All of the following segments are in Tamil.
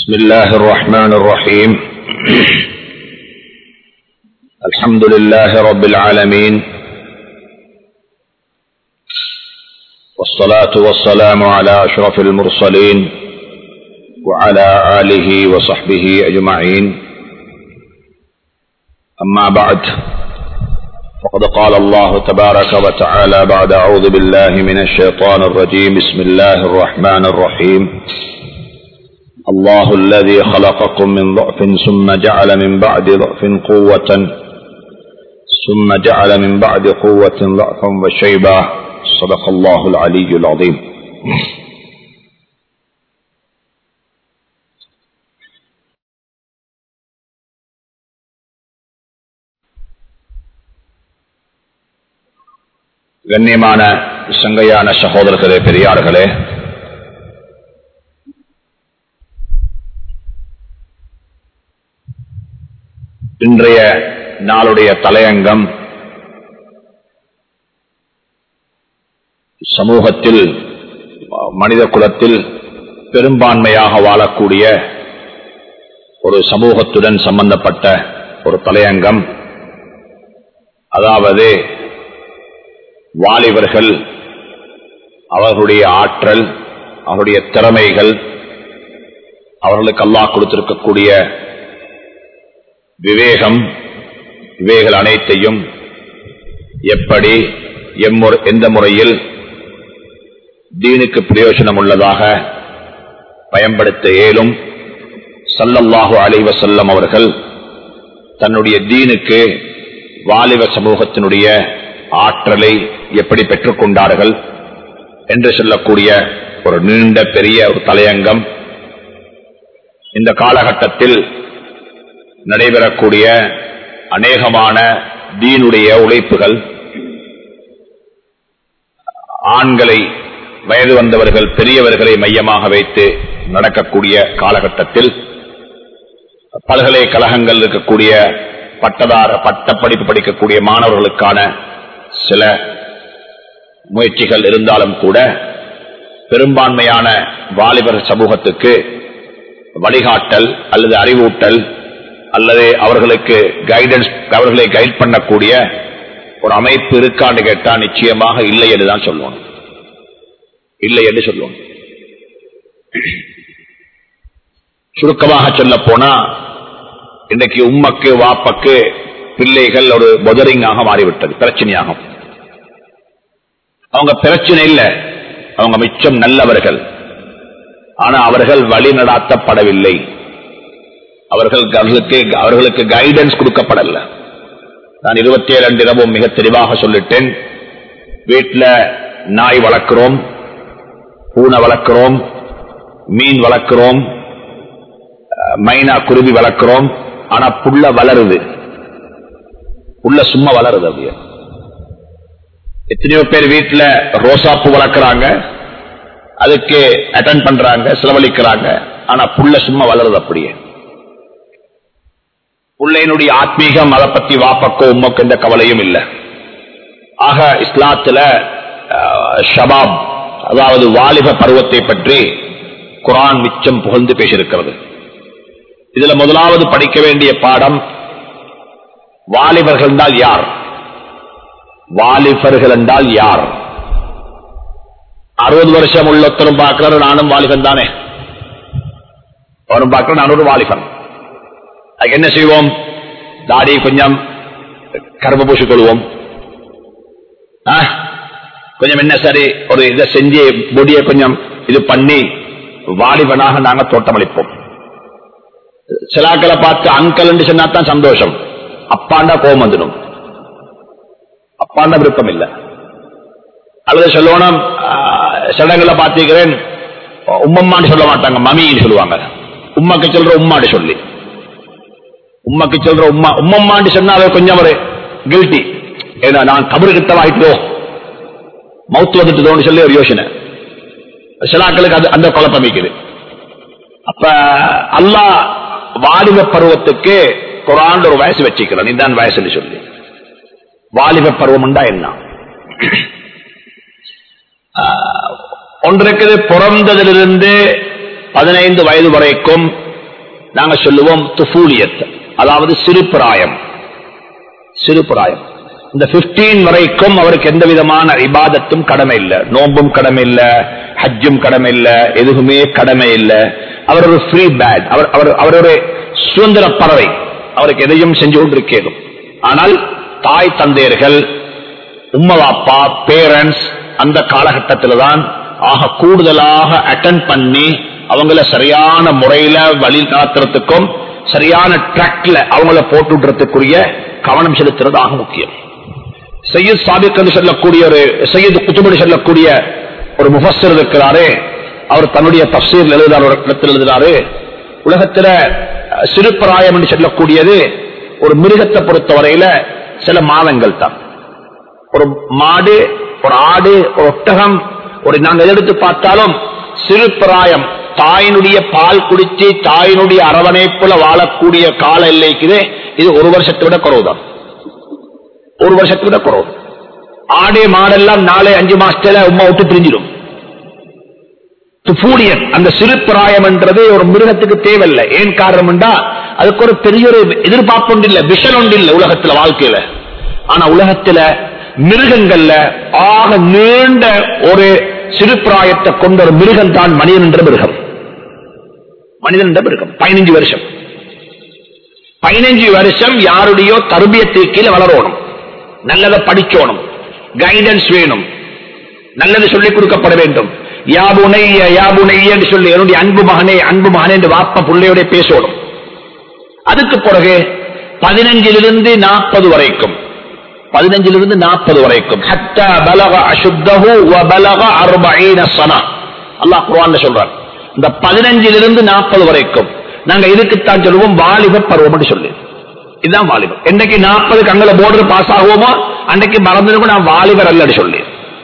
بسم الله الرحمن الرحيم الحمد لله رب العالمين والصلاة والسلام على أشرف المرسلين وعلى آله وصحبه أجمعين أما بعد فقد قال الله تبارك وتعالى بعد أعوذ بالله من الشيطان الرجيم بسم الله الرحمن الرحيم الله الذي خلقكم من ضعف ثم جعل من بعد ضعف قوة ثم جعل من بعد قوة ضعفا وشيبا صدق الله العلي العظيم கண்ணியமான சங்கையான சகோதரர்களே பெரியார்களே இன்றைய நாளுடைய தலையங்கம் சமூகத்தில் மனித குலத்தில் பெரும்பான்மையாக வாழக்கூடிய ஒரு சமூகத்துடன் சம்பந்தப்பட்ட ஒரு தலையங்கம் அதாவது வாலிபர்கள் அவர்களுடைய ஆற்றல் அவருடைய திறமைகள் அவர்களுக்கு அல்லாஹ் கொடுத்திருக்கக்கூடிய விவேகம் இவைகள் அனைத்தையும் எப்படி எம்முறை எந்த முறையில் தீனுக்கு பிரயோஜனம் உள்ளதாக பயன்படுத்த இயலும் சல்லல்லாஹு அலைவ செல்லம் அவர்கள் தன்னுடைய தீனுக்கு வாலிப சமூகத்தினுடைய ஆற்றலை எப்படி பெற்றுக்கொண்டார்கள் என்று சொல்லக்கூடிய ஒரு நீண்ட பெரிய ஒரு தலையங்கம் இந்த காலகட்டத்தில் நடைபெறக்கூடிய அநேகமான தீனுடைய உழைப்புகள் ஆண்களை வயது வந்தவர்கள் பெரியவர்களை மையமாக வைத்து நடக்கக்கூடிய காலகட்டத்தில் பல்கலைக்கழகங்கள் இருக்கக்கூடிய பட்டதார பட்ட படிப்பு படிக்கக்கூடிய மாணவர்களுக்கான சில முயற்சிகள் இருந்தாலும் கூட பெரும்பான்மையான வாலிபர் சமூகத்துக்கு வழிகாட்டல் அல்லது அறிவூட்டல் அல்லது அவர்களுக்கு கைடன்ஸ் அவர்களை கைட் பண்ணக்கூடிய ஒரு அமைப்பு இருக்கான்னு கேட்டா நிச்சயமாக இல்லை என்று தான் சொல்லுவோம் இல்லை என்று சொல்லுவோம் சுருக்கமாக சொல்ல போனா இன்றைக்கு உம்மக்கு வாப்பக்கு பிள்ளைகள் ஒரு பொதரிங்காக மாறிவிட்டது பிரச்சனையாகும் அவங்க பிரச்சனை இல்லை அவங்க மிச்சம் நல்லவர்கள் ஆனா அவர்கள் வழி நடாத்தப்படவில்லை அவர்கள் அவர்களுக்கு அவர்களுக்கு கைடன்ஸ் கொடுக்கப்படல நான் இருபத்தி ஏழு இரவும் மிக தெளிவாக சொல்லிட்டேன் வீட்டில் நாய் வளர்க்கிறோம் பூனை வளர்க்கிறோம் மீன் வளர்க்கிறோம் மைனா குருவி வளர்க்கிறோம் ஆனா புள்ள வளருது புள்ள சும்மா வளருது அப்படியே எத்தனையோ பேர் வீட்டில் ரோசாப்பூ வளர்க்கிறாங்க அதுக்கு அட்டன் பண்றாங்க செலவழிக்கிறாங்க ஆனா புள்ள சும்மா வளருது அப்படியே பிள்ளையினுடைய ஆத்மீகம் அதை பத்தி வாப்பக்கோ உம்மக்கு எந்த கவலையும் இல்லை ஆக இஸ்லாத்துல ஷபாப் அதாவது வாலிப பருவத்தை பற்றி குரான் மிச்சம் புகழ்ந்து பேசியிருக்கிறது இதுல முதலாவது படிக்க வேண்டிய பாடம் வாலிபர்கள் என்றால் யார் வாலிபர்கள் என்றால் யார் அறுபது வருஷம் உள்ளத்தரும் பார்க்கிறாரு நானும் வாலிபன் தானே அவரும் பார்க்கிறேன் நானும் ஒரு வாலிபன் அதுக்கு என்ன செய்வோம் தாடி கொஞ்சம் கரும்பு பூசி கொள்வோம் கொஞ்சம் என்ன சரி ஒரு இதை செஞ்சு பொடியை கொஞ்சம் இது பண்ணி வாலிபனாக நாங்க தோட்டமளிப்போம் சிலாக்களை பார்த்து அங்கல் என்று சொன்னா தான் சந்தோஷம் அப்பாண்டா கோபம் வந்துடும் அப்பாண்டா விருப்பம் இல்லை அல்லது சொல்லணும் சடங்குல பார்த்திருக்கிறேன் உம்மம்மான்னு சொல்ல மாட்டாங்க மமின்னு சொல்லுவாங்க உம்மாக்கு சொல்ற உம்மான்னு சொல்லி உம்மக்கு சொல்ற உம்மா உம்மம்மான்னு சொன்னாலே கொஞ்சம் ஒரு கில்ட்டி ஏன்னா நான் கபரு கிட்ட வாய்ப்போ மவுத்து வந்துட்டுதோன்னு சொல்லி ஒரு யோசனை சிலாக்களுக்கு அது அந்த குழப்பம் வைக்குது அப்ப அல்லா வாலிப பருவத்துக்கு குரான் ஒரு வயசு வச்சுக்கிறான் இதுதான் வயசுன்னு சொல்லி வாலிப பருவம் உண்டா என்ன ஒன்று இருக்குது பிறந்ததிலிருந்து பதினைந்து வயது வரைக்கும் நாங்க சொல்லுவோம் துஃபூலியத் அதாவது சிறுபிராயம் சிறுபிராயம் இந்த 15 வரைக்கும் அவருக்கு எந்த விதமான இபாதத்தும் கடமை இல்லை நோம்பும் கடமை இல்லை ஹஜ்ஜும் கடமை இல்லை எதுவுமே கடமை இல்லை அவர் ஒரு ஃப்ரீ பேட் அவர் அவர் அவர் ஒரு சுதந்திர பறவை அவருக்கு எதையும் செஞ்சு கொண்டிருக்கேனும் ஆனால் தாய் தந்தையர்கள் உம்மவாப்பா பேரண்ட்ஸ் அந்த காலகட்டத்தில் தான் ஆக கூடுதலாக அட்டன் பண்ணி அவங்கள சரியான முறையில வழி நடத்துறதுக்கும் சரியான ட்ராக்ல அவங்கள போட்டுடுறதுக்குரிய கவனம் செலுத்துறது ஆக முக்கியம் சையத் சாபிக் என்று சொல்லக்கூடிய ஒரு சையத் குத்துபடி சொல்லக்கூடிய ஒரு முஃபஸ்ஸர் இருக்கிறாரே அவர் தன்னுடைய தப்சீர் எழுதுறார் ஒரு இடத்தில் எழுதுறாரு உலகத்துல அஹ், சிறுபிராயம் என்று சொல்லக்கூடியது ஒரு மிருகத்தை பொறுத்தவரையில சில மாதங்கள் தான் ஒரு மாடு ஒரு ஆடு ஒரு ஒட்டகம் ஒரு நாங்கள் எடுத்து பார்த்தாலும் சிறு பிராயம் தாயினுடைய பால் குடிச்சு தாயினுடைய அரவணைப்புல வாழக்கூடிய கால எல்லைக்குது இது ஒரு வருஷத்தை விட குறவுதான் ஒரு வருஷத்தை விட குறவு ஆடு மாடெல்லாம் நாலு அஞ்சு மாசத்துல உமா விட்டு பிரிஞ்சிடும் துஃபூலியன் அந்த சிறு பிராயம் என்றது ஒரு மிருகத்துக்கு தேவையில்லை ஏன் காரணம் என்றா அதுக்கு ஒரு பெரிய ஒரு எதிர்பார்ப்பு ஒன்று இல்லை விஷன் ஒன்று இல்லை உலகத்துல வாழ்க்கையில ஆனா உலகத்துல மிருகங்கள்ல ஆக நீண்ட ஒரு சிறு பிராயத்தை கொண்ட ஒரு மிருகம் தான் மனிதன் என்ற மிருகம் மனிதன் என்ற மிருகம் பதினஞ்சு வருஷம் பதினஞ்சு வருஷம் யாருடையோ தருபியத்தை கீழே வளரணும் நல்லதை படிக்கணும் கைடன்ஸ் வேணும் நல்லது சொல்லிக் கொடுக்கப்பட வேண்டும் யாபுனைய யாபுனைய என்று சொல்லி என்னுடைய அன்பு மகனே அன்பு மகனே என்று வாப்ப பிள்ளையோட பேசணும் அதுக்கு பிறகு பதினஞ்சிலிருந்து நாற்பது வரைக்கும் பதினஞ்சிலிருந்து நாற்பது வரைக்கும் ஹத்தா பலக அசுத்தஹு வ பலக அர்பஈன சனா அல்லாஹ் குர்ஆன்ல சொல்றார் இந்த பதினஞ்சிலிருந்து நாற்பது வரைக்கும் நாங்க இதுக்குத்தான் சொல்லுவோம் வாலிப பருவம் என்று சொல்லி இதுதான் வாலிபர் என்னைக்கு நாற்பதுக்கு அங்கல போர்டர் பாஸ் ஆகுவோமோ அன்னைக்கு மறந்துடும் நான் வாலிபர் அல்லன்னு சொல்லி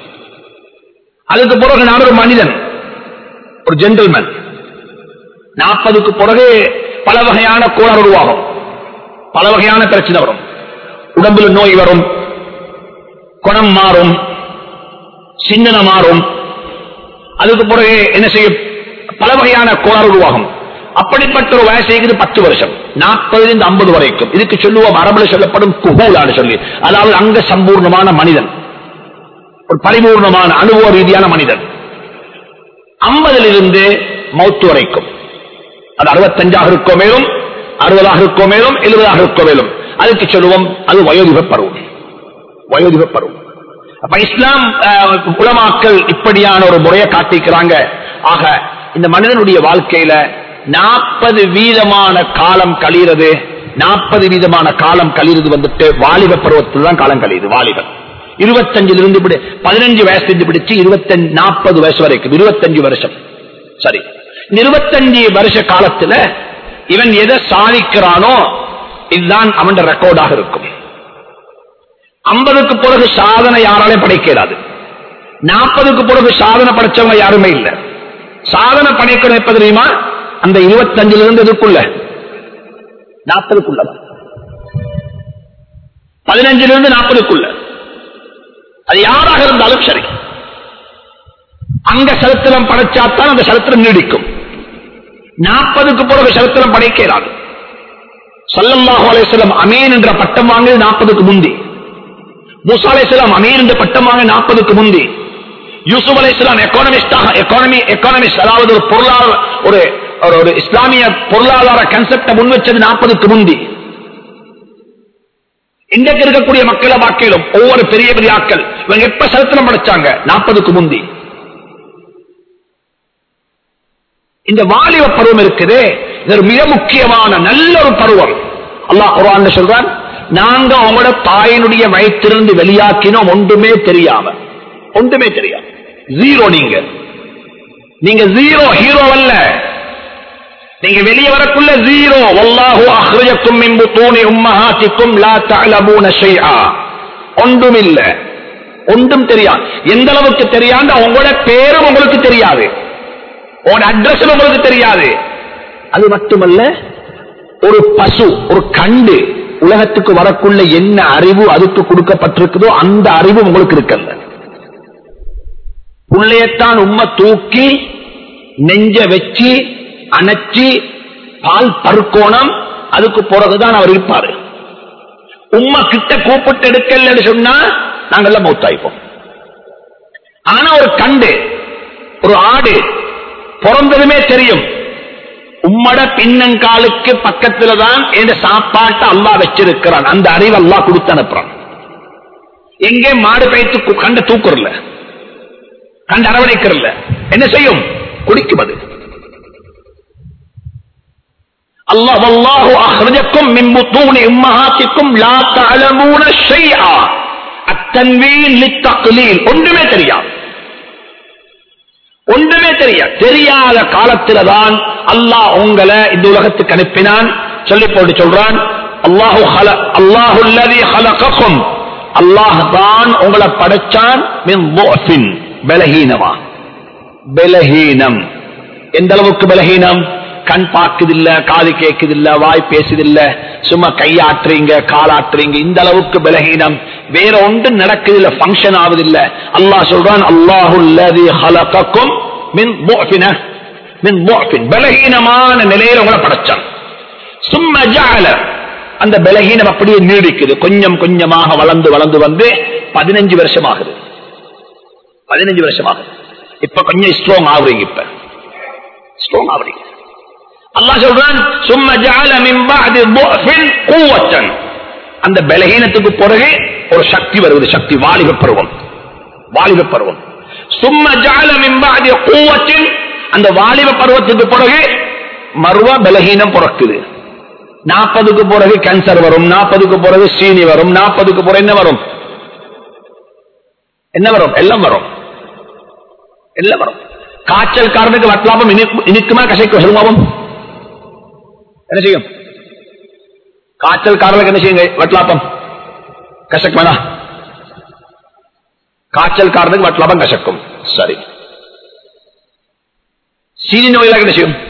அதுக்கு பிறகு நான் ஒரு மனிதன் ஒரு ஜென்டில்மேன் நாற்பதுக்கு பிறகு பல வகையான கோளாறு உருவாகும் பல வகையான பிரச்சனை வரும் உடம்புல நோய் வரும் குணம் மாறும் சிந்தனை மாறும் அதுக்கு பிறகு என்ன செய்ய பல வகையான கோளாறு உருவாகும் அப்படிப்பட்ட ஒரு வயசு பத்து வருஷம் நாற்பதிலிருந்து ஐம்பது வரைக்கும் இதுக்கு சொல்லுவோம் அரபுல சொல்லப்படும் குகூலான்னு சொல்லி அதாவது அங்க சம்பூர்ணமான மனிதன் ஒரு பரிபூர்ணமான அனுபவ ரீதியான மனிதன் ஐம்பதிலிருந்து மௌத்து வரைக்கும் அது அறுபத்தஞ்சாக இருக்கோ மேலும் அறுபதாக இருக்கோ மேலும் எழுபதாக இருக்கோ மேலும் அதுக்கு சொல்லுவோம் அது வயோதிக பருவம் வயோதிக பருவம் அப்ப இஸ்லாம் அஹ், உலமாக்கள் இப்படியான ஒரு முறையை காட்டிக்கிறாங்க ஆக இந்த மனிதனுடைய வாழ்க்கையில நாற்பது வீதமான காலம் கழிகிறது நாற்பது வீதமான காலம் கழிறது வந்துட்டு வாலிப பருவத்தில் தான் காலம் கழியுது வாலிபர் இருபத்தஞ்சுல இருந்து இப்படி பதினஞ்சு வயசுல இருந்து பிடிச்சு இருபத்தஞ்சு நாற்பது வயசு வரைக்கும் இருபத்தஞ்சு வருஷம் சரி இந்த இருபத்தஞ்சு வருஷ காலத்துல இவன் எதை சாதிக்கிறானோ இதுதான் அவன் ரெக்கார்டாக இருக்கும் ஐம்பதுக்கு பிறகு சாதனை யாராலையும் படைக்கிறாது நாற்பதுக்கு பிறகு சாதனை படைச்சவங்க யாருமே இல்லை சாதனை படைக்கணும் எப்ப தெரியுமா அந்த இருபத்தஞ்சுல இருந்து எதுக்குள்ள நாற்பதுக்குள்ளதான் பதினஞ்சுல இருந்து நாற்பதுக்குள்ள அது யாராக இருந்தாலும் சரி அங்க சரித்திரம் படைச்சாத்தான் அந்த சரித்திரம் நீடிக்கும் நாற்பதுக்கு பிறகு சரித்திரம் படைக்கிறார் சல்லல்லாஹு அலைஹிஸ்ஸலாம் அமீன் என்ற பட்டம் வாங்கியது நாற்பதுக்கு முந்தி மூசா அலைஹிஸ்ஸலாம் அமீன் என்ற பட்டம் வாங்க நாற்பதுக்கு முந்தி யூசுப் அலைஹிஸ்ஸலாம் எக்கானமிஸ்டாக எக்கானமி எக்கானமிஸ்ட் அதாவது ஒரு பொருளாதார ஒரு ஒரு- ஒரு இஸ்லாமிய பொருளாதார கன்செப்டை முன் வச்சது நாற்பதுக்கு முந்தி இன்றைக்கு இருக்கக்கூடிய மக்களை வாக்கிலும் ஒவ்வொரு பெரிய பெரிய ஆட்கள் இவங்க எப்ப சரித்திரம் படைச்சாங்க நாற்பதுக்கு முந்தி இந்த வாலிப பருவம் இருக்குது இது ஒரு மிக முக்கியமான நல்ல ஒரு பருவம் அல்லாஹ் குர்ஆன்ல சொல்றான் நாங்க உங்களோட தாயினுடைய வயிற்றிலிருந்து வெளியாக்கினோம் ஒன்றுமே தெரியாம ஒன்றுமே தெரியாம ஜீரோ நீங்க நீங்க ஜீரோ ஹீரோ அல்ல நீங்க வெளியே வரக்குள்ள ஜீரோ வல்லாஹு அஹ்ரஜக்கும் மின் புத்தூனி உம்மஹாத்திக்கும் லா தஅலமூன ஷைஆ ஒன்றும் இல்ல ஒன்றும் தெரியாது எந்த அளவுக்கு தெரியாத உங்களோட பேரும் உங்களுக்கு தெரியாது உங்களோட அட்ரஸ் உங்களுக்கு தெரியாது அது மட்டுமல்ல ஒரு பசு ஒரு கண்டு உலகத்துக்கு வரக்குள்ள என்ன அறிவு அதுக்கு கொடுக்கப்பட்டிருக்குதோ அந்த அறிவு உங்களுக்கு இருக்கல்ல புள்ளையத்தான் உண்மை தூக்கி நெஞ்ச வச்சு அணைச்சி பால் பருக்கோணம் அதுக்கு பிறகுதான் அவர் இருப்பாரு உம்மா கிட்ட கூப்பிட்டு எடுக்கலன்னு சொன்னா நாங்கெல்லாம் மௌத்தாய்ப்போம் ஆனா ஒரு கண்டு ஒரு ஆடு பிறந்ததுமே தெரியும் உம்மட பின்னங்காலுக்கு பக்கத்துல தான் இந்த சாப்பாட்டை அல்லா வச்சிருக்கிறான் அந்த அறிவு அல்லா கொடுத்து அனுப்புறான் எங்கே மாடு பைத்து கண்ட தூக்குறல கண்டு அரவணைக்கிறல்ல என்ன செய்யும் குடிக்கும் அது الله والله أخرجكم من بطون أمهاتكم لا تعلمون شيئا التنوين للتقليل ஒன்றுமே தெரியாது ஒன்றுமே தெரியாது தெரியாத காலத்தில தான் அல்லாஹ் உங்களை இந்த உலகத்துக்கு அனுப்பினான் சொல்லி போட்டு சொல்றான் அல்லாஹு அல்லாஹு ஹலகக்கும் அல்லாஹ் தான் உங்களை படைச்சான் மின் போஃபின் பலஹீனமா பலஹீனம் எந்த அளவுக்கு பலஹீனம் கண் பார்க்குதில்ல காது கேட்குதில்ல வாய் பேசுதில்ல சும்மா கையாற்றுறீங்க காலாற்றுறீங்க இந்த அளவுக்கு பலகீனம் வேற ஒன்று நடக்குதில்ல பங்கன் ஆகுதில்ல அல்லாஹ் சொல்றான் அல்லாஹுல்லதி ஹலகக்கும் மின் முஃபின மின் முஃபின் பலகீனமான நிலையில உங்களை படைச்சான் சும்மா ஜஅல அந்த பலகீனம் அப்படியே நீடிக்குது கொஞ்சம் கொஞ்சமாக வளர்ந்து வளர்ந்து வந்து பதினஞ்சு வருஷம் ஆகுது பதினஞ்சு வருஷம் ஆகுது இப்ப கொஞ்சம் ஸ்ட்ராங் ஆகுறீங்க இப்ப ஸ்ட்ராங் ஆகுறீங்க அல்லாஹ் சொல்றான் சும்மா ஜஅல மின் பஅதி துஃபின் குவத்தன் அந்த பலகீனத்துக்கு பிறகு ஒரு சக்தி வருவது சக்தி வாலிப பருவம் வாலிப பருவம் சும்மா ஜஅல மின் பஅதி குவத்தின் அந்த வாலிப பருவத்துக்கு பிறகு மறுவ பலகீனம் பிறக்குது நாற்பதுக்கு பிறகு கேன்சர் வரும் நாற்பதுக்கு பிறகு சீனி வரும் நாற்பதுக்கு பிறகு என்ன வரும் என்ன வரும் எல்லாம் வரும் எல்லாம் வரும் காய்ச்சல் காரனுக்கு வட்லாபம் இனிக்குமா கசைக்கும் சொல்லுவாவும் என்ன செய்யும் காய்ச்சல் காரனுக்கு என்ன செய்யுங்க வட்லாப்பம் கசக்குமாடா காய்ச்சல் காரனுக்கு வட்லாபம் கசக்கும் சரி சீனி நோயிலாக என்ன செய்யும்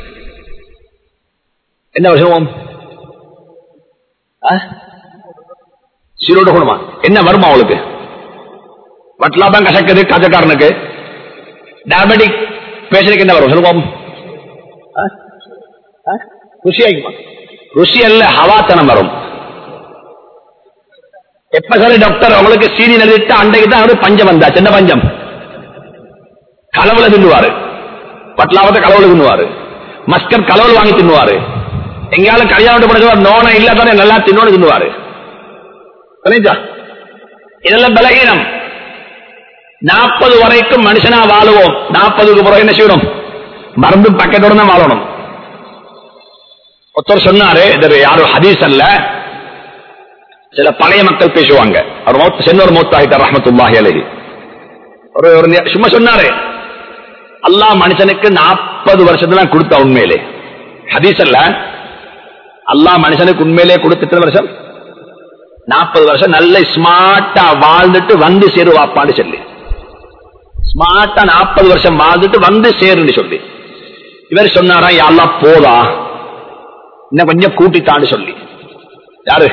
என்ன விஷயம் சீரோட குணமா என்ன வருமா அவளுக்கு வட்லாபம் கசக்குது காய்ச்சல்காரனுக்கு டயபெட்டிக் பேஷனுக்கு என்ன வரும் சொல்லுவோம் ருசியாகுமா ருசி அல்ல ஹவாத்தனம் வரும் எப்ப சரி டாக்டர் அவங்களுக்கு சீனி எழுதிட்டு அன்றைக்கு தான் அவரு பஞ்சம் வந்தாச்சு என்ன பஞ்சம் கலவுல தின்னுவாரு பட்லாவத்தை கலவுல தின்னுவாரு மஸ்கர் கலவுல வாங்கி தின்னுவாரு எங்கேயாலும் கல்யாணம் பண்ணுவார் நோனை இல்ல தானே நல்லா தின்னோடு தின்னுவாரு இதெல்லாம் பலகீனம் நாற்பது வரைக்கும் மனுஷனா வாழுவோம் நாற்பதுக்கு பிறகு என்ன செய்யணும் மருந்து பக்கத்தோட தான் வாழணும் ஒருத்தர் சொன்னாரு இது யாரும் ஹதீஸ் அல்ல சில பழைய மக்கள் பேசுவாங்க அவர் மௌத் சென்னொரு மௌத்தாகிட்டார் ரஹமத்துல்லாஹி அலஹி ஒரு ஒரு சும்மா சொன்னாரு அல்லாஹ் மனுஷனுக்கு நாற்பது வருஷத்துல கொடுத்த உண்மையிலே ஹதீஸ் அல்ல அல்லாஹ் மனுஷனுக்கு உண்மையிலே கொடுத்துட்டு வருஷம் நாற்பது வருஷம் நல்ல ஸ்மார்ட்டா வாழ்ந்துட்டு வந்து சேருவாப்பான்னு சொல்லி ஸ்மார்ட்டா நாற்பது வருஷம் வாழ்ந்துட்டு வந்து சேருன்னு சொல்லி இவர் சொன்னாரா யாரெல்லாம் போதா இன்னும் கொஞ்சம் கூட்டித்தான்னு சொல்லி யாரு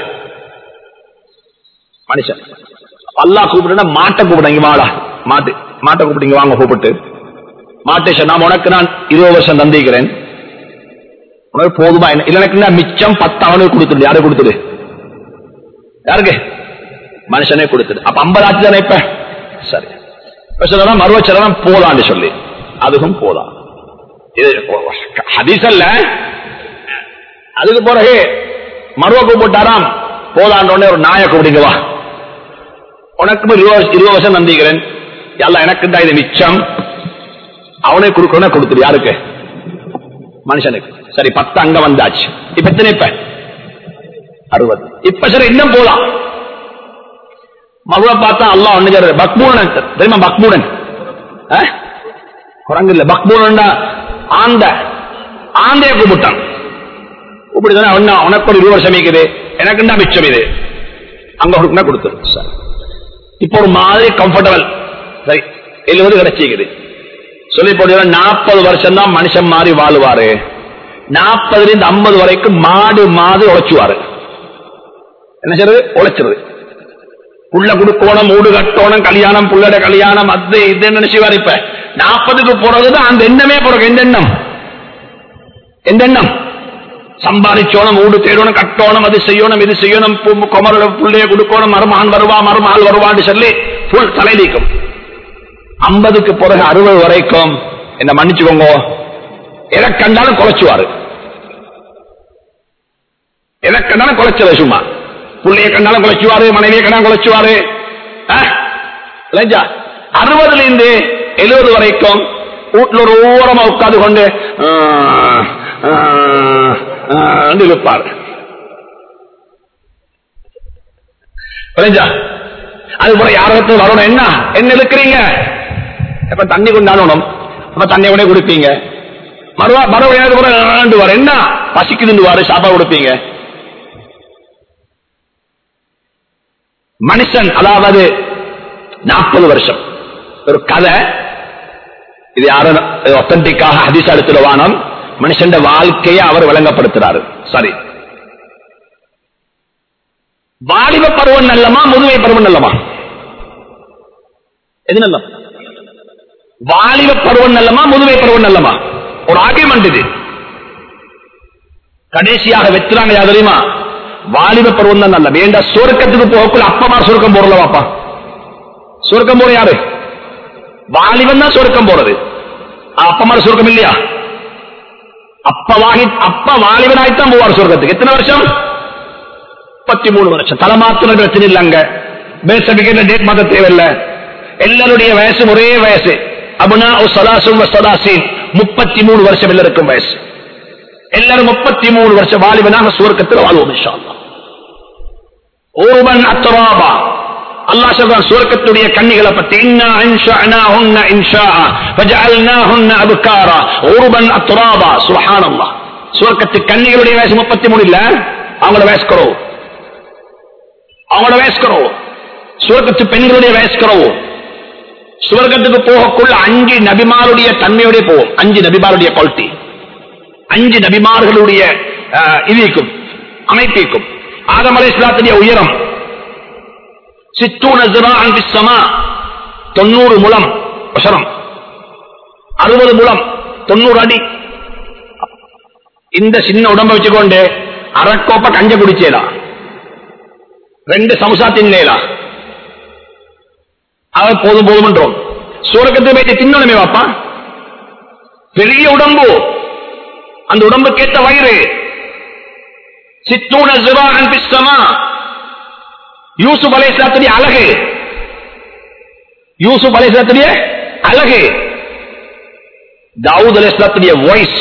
மனுஷன் அல்லா கூப்பிட்டு மாட்டை கூப்பிடுங்க வாடா மாட்டு மாட்டை கூப்பிடுங்க வாங்க கூப்பிட்டு மாட்டை சொன்னா உனக்கு நான் இருபது வருஷம் தந்திக்கிறேன் உனக்கு போதுமா என்ன இல்ல எனக்கு நான் மிச்சம் பத்து அவனுக்கு கொடுத்துடு யாரு கொடுத்துடு யாருக்கு மனுஷனே கொடுத்துடு அப்ப ஐம்பதாச்சு தானே இப்ப சரி இப்ப சொல்ல மறுவச்சரம் போதான்னு சொல்லி அதுவும் போதான் இது ஹதீஸ் அல்ல அதுக்கு பிறகு மருவ கூப்பிட்டாராம் போதாண்டோடனே ஒரு நாயை கூப்பிடுங்க வா உனக்கு இருபது வருஷம் நந்திக்கிறேன் எல்லாம் எனக்கு தான் இது மிச்சம் அவனே கொடுக்கணும் கொடுத்துரு யாருக்கு மனுஷனுக்கு சரி பத்து அங்க வந்தாச்சு இப்ப எத்தனை இப்ப அறுபது இப்ப சரி இன்னும் போலாம் மருவ பார்த்தா அல்லா ஒண்ணு பக்மூடன் தெரியுமா பக்மூடன் குரங்கு இல்ல பக்மூடன் ஆந்த ஆந்தைய கூப்பிட்டான் கூப்பிடுதானே அவன் உனக்கு ஒரு இருபது வருஷம் இருக்குது எனக்கு என்ன மிச்சம் இது அங்க கொடுக்கணும் கொடுத்துரு சார் இப்போ ஒரு மாதிரி கம்ஃபர்டபுள் சரி எழுபது கிடைச்சிக்குது சொல்லி போட்டு நாற்பது வருஷம் தான் மனுஷன் மாறி வாழுவாரு நாற்பதுல இருந்து ஐம்பது வரைக்கும் மாடு மாடு உழைச்சுவாரு என்ன செய்யறது உழைச்சிருது புள்ள குடுக்கணும் மூடு கட்டணும் கல்யாணம் புள்ளட கல்யாணம் அது இது நினைச்சுவார் இப்ப நாற்பதுக்கு போறதுதான் அந்த எண்ணமே பிறகு எந்த எண்ணம் எந்த எண்ணம் சம்பாதிச்சோணும் வீடு தேடணும் கட்டணும் அது செய்யணும் இது செய்யணும் பு- குமரல புள்ளைய கொடுக்கணும் மருமகன் வருவா மருமகள் வருவான்னு சொல்லி புல் தலைநீக்கும் ஐம்பதுக்கு பிறகு அறுபது வரைக்கும் என்ன மன்னிச்சுக்கோங்க எதை கண்டாலும் குலைச்சுவாரு எதை கண்டாலும் குலைச்சது சும்மா புள்ளைய கண்டாலும் குலைச்சுவாரு மனைவியை கண்டாலும் குலைச்சுவாரு அறுபதுல இருந்து எழுபது வரைக்கும் வீட்டுல ஒரு ஓரமா உட்கார்ந்து கொண்டு ஆ, ஆ, ஆ, என்று இருப்பார் விளைஞ்சா அது போல யாரத்து வரணும் என்ன என்ன இருக்கிறீங்க எப்ப தண்ணி கொண்டாடணும் அப்ப தண்ணி உடனே கொடுப்பீங்க மறுவா மறுபடியும் வர என்ன பசிக்குதுன்னு வாரு சாப்பாடு கொடுப்பீங்க மனுஷன் அதாவது நாற்பது வருஷம் ஒரு கதை இது யாரும் ஒத்தன்டிக்காக ஹதீஸ் அடுத்துல வானம் மனுஷன் வாழ்க்கையை அவர் விளங்கப்படுத்துறாரு சரி வாலிப பருவம் நல்லமா முதுமை பருவம் நல்லமா எது நல்லம் வாலிப பருவம் நல்லமா முதுமை பருவம் நல்லமா ஒரு ஆர்குமெண்ட் இது கடைசியாக வெத்துறாங்க யார் தெரியுமா வாலிப பருவம் தான் நல்ல வேண்ட சுருக்கத்துக்கு போகக்குள்ள அப்பமா சுருக்கம் போறல வாப்பா சுருக்கம் போற யாரு வாலிபன் தான் சுருக்கம் போறது அப்பமா சுருக்கம் இல்லையா அப்பவாகி அப்ப வாலிபனாய்த்தான் போவார் சுருக்கத்துக்கு எத்தனை வருஷம் முப்பத்தி மூணு வருஷம் தலைமாத்திர பிரச்சனை இல்லைங்க பேர் சர்டிபிகேட் டேட் மாத்த தேவையில்லை எல்லாருடைய வயசு ஒரே வயசு அபுனா சலாசும் சதாசீன் முப்பத்தி மூணு வருஷம் எல்லாருக்கும் வயசு எல்லாரும் முப்பத்தி மூணு வருஷம் வாலிபனாக சுவர்க்கத்தில் வாழ்வோம் இன்ஷா அல்லாஹ். ஒருவன் அத்தராபா அல்லாஹ் சொல்றான் சுவர்க்கத்துடைய கன்னிகளை பத்தி இன்னா இன்ஷஅனாஹுன்ன இன்ஷாஅ ஃபஜஅல்னாஹுன்ன அப்காரா ஒருவன் அத்தராபா சுப்ஹானல்லாஹ் சுவர்க்கத்து கன்னிகளுடைய வயசு முப்பத்தி மூணு இல்ல அவங்களோட வயசு குறவு அவங்களோட வயசு குறவு சுவர்க்கத்து பெண்களுடைய வயசு குறவு சுவர்க்கத்துக்கு போகக்குள்ள அஞ்சு நபிமாருடைய தன்மையோட போவோம் அஞ்சு நபிமாருடைய குவாலிட்டி அஞ்சு நபிமார்களுடைய அஹ், இதுக்கும் அமைப்பிக்கும் ஆதம் அலை இஸ்லாத்துடைய உயரம் சித்தூன ஜிராஅன் ஃபிஸ் ஸமா தொண்ணூறு முலம் வசரம் அறுபது முலம் தொண்ணூறு அடி இந்த சின்ன உடம்ப வச்சுக்கொண்டு அரக்கோப்ப கஞ்ச குடிச்சேலா ரெண்டு சமுசா தின்னேலா அவன் போதும் போதும்ன்றோம் சூரக்கத்தை போயிட்டு தின்னணுமே வாப்பா பெரிய உடம்பு அந்த உடம்பு கேட்ட வயிறு சித்தூன ஜிராஅன் ஃபிஸ் ஸமா யூசுப் அலைஹிஸ்ஸலாத்துடைய அழகு யூசுப் அலைஹிஸ்ஸலாத்துடைய அழகு தாவூத் அலைஹிஸ்ஸலாத்துடைய வாய்ஸ்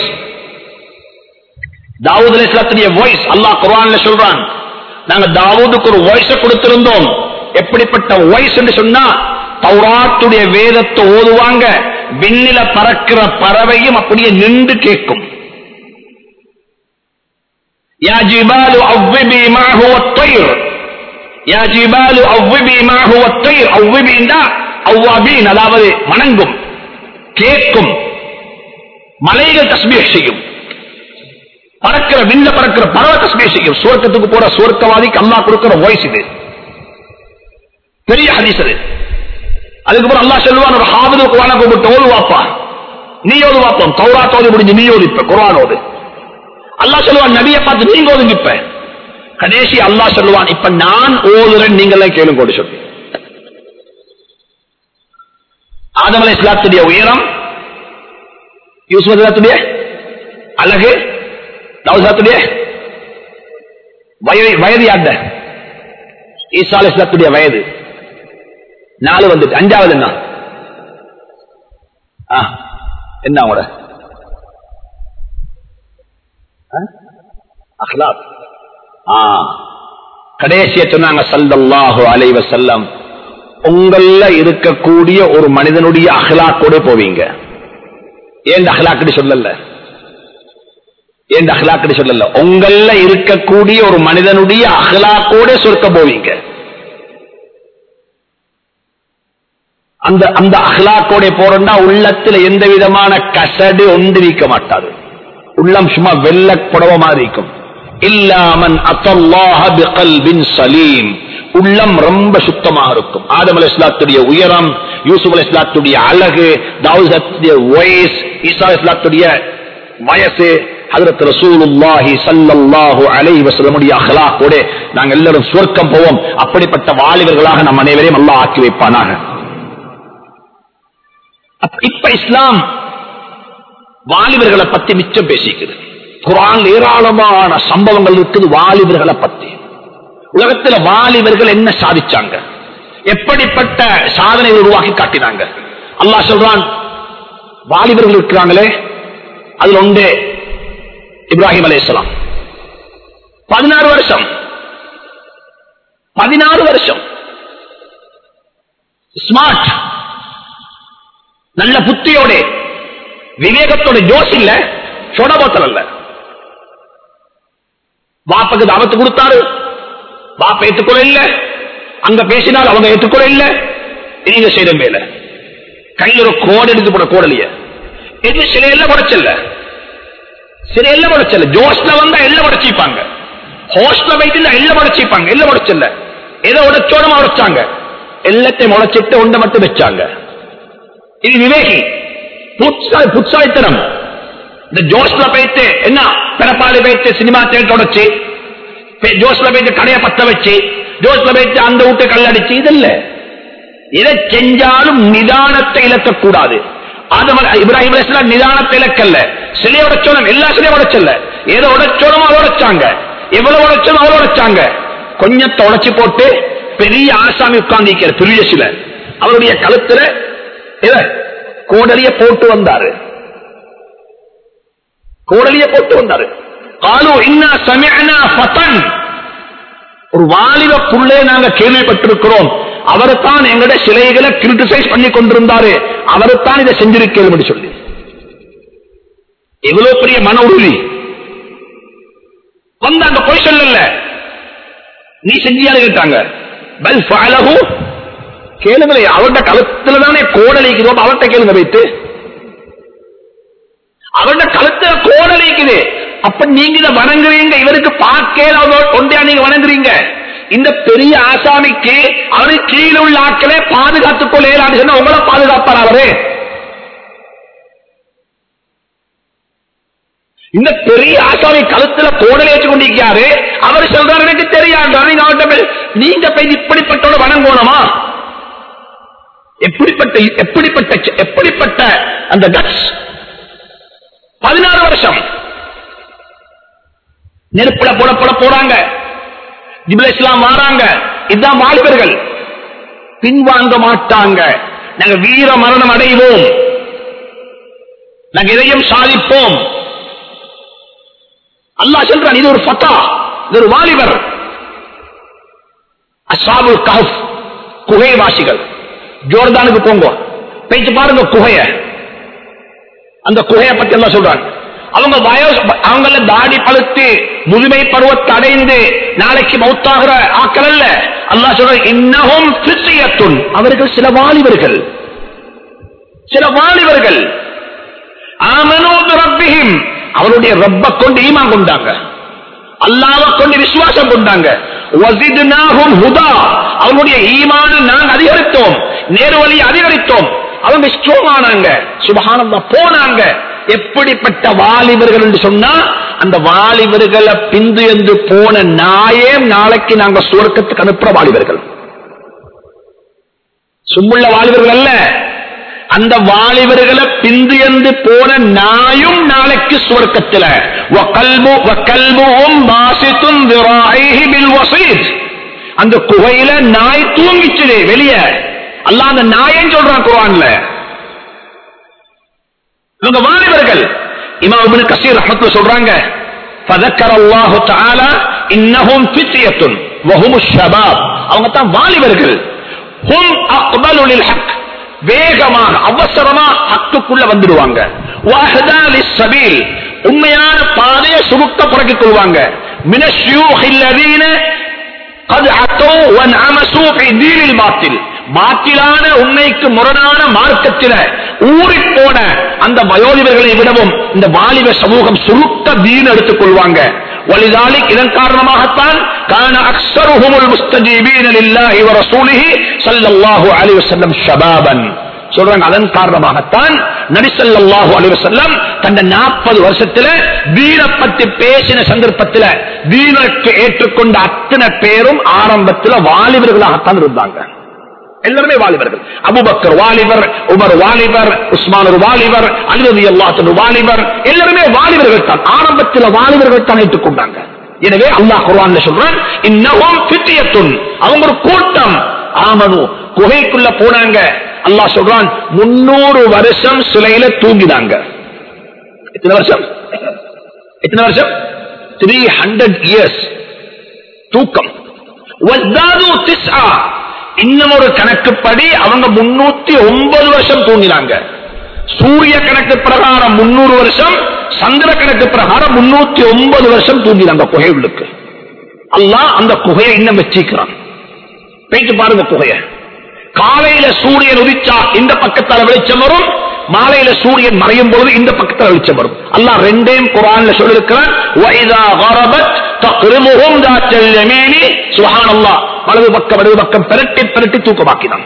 தாவூத் அலைஹிஸ்ஸலாத்துடைய வாய்ஸ் அல்லாஹ் குர்ஆன்ல சொல்றான் நாங்க தாவூதுக்கு ஒரு வாய்ஸ கொடுத்திருந்தோம் எப்படிப்பட்ட வாய்ஸ் என்று சொன்னா தௌராத்துடைய வேதத்தை ஓதுவாங்க விண்ணில பறக்கிற பறவையும் அப்படியே நின்று கேட்கும் யா ஜிபாலு அவ்விபி மாஹு வத்தைர் யா ஜிபாலு அவ்விபி மாஹு வத்தைர் அவ்விபின்னா அவ்வாபீன் அதாவது வணங்கும் கேட்கும் மலைகள் தஸ்பீஹ் செய்யும் பறக்கிற விண்ல பறக்கிற பறவை தஸ்பீஹ் செய்யும் சுவர்க்கத்துக்கு போற சுவர்க்கவாதிக்கு அல்லாஹ் கொடுக்கிற வாய்ஸ் இது பெரிய ஹதீஸ் அது அதுக்கப்புறம் அல்லாஹ் சொல்லுவான் ஒரு ஹாபிது குரான கூப்பிட்டு ஓதுவாப்பா நீ ஓதுவாப்போம் தௌராத் ஓதி முடிஞ்சு நீ ஓதிப்ப குரான் ஓது அல்லாஹ் சொல்லுவான் நபியை பார்த்து நீங்க ஓதுங்க இப்ப கடைசி அல்லாஹ் சொல்லுவான் இப்ப நான் ஓதுறேன் நீங்களே கேளுங்க சொல்லி ஆதம் அலை இஸ்லாத்துடைய உயரம் யூசுப் அலைஹிஸ்ஸலாத்துடைய அழகு தௌசாத்துடைய வயது வயது யார்ட ஈசா அலை இஸ்லாத்துடைய வயது நாலு வந்துட்டு அஞ்சாவது என்ன ஆ, என்ன அவங்களோட ஆ? அஹ்லாக் ஆ கடைசிய சொன்னாங்க சல்லல்லாஹு அலைஹி வஸல்லம் உங்கள இருக்கக்கூடிய ஒரு மனிதனுடைய அஹ்லாக்கோட போவீங்க ஏன் அஹ்லாக்குன்னு சொல்லல ஏன் அஹ்லாக்குன்னு சொல்லல உங்கள இருக்கக்கூடிய ஒரு மனிதனுடைய அஹ்லாக்கோட சொர்க்க போவீங்க அந்த அந்த அஹ்லாக்கோட போறோம்னா உள்ளத்துல எந்த விதமான கசடு ஒன்று வைக்க மாட்டாது உள்ளம் சும்மா வெள்ள புடவ மாதிரி இருக்கும் இல்லாமன் அத்தல்லாஹ பிகல்பின் சலீம் உள்ளம் ரொம்ப சுத்தமாக இருக்கும் ஆதம் அலை இஸ்லாத்துடைய உயரம் யூசுப் அலை இஸ்லாத்துடைய அழகு தாவூதுடைய வயஸ் ஈசா அலை இஸ்லாத்துடைய வயசு ஹஜரத் ரசூலுல்லாஹி ஸல்லல்லாஹு அலைஹி வஸல்லமுடைய அஹ்லாக்கோட நாங்கள் எல்லாரும் சுவர்க்கம் போவோம் அப்படிப்பட்ட வாலிபர்களாக நம் அனைவரையும் அல்லாஹ் ஆக்கி வைப்பானாக அப்ப- இப்ப இஸ்லாம் வாலிபர்களை பத்தி மிச்சம் பேசிக்குது குரான் ஏராளமான சம்பவங்கள் இருக்குது வாலிபர்களை பத்தி உலகத்துல வாலிபர்கள் என்ன சாதிச்சாங்க எப்படிப்பட்ட சாதனை உருவாக்கி காட்டினாங்க அல்லாஹ் சொல்றான் வாலிபர்கள் இருக்கிறாங்களே அதுல ஒன்று இப்ராஹிம் அலைஹிஸ்ஸலாம் பதினாறு வருஷம் பதினாறு வருஷம் ஸ்மார்ட் நல்ல புத்தியோட விவேகத்தோட ஜோஸ் இல்ல சொடபோத்தல் அல்ல வாப்புக்கு தாவத்து கொடுத்தாரு வாப்ப ஏற்றுக்கொள்ள இல்ல அங்க பேசினால் அவங்க ஏற்றுக்கொள்ள இல்ல நீங்க செய்த மேல கையில் ஒரு கோடு எடுத்து போட கோடலிய இது சில எல்லாம் உடைச்சல்ல சில எல்லாம் உடைச்சல்ல ஜோஸ்ல வந்தா எல்லாம் உடைச்சிப்பாங்க ஹோஸ்ட்ல வைத்து எல்லாம் உடைச்சிப்பாங்க எல்லாம் உடைச்சல்ல ஏதோ உடைச்சோடமா உடைச்சாங்க எல்லாத்தையும் உடைச்சிட்டு ஒன்றை மட்டும் வச்சாங்க இது விவேகி புட்சா- புட்சாலித்தனம் இந்த ஜோஸ்ல போயிட்டு என்ன பிறப்பாடு போயிட்டு சினிமா தேட்டர் உடைச்சு பே- ஜோஸ்ல போயிட்டு கடையை பத்த வச்சு ஜோஸ்ல போயிட்டு அந்த வீட்டு கல்லடிச்சு இது இல்ல எதை செஞ்சாலும் நிதானத்தை இழக்கக்கூடாது ஆதம் அலை- இப்ராஹிம் அலைஹிஸ்ஸலாம் நிதானத்தை இழக்கல்ல சிலையை உடைச்சோனும் எல்லா சிலையும் உடைச்சல்ல ஏதோ உடைச்சோனும் அதை உடைச்சாங்க எவ்வளவு உடைச்சோனும் அவ்வளவு உடைச்சாங்க கொஞ்சத்தை உடைச்சு போட்டு பெரிய ஆசாமி உட்கார்ந்து பெரிய சிலை அவருடைய கழுத்துல இத கோடலிய போட்டு வந்தாரு கோடலிய போட்டு வந்தாரு காலு இன்னா சமிஅனா ஃபதன் ஒரு வாலிப புள்ளே நாங்க கேள்விப்பட்டிருக்கிறோம் அவர்தான் எங்களுடைய சிலைகளை கிரிட்டிசைஸ் பண்ணி கொண்டிருந்தாரு அவர்தான் இதை செஞ்சிருக்கேன் சொல்லி எவ்வளவு பெரிய மன உறுதி வந்தாங்க போய் சொல்லல நீ செஞ்சியான்னு கேட்டாங்க பல் ஃபஅலஹு கேளுங்களே அவருடைய கழுத்துல தானே கோடலிக்கிறோம் அவர்கிட்ட கேளுங்க வைத்து அவருடைய கழுத்துல கோடலிக்குது அப்ப நீங்க இதை வணங்குறீங்க இவருக்கு பார்க்கல ஒன்றையா நீங்க வணங்குறீங்க இந்த பெரிய ஆசாமிக்கு அவரு கீழே உள்ள ஆட்களே பாதுகாத்துக் கொள்ளேன்னு சொன்னா உங்களை பாதுகாப்பார் அவரு இந்த பெரிய ஆசாமி கழுத்துல கோடலை ஏற்று கொண்டிருக்காரு அவர் சொல்றாரு எனக்கு தெரியாது நீங்க அவர்ட்ட போய், நீங்க போய் இப்படிப்பட்டோட வணங்கணுமா எப்படிப்பட்ட எப்படிப்பட்ட எப்படிப்பட்ட அந்த கட்ஸ் பதினாறு வருஷம் நெருப்புல போட போட போறாங்க ஜிபுல் இஸ்லாம் மாறாங்க இதுதான் வாலிபர்கள் பின்வாங்க மாட்டாங்க நாங்க வீர மரணம் அடைவோம் நாங்க இதையும் சாதிப்போம் அல்லாஹ் சொல்றான் இது ஒரு ஃபத்தா இது ஒரு வாலிபர் அசாபுல் கஹப் குகைவாசிகள் ஜோர்தானுக்கு போங்க பேச்சு பாருங்க குகைய அந்த குகையை பத்தி எல்லாம் சொல்றாங்க அவங்க வயசு அவங்கள தாடி பழுத்து முதுமை பருவத்தை அடைந்து நாளைக்கு மௌத்தாகிற ஆக்கள் அல்ல அல்லாஹ் சொல்ற இன்னமும் பிசியத்துன் அவர்கள் சில வாலிபர்கள் சில வாலிபர்கள் ஆமனோ ரப்பிஹிம் அவருடைய ரப்ப கொண்டு ஈமான் கொண்டாங்க அல்லாஹ்வை கொண்டு விசுவாசம் கொண்டாங்க வஸித்னாஹும் ஹுதா அவருடைய ஈமான் நாங்கள் அதிகரித்தோம் நேர்வழி அதிகரித்தோம் அவங்க ஸ்ட்ராங் ஆனாங்க சுபஹானல்லாஹ் போனாங்க எப்படிப்பட்ட வாலிபர்கள் என்று சொன்னா அந்த வாலிபர்களை பிந்து என்று போன நாயே நாளைக்கு நாங்க சுவர்க்கத்துக்கு அனுப்புற வாலிபர்கள் சும்முள்ள வாலிபர்கள் அல்ல அந்த வாலிபர்களை பிந்து என்று போன நாயும் நாளைக்கு சுவர்க்கத்தில் அந்த குகையில நாய் தூங்கிச்சுது வெளிய அல்ல அந்த நாயன்னு சொல்றான் குரான்ல இவங்க வாலிபர்கள் இமாம் இப்னு கசீர் ரஹ்மத்துல்லாஹி சொல்றாங்க فذكر الله تعالى انهم فتيه وهم الشباب அவங்க தான் வாலிபர்கள் هم اقبل للحق வேகமாக அவசரமா ஹக்குக்குள்ள வந்துடுவாங்க வாஹதா லிஸ்ஸபீல் உண்மையான பாதையை சுருக்க புறக்கிக் கொள்வாங்க மின ஷியூஹ் அல்லதீன قد عتوا وانعمسوا في دين الباطل பாத்திலான உண்மைக்கு முரணான மார்க்கத்தில ஊறி போன அந்த வயோதிபர்களை விடவும் இந்த வாலிப சமூகம் சுருக்க தீன் எடுத்துக் கொள்வாங்க ولذلك இதன் காரணமாகத்தான் كان اكثرهم المستجيبين لله ورسوله صلى الله عليه وسلم شبابا சொல்றாங்க அதன் காரணமாகத்தான் நபிசல்லாஹு அலைஹி வஸல்லம் தந்த நாற்பது வருஷத்துல வீண பத்தி பேசின சந்தர்ப்பத்துல வீணக்கு ஏற்றுக்கொண்ட அத்தனை பேரும் ஆரம்பத்துல வாலிபர்களாகத்தான் இருந்தாங்க எல்லாருமே வாலிபர்கள் அபுபக்கர் வாலிபர் உமர் வாலிபர் உஸ்மான் ஒரு வாலிபர் அலிரதி அல்லாஹ் வாலிபர் எல்லாருமே வாலிபர்கள் தான் ஆரம்பத்தில் வாலிபர்கள் தான் ஏற்றுக்கொண்டாங்க எனவே அல்லாஹ் குர்ஆன்ல சொல்றான் இன்னஹும் ஃபித்யத்துன் அவங்க ஒரு கூட்டம் ஆமனு குகைக்குள்ள போனாங்க அல்லாஹ் சொல்றான் முன்னூறு வருஷம் சிலையில தூங்கினாங்க எத்தனை வருஷம் எத்தனை வருஷம் த்ரீ ஹண்ட்ரட் இயர்ஸ் தூக்கம் வஸ்தாது திஸ்ஆ இன்னும் ஒரு கணக்குப்படி அவங்க முன்னூத்தி ஒன்பது வருஷம் தூங்கினாங்க சூரிய கணக்கு பிரகாரம் முன்னூறு வருஷம் சந்திர கணக்கு பிரகாரம் முன்னூத்தி ஒன்பது வருஷம் தூங்கினாங்க குகைகளுக்கு அல்லாஹ் அந்த குகையை இன்னும் வச்சிக்கிறான் போயிட்டு பாருங்க குகைய காலையில சூரியன் உதிச்சா இந்த பக்கத்தால வெளிச்சம் வரும் மாலையில சூரியன் மறையும் பொழுது இந்த பக்கத்தால வெளிச்சம் வரும் அல்லாஹ் ரெண்டையும் குரான்ல சொல்லிருக்கிறான் وَإِذَا غَرَبَتْ تَقْرِضُهُمْ ذَاتَ الْيَمِينِ سبحان الله வலது பக்கம் வலது பக்கம் பெரட்டி பெரட்டி தூக்கமாக்கினான்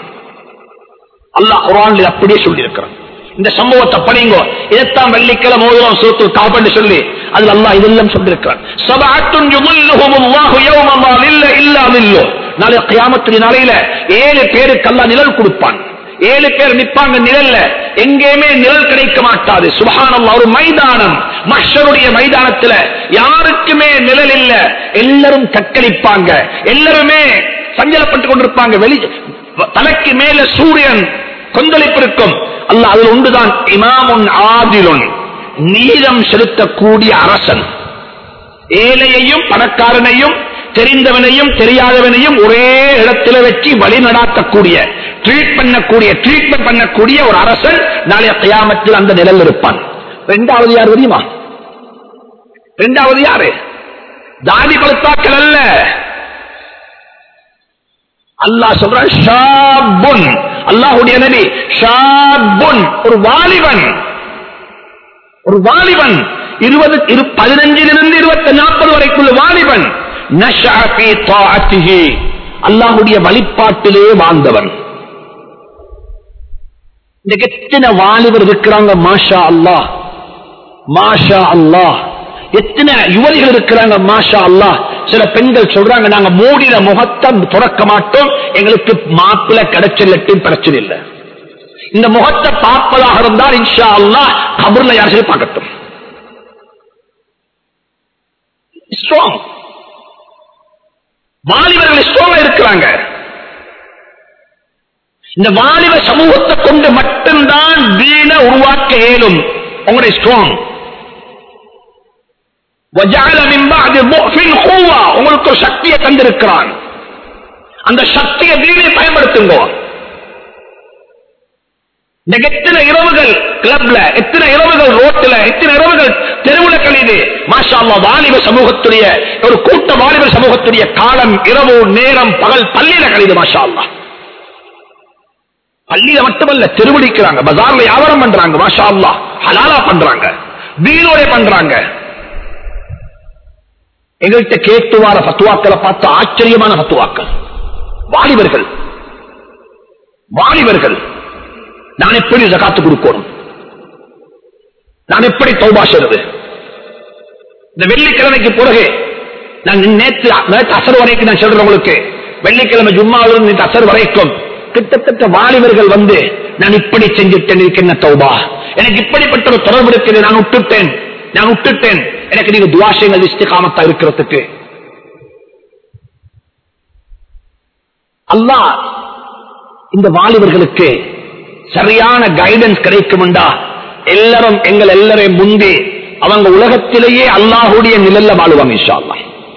அல்லாஹ் குரான்ல அப்படியே சொல்லி இருக்கிறான் இந்த சம்பவத்தை படிங்கோ இதைத்தான் வெள்ளிக்கிழமை ஓதுவோம் சூத்து காப்பண்டு சொல்லி அதுல அல்லாஹ் இதெல்லாம் சொல்லியிருக்கிறான் சபஅத்துன் யுظில்லுஹுமுல்லாஹு யௌம மா லில்ல இல்லா லில்லு நாளை கியாமத்துடைய நாளையில ஏழு பேருக்கு அல்லாஹ் நிழல் கொடுப்பான் ஏழு பேர் நிப்பாங்க நிழல்ல எங்கேயுமே நிழல் கிடைக்க மாட்டாது சுபஹானல்லாஹ் ஒரு மைதானம் மஹ்ஷருடைய மைதானத்துல யாருக்குமே நிழல் இல்ல எல்லாரும் தக்களிப்பாங்க எல்லாருமே சஞ்சலப்பட்டு கொண்டிருப்பாங்க வெளி தலைக்கு மேல சூரியன் கொந்தளிப்பு இருக்கும் அல்ல அதில் உண்டுதான் இமாமுன் ஆதிலுன் நீதம் செலுத்தக்கூடிய அரசன் ஏழையையும் பணக்காரனையும் தெரிந்தவனையும் தெரியாதவனையும் ஒரே இடத்துல வச்சு வழி நடாத்தக்கூடிய ட்ரீட் பண்ணக்கூடிய ட்ரீட்மெண்ட் பண்ணக்கூடிய ஒரு அரசன் நாளைய கயாமத்தில் அந்த நிழல் இருப்பான் ரெண்டாவது யார் தெரியுமா ரெண்டாவது யாரு தாடி பழுத்தாக்கள் அல்ல அல்லாஹ் சொல்றான் ஷாபுன் அல்லாஹுடைய நபி ஷாபுன் ஒரு வாலிபன் ஒரு வாலிபன் இருபது இரு பதினஞ்சிலிருந்து இருபத்தி நாற்பது வரைக்குள்ள வாலிபன் நஷா ஃபீ தாஅத்திஹி. அல்லாஹுடைய வழிபாட்டிலே வாழ்ந்தவன் இன்னைக்கு எத்தனை வாலிபர் இருக்கிறாங்க மாஷா அல்லாஹ் மாஷா அல்லாஹ் எத்தனை யுவதிகள் இருக்கிறாங்க மாஷா அல்லாஹ் சில பெண்கள் சொல்றாங்க நாங்க மூடின முகத்தை துறக்க மாட்டோம் எங்களுக்கு மாப்பிள்ள கிடைச்சலட்டும் பிரச்சனை இல்லை இந்த முகத்தை பார்ப்பதாக இருந்தால் இன்ஷா அல்லாஹ் கபர்ல யாரும் பார்க்கட்டும் ஸ்ட்ராங் வாலிபர்கள் ஸ்ட்ராங்கா இருக்கிறாங்க இந்த வாலிப சமூகத்தை கொண்டு மட்டும்தான் வீண உருவாக்க இயலும் உங்களுடைய ஸ்ட்ராங் وَجَعَلَ مِن بَعْدِ ضُعْفٍ قُوَّةً உங்களுக்கு ஒரு சக்தியை தந்திருக்கிறான் அந்த சக்தியை வீணை பயன்படுத்துங்க இன்னைக்கு எத்தனை இரவுகள் கிளப்ல எத்தனை இரவுகள் ரோட்ல எத்தனை இரவுகள் தெருவுல கழிது மாஷா அல்லாஹ் வாலிப சமூகத்துடைய ஒரு கூட்ட வாலிப சமூகத்துடைய காலம் இரவு நேரம் பகல் பள்ளியில கழிது மாஷா அல்லாஹ் பள்ளியில மட்டுமல்ல தெருவடிக்கிறாங்க பஜார்ல வியாபாரம் பண்றாங்க மாஷா அல்லாஹ் ஹலாலா பண்றாங்க வீணோட பண்றாங்க எங்கள்கிட்ட கேட்டு வார பத்துவாக்களை பார்த்து ஆச்சரியமான பத்துவாக்கள் வாலிபர்கள் வாலிபர்கள் நான் எப்படி ஜகாத்து கொடுக்கணும் நான் எப்படி தௌபா செய்றது இந்த வெள்ளிக்கிழமைக்கு பிறகு நான் நேற்று நேற்று அசர் வரைக்கும் நான் சொல்றேன் உங்களுக்கு வெள்ளிக்கிழமை ஜும்மாவிலிருந்து நேற்று அசர் வரைக்கும் கிட்டத்தட்ட வாலிபர்கள் வந்து நான் இப்படி செஞ்சுட்டேன் இருக்கின்ற தௌபா எனக்கு இப்படிப்பட்ட ஒரு தொடர்பு இருக்குது நான் விட்டுட்டேன் நான் விட்டுட்டேன் எனக்கு நீங்க துவாசங்கள் இஸ்திகாமத்தா இருக்கிறதுக்கு அல்லாஹ் இந்த வாலிபர்களுக்கு சரியான கைடன்ஸ் கிடைக்கும்டா எல்லாரும் எங்கள் எல்லாரையும் முந்தி அவங்க உலகத்திலேயே அல்லாஹுடைய நிழல்ல வாழுவாங்க இன்ஷா அல்லாஹ்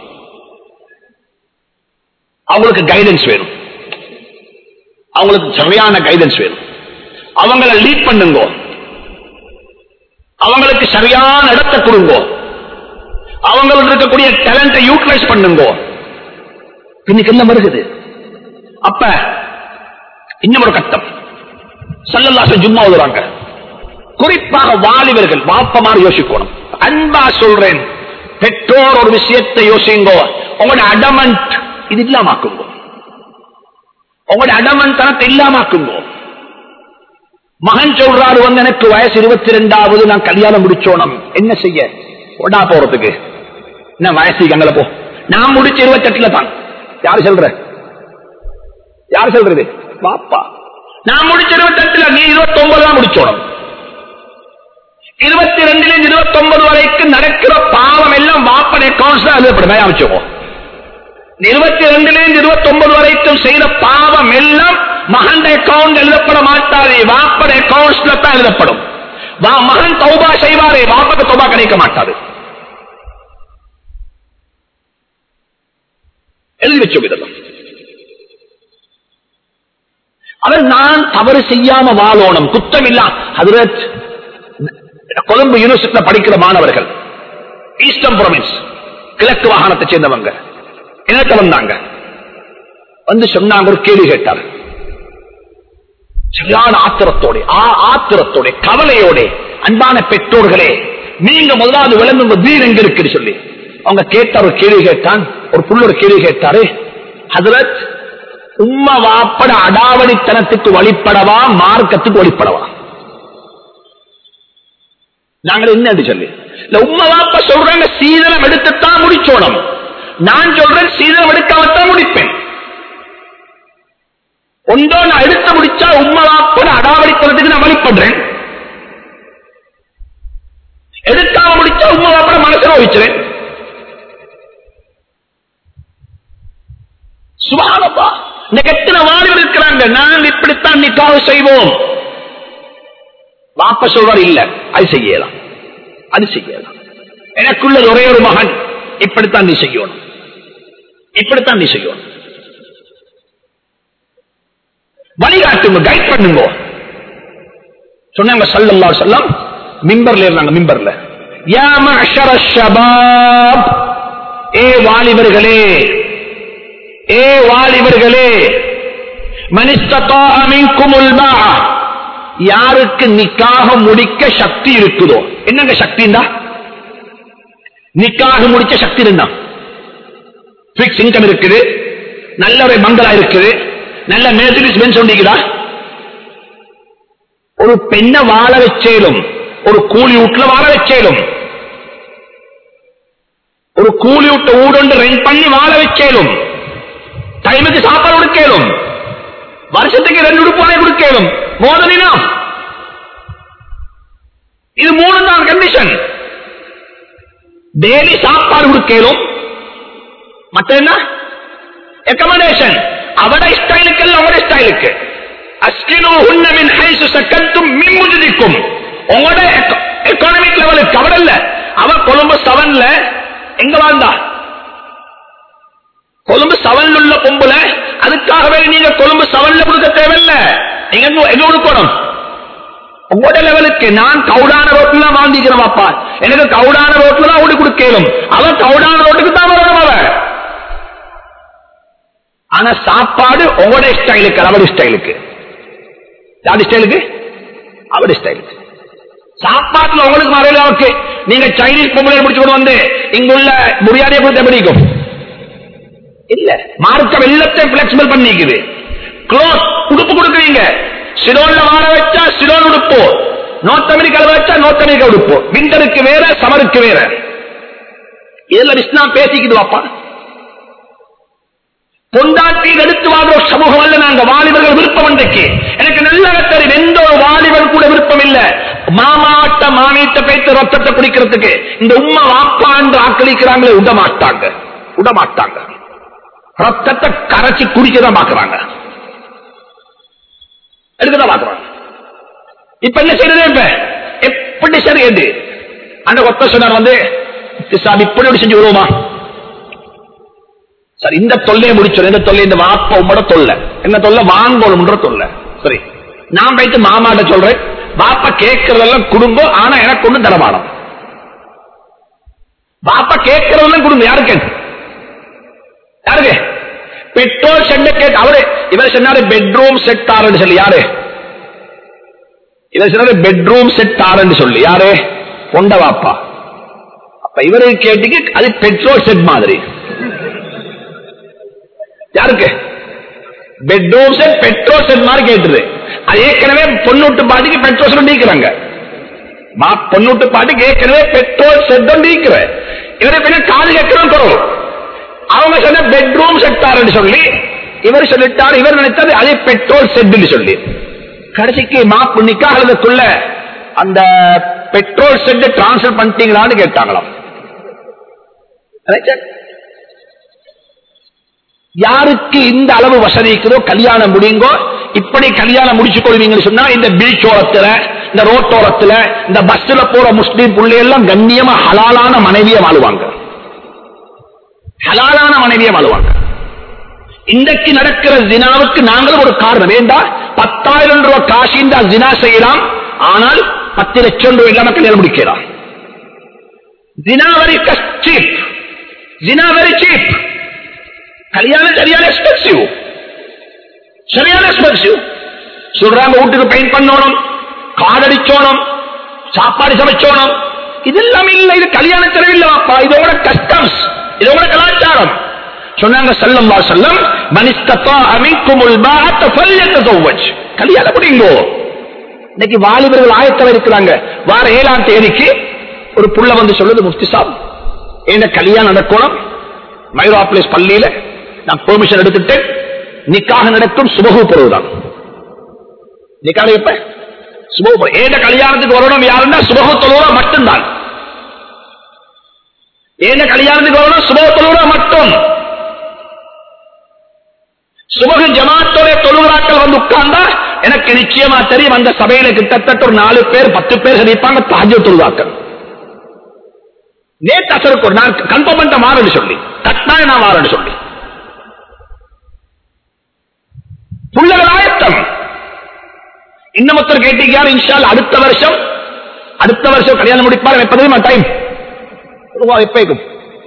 அவங்களுக்கு கைடன்ஸ் வேணும் அவங்களுக்கு சரியான கைடன்ஸ் வேணும் அவங்கள லீட் பண்ணுங்க அவங்களுக்கு சரியான இடத்தை கொடுங்க அவங்களுக்கு இருக்கக்கூடிய டேலண்டை யூட்டிலைஸ் பண்ணுங்க இன்னைக்கு என்ன வருகுது அப்ப இன்னும் ஒரு கட்டம் சல்லல்லாச ஜும்மா ஓதுறாங்க குறிப்பாக வாலிபர்கள் வாப்பமாறு யோசிக்கணும் அன்பா சொல்றேன் பெற்றோர் ஒரு விஷயத்தை யோசிங்கோ உங்களோட அடமண்ட் இது இல்லாமாக்குங்க உங்களோட அடமண்ட் தனத்தை இல்லாமாக்குங்க மகன் சொல்றாரு வந்து எனக்கு வயசு இருபத்தி ரெண்டாவது நான் கல்யாணம் முடிச்சோனம் என்ன செய்ய ஒடா போறதுக்கு என்ன வயசு அங்கல போ நான் முடிச்ச இருபத்தி எட்டுல தான் யாரு சொல்ற யார் சொல்றது பாப்பா நான் முடிச்ச இருபத்தி எட்டுல நீ இருபத்தி ஒன்பது தான் முடிச்சோணும் இருபத்தி ரெண்டுல இருந்து இருபத்தி ஒன்பது வரைக்கும் நடக்கிற பாவம் எல்லாம் வாப்பன் அக்கௌண்ட்ஸ் தான் எழுதப்படும் அமைச்சுக்கோ இருபத்தி ரெண்டுல இருந்து இருபத்தி ஒன்பது வரைக்கும் செய்த பாவம் எல்லாம் மகன் அக்கௌண்ட் எழுதப்பட மாட்டாது வாப்பட அக்கௌண்ட்ஸ்ல தான் எழுதப்படும் வா- மகன் தௌபா செய்வாரே வாப்பக்கு தௌபா கிடைக்க மாட்டாது எழுதி வச்சோம் இதெல்லாம் அவர் நான் தவறு செய்யாம வாழோணும் குத்தம் இல்ல ஹதரத் கொழும்பு யூனிவர்சிட்டியில படிக்கிற மாணவர்கள் ஈஸ்டர்ன் ப்ரொவின்ஸ் கிழக்கு வாகனத்தை சேர்ந்தவங்க என்னட்ட வந்தாங்க வந்து சொன்னாங்க ஒரு கேள்வி கேட்டார் சரியான ஆத்திரத்தோட ஆ- ஆத்திரத்தோட கவலையோட அன்பான பெற்றோர்களே நீங்க முதலாவது விளங்குங்க வீர் எங்க இருக்குன்னு சொல்லி அவங்க கேட்ட ஒரு கேள்வி கேட்டான் ஒரு புள்ள ஒரு கேள்வி கேட்டாரு ஹதரத் உம்ம வாப்பட அடாவடித்தனத்துக்கு வழிபடவா மார்க்கத்துக்கு வழிபடவா நாங்கள் என்ன சொல்லி இல்ல உம்ம வாப்ப சொல்றாங்க சீதனம் எடுத்துத்தான் முடிச்சோணும் நான் சொல்றேன் சீதனம் எடுக்காமத்தான் முடிப்பேன் ஒன்றோ நான் எடுத்து முடிச்சா உம்ம வாப்பட அடாவடித்தனத்துக்கு நான் வழிபடுறேன் எடுக்காம முடிச்சா உம்ம வாப்பட மனசுல வச்சுறேன் சுபானப்பா இந்த எத்தனை வாலிபர் இருக்கிறாங்க நாங்கள் இப்படித்தான் நிக்காக செய்வோம் வாப்ப சொல்வார் இல்ல அது செய்யலாம் அது செய்யலாம் எனக்குள்ள ஒரே ஒரு மகன் இப்படித்தான் நீ செய்யணும் இப்படித்தான் நீ செய்யணும் வழிகாட்டுங்க கைட் பண்ணுங்க சொன்னாங்க சல்லல்லா செல்லம் மிம்பர்ல இருந்தாங்க மிம்பர்ல யா மஅஷர ஷபாப் ஏ வாலிபர்களே ஏ வாலிபர்களே மனிஸ்தா மின்குமுல் பாஅ யாருக்கு நிக்காக முடிக்க சக்தி இருக்குதோ என்னங்க சக்தி இருந்தா நிக்காக முடிச்ச சக்தி இருந்தா பிக்ஸ் இன்கம் இருக்குது நல்ல ஒரு மங்களா இருக்குது நல்ல மெர்சிடிஸ் பென்ஸ் ஒண்டிக்குதா ஒரு பெண்ணை வாழ வச்சேலும் ஒரு கூலி வீட்டுல வாழ வச்சேலும் ஒரு கூலி விட்ட ஊடொன்று ரெண்ட் பண்ணி வாழ வச்சேலும் டைமுக்கு சாப்பாடு கொடுக்கலும் வருஷத்துக்கு ரெண்டு உடுப்பானை கொடுக்கலும் மோதலினா இது மூணு தான் கண்டிஷன் டெய்லி சாப்பாடு கொடுக்கலும் மற்ற என்ன எக்கமடேஷன் அவட ஸ்டைலுக்கு அல்ல அவட ஸ்டைலுக்கு அஸ்கினு உன்னமின் ஹைசு சக்கத்தும் மின்முஜிக்கும் உங்களோட எக்கானமிக் லெவலுக்கு அவட இல்ல அவ கொழும்பு செவன்ல எங்க வாழ்ந்தா கொழும்பு செவன்ல உள்ள பொம்புல அதுக்காகவே நீங்க கொழும்பு செவன்ல கொடுக்க தேவையில்ல நீங்க எங்க எங்க கொடுக்கணும் உங்களோட லெவலுக்கு நான் கவுடான ரோட்ல தான் வாழ்ந்திக்கிறேன் பாப்பா எனக்கு கவுடான ரோட்ல தான் ஓடி கொடுக்கலும் அவன் கவுடான ரோட்டுக்கு தான் வரணும் அவன் ஆனா சாப்பாடு உங்களோட ஸ்டைலுக்கு அவருடைய ஸ்டைலுக்கு யாரு ஸ்டைலுக்கு அவருடைய ஸ்டைலுக்கு சாப்பாட்டுல உங்களுக்கு மறையில ஓகே நீங்க சைனீஸ் பொம்பளை முடிச்சு கொண்டு வந்து இங்குள்ள பிரியாணியை கொடுத்த பிடிக்கும் இல்ல மார்க்கம் எல்லாத்தையும் பிளெக்சிபிள் பண்ணிக்குது க்ளோத் உடுப்பு கொடுக்குறீங்க சிலோன்ல வாழ வச்சா சிலோன் உடுப்பு நோர்த் அமெரிக்கால வச்சா நோர்த் அமெரிக்கா உடுப்பு விண்டருக்கு வேற சமருக்கு வேற இதுல இஸ்லாம் பேசிக்குது வாப்பா பொண்டாட்டியில் எடுத்து வாழ்ற ஒரு சமூகம் அல்ல நாங்க வாலிபர்கள் விருப்பம் இன்றைக்கு எனக்கு நல்ல தெரியும் எந்த ஒரு வாலிபர் கூட விருப்பம் இல்ல மாமாட்ட மாமீட்ட பேத்து ரத்தத்தை குடிக்கிறதுக்கு இந்த உம்மா வாப்பா என்று ஆக்களிக்கிறாங்களே விட மாட்டாங்க விட மாட்டாங்க ரத்தத்தை கரைச்சி குடிக்கதான் பாக்குறாங்க எடுக்கதான் பாக்குறாங்க இப்ப என்ன செய்யறது இப்ப எப்படி சரி என்று அந்த ஒத்த சொன்னார் வந்து சார் இப்படி ஒரு செஞ்சு வருவோமா சரி இந்த தொல்லையை முடிச்சோம் இந்த தொல்லை இந்த வாப்ப உம்மோட தொல்லை என்ன தொல்லை வாங்கணும்ன்ற தொல்லை சரி நான் வைத்து மாமாட்ட சொல்றேன் பாப்பா கேட்கறதெல்லாம் குடும்பம் ஆனா எனக்கு ஒண்ணு தரமானம் பாப்பா கேட்கறதெல்லாம் குடும்பம் யாருக்கு யாருக்கு பெட்ரோல் செட் கேட்டு அவரு இவர் சொன்னாரு பெட்ரூம் செட் தாரன்னு சொல்லி யாரு இவர் சொன்னாரு பெட்ரூம் செட் தாரன்னு சொல்லி யாரு பொண்ட வாப்பா அப்ப இவரு கேட்டுக்கு அது பெட்ரோல் செட் மாதிரி யாருக்கு பெட்ரூம் செட் பெட்ரோல் செட் மாதிரி கேட்டுது அது ஏற்கனவே பொண்ணூட்டு பாட்டிக்கு பெட்ரோல் செட் நீக்கிறாங்க மா பொண்ணூட்டு பாட்டிக்கு ஏற்கனவே பெட்ரோல் செட் நீக்கிற இவரை கொஞ்சம் காது கேட்கிறோம் குறவு அவங்க சொன்ன பெட்ரூம் செட்டாருன்னு சொல்லி இவர் சொல்லிட்டார் இவர் நினைத்தது அதே பெட்ரோல் செட்னு சொல்லி கடைசிக்கு மாப்பு நிக்காகிறதுக்குள்ள அந்த பெட்ரோல் செட் டிரான்ஸ்பர் பண்ணிட்டீங்களான்னு கேட்டாங்களாம் Right? யாருக்கு இந்த அளவு வசதி இருக்குதோ கல்யாணம் முடியுங்கோ இப்படி கல்யாணம் முடிச்சு கொள்வீங்கன்னு சொன்னா இந்த பீச் ஓரத்துல இந்த ரோட்டோரத்துல இந்த பஸ்ல போற முஸ்லீம் பிள்ளை எல்லாம் கண்ணியமா ஹலாலான மனைவிய வாழுவாங்க ஹலாலான மனைவிய வாழுவாங்க இன்றைக்கு நடக்கிற ஜினாவுக்கு நாங்களும் ஒரு காரணம் வேண்டாம் பத்தாயிரம் ரூபாய் காசு இந்த ஜினா செய்யலாம் ஆனால் பத்து லட்சம் ரூபாய் இல்லாம கல்யாணம் முடிக்கலாம் ஜினா வெரி சீப் ஜினா வெரி சீப் கல்யாணம் சரியான எக்ஸ்பென்சிவ் சரியான எக்ஸ்பென்சிவ் சொல்றாங்க வீட்டுக்கு பெயிண்ட் பண்ணணும் காடடிச்சோணும் சாப்பாடு சமைச்சோணும் இதெல்லாம் இல்ல இது கல்யாண செலவில்லப்பா இதோட கஸ்டம்ஸ் இதோட கலாச்சாரம் சொன்னாங்க சல்லல்லா செல்லம் மனிஸ்தத்தா அமைக்குமுல் பாத்த ஃபல்யத்தஸவ்வஜ் கல்யாணம் முடியுங்கோ இன்னைக்கு வாலிபர்கள் ஆயத்தம் இருக்கிறாங்க வார ஏழாம் தேதிக்கு ஒரு புள்ள வந்து சொல்லுது முஃப்தி சாப் என்ன கல்யாணம் நடக்கணும் மைரோப்ளேஸ் பள்ளியில நான் பெர்மிஷன் எடுத்துட்டு நிக்காக நடக்கும் சுபகு பொருள்தான் நிக்காக எப்ப சுபகு பொருள் ஏத கல்யாணத்துக்கு வரணும் யாருன்னா சுபகு தொழுவா மட்டும்தான் ஏத கல்யாணத்துக்கு வரணும் சுபகு தொழுவா மட்டும் சுபகு ஜமாத்தோட தொழுகிறாக்கள் வந்து உட்கார்ந்தா எனக்கு நிச்சயமா தெரியும் அந்த சபையில கிட்டத்தட்ட ஒரு நாலு பேர் பத்து பேர் சந்திப்பாங்க தாஜ தொழுவாக்கள் நேற்று அசருக்கு ஒரு நான் கன்ஃபார்ம் பண்ணிட்ட மாறன்னு சொல்லி கட்டாயம் நான் மாறன்னு சொல்லி புள்ளகள் ஆயத்தம் இன்னும் ஒருத்தர் கேட்டீங்க இன்ஷால் அடுத்த வருஷம் அடுத்த வருஷம் கல்யாணம் முடிப்பார் எப்போதுமா டைம் எப்பேக்கும்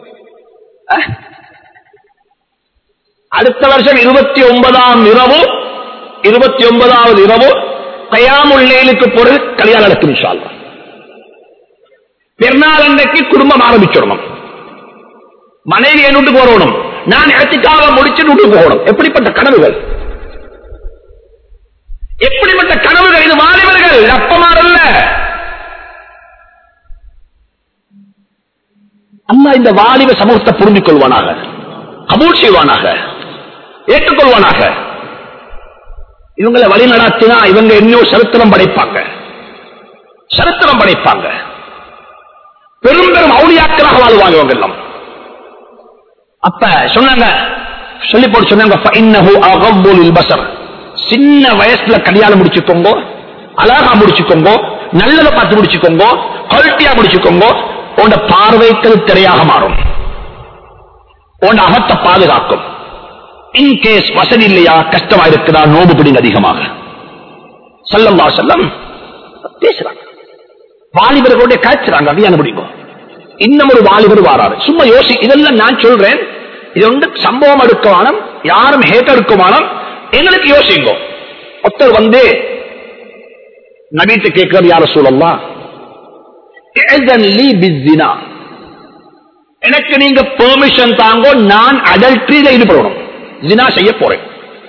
அடுத்த வருஷம் இருபத்தி ஒன்பதாம் இரவு இருபத்தி ஒன்பதாவது இரவு கயாமுள்ளேலுக்கு பொருள் கல்யாணம் நடக்கும் இன்ஷால் பெருநாள் அன்னைக்கு குடும்பம் ஆரம்பிச்சிடணும் மனைவி என்னுட்டு போறணும் நான் இடத்துக்காக முடிச்சு வீட்டுக்கு போகணும் எப்படிப்பட்ட கனவுகள் எப்படிப்பட்ட கனவுகள் இது வாலிபர்கள் அப்பமாறல்ல அம்மா இந்த வாலிப சமூகத்தை புரிந்து கொள்வானாக கபூல் செய்வானாக ஏற்றுக்கொள்வானாக இவங்களை வழி நடாத்தினா இவங்க இன்னும் சரித்திரம் படைப்பாங்க சரித்திரம் படைப்பாங்க பெரும் பெரும் அவுளியாக்களாக வாழ்வாங்க இவங்க எல்லாம் அப்ப சொன்னாங்க சொல்லி போட்டு சொன்னாங்க فإنه أغض للبصر. சின்ன வயசுல கல்யாணம் முடிச்சுக்கோங்க அழகா முடிச்சுக்கோங்க நல்லதை பார்த்து முடிச்சுக்கோங்க குவாலிட்டியா முடிச்சுக்கோங்க உண்ட பார்வைக்கு திரையாக மாறும் உண்ட அகத்தை பாதுகாக்கும் இன்கேஸ் வசதி இல்லையா கஷ்டமா இருக்குதா நோம்பு பிடிங்க அதிகமாக செல்லம் செல்லம் பேசுறாங்க வாலிபர்களோட காய்ச்சுறாங்க கல்யாணம் முடிக்கும் இன்னும் ஒரு வாலிபர் வாராரு சும்மா யோசி இதெல்லாம் நான் சொல்றேன் இது வந்து சம்பவம் எடுக்கவானம் யாரும் ஹேட் எடுக்கவானம் எங்களுக்கு யோசிங்கோ ஒருத்தர் வந்து நபீத்து கேட்கிறது யார சூழல்லாம் எனக்கு நீங்க பெர்மிஷன் தாங்கோ நான் அடல்ட்ரியில ஈடுபடணும் ஜினா செய்ய போறேன்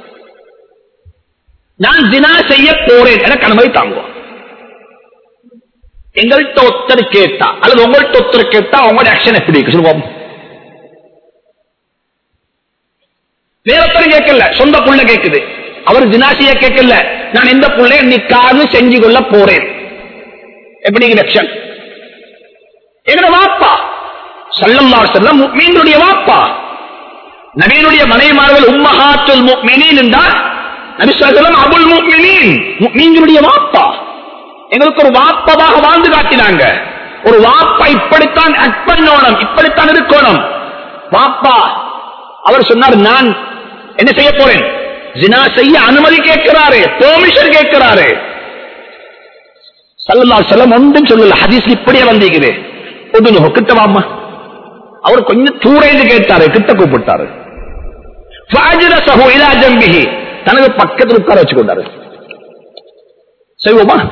நான் ஜினா செய்ய போறேன் எனக்கு அனுமதி தாங்கோ எங்கள்கிட்ட ஒருத்தர் கேட்டா அல்லது உங்கள்கிட்ட ஒருத்தர் கேட்டா உங்களோட ஆக்ஷன் எப்படி இருக்கு சொல்லுவோம் வேற ஒருத்தர் கேட்கல சொந்த புள்ள கேக்குது அவர் ஜினாசிய கேட்கல நான் இந்த புள்ளை நிக்காது செஞ்சு கொள்ள போறேன் எப்படி ஆக்ஷன் எங்கட வாப்பா சல்லல்லா செல்லம் மீனுடைய வாப்பா நபீனுடைய மனைமார்கள் உம்மஹாத்துல் முக்மினீன் என்றால் நபி சொல்லம் அபுல் முக்மினீன் மீன்களுடைய வாப்பா எங்களுக்கு ஒரு வாப்பதாக வாழ்ந்து காட்டினாங்க ஒரு வாப்பா இப்படித்தான் அட் பண்ணணும் இப்படித்தான் இருக்கணும் வாப்பா அவர் சொன்னார் நான் என்ன செய்ய போறேன் ஜினா செய்ய அனுமதி கேட்கிறாரு பெர்மிஷன் கேட்கிறாரு சல்லல்லா செல்லம் ஒன்றும் சொல்லல ஹதீஸ் இப்படியே வந்திருக்குது ஒதுனு கிட்ட வாமா அவர் கொஞ்சம் தூரைந்து கேட்டாரு கிட்ட கூப்பிட்டாரு தனது பக்கத்தில் உட்கார வச்சுக்கொண்டாரு செய்வோமா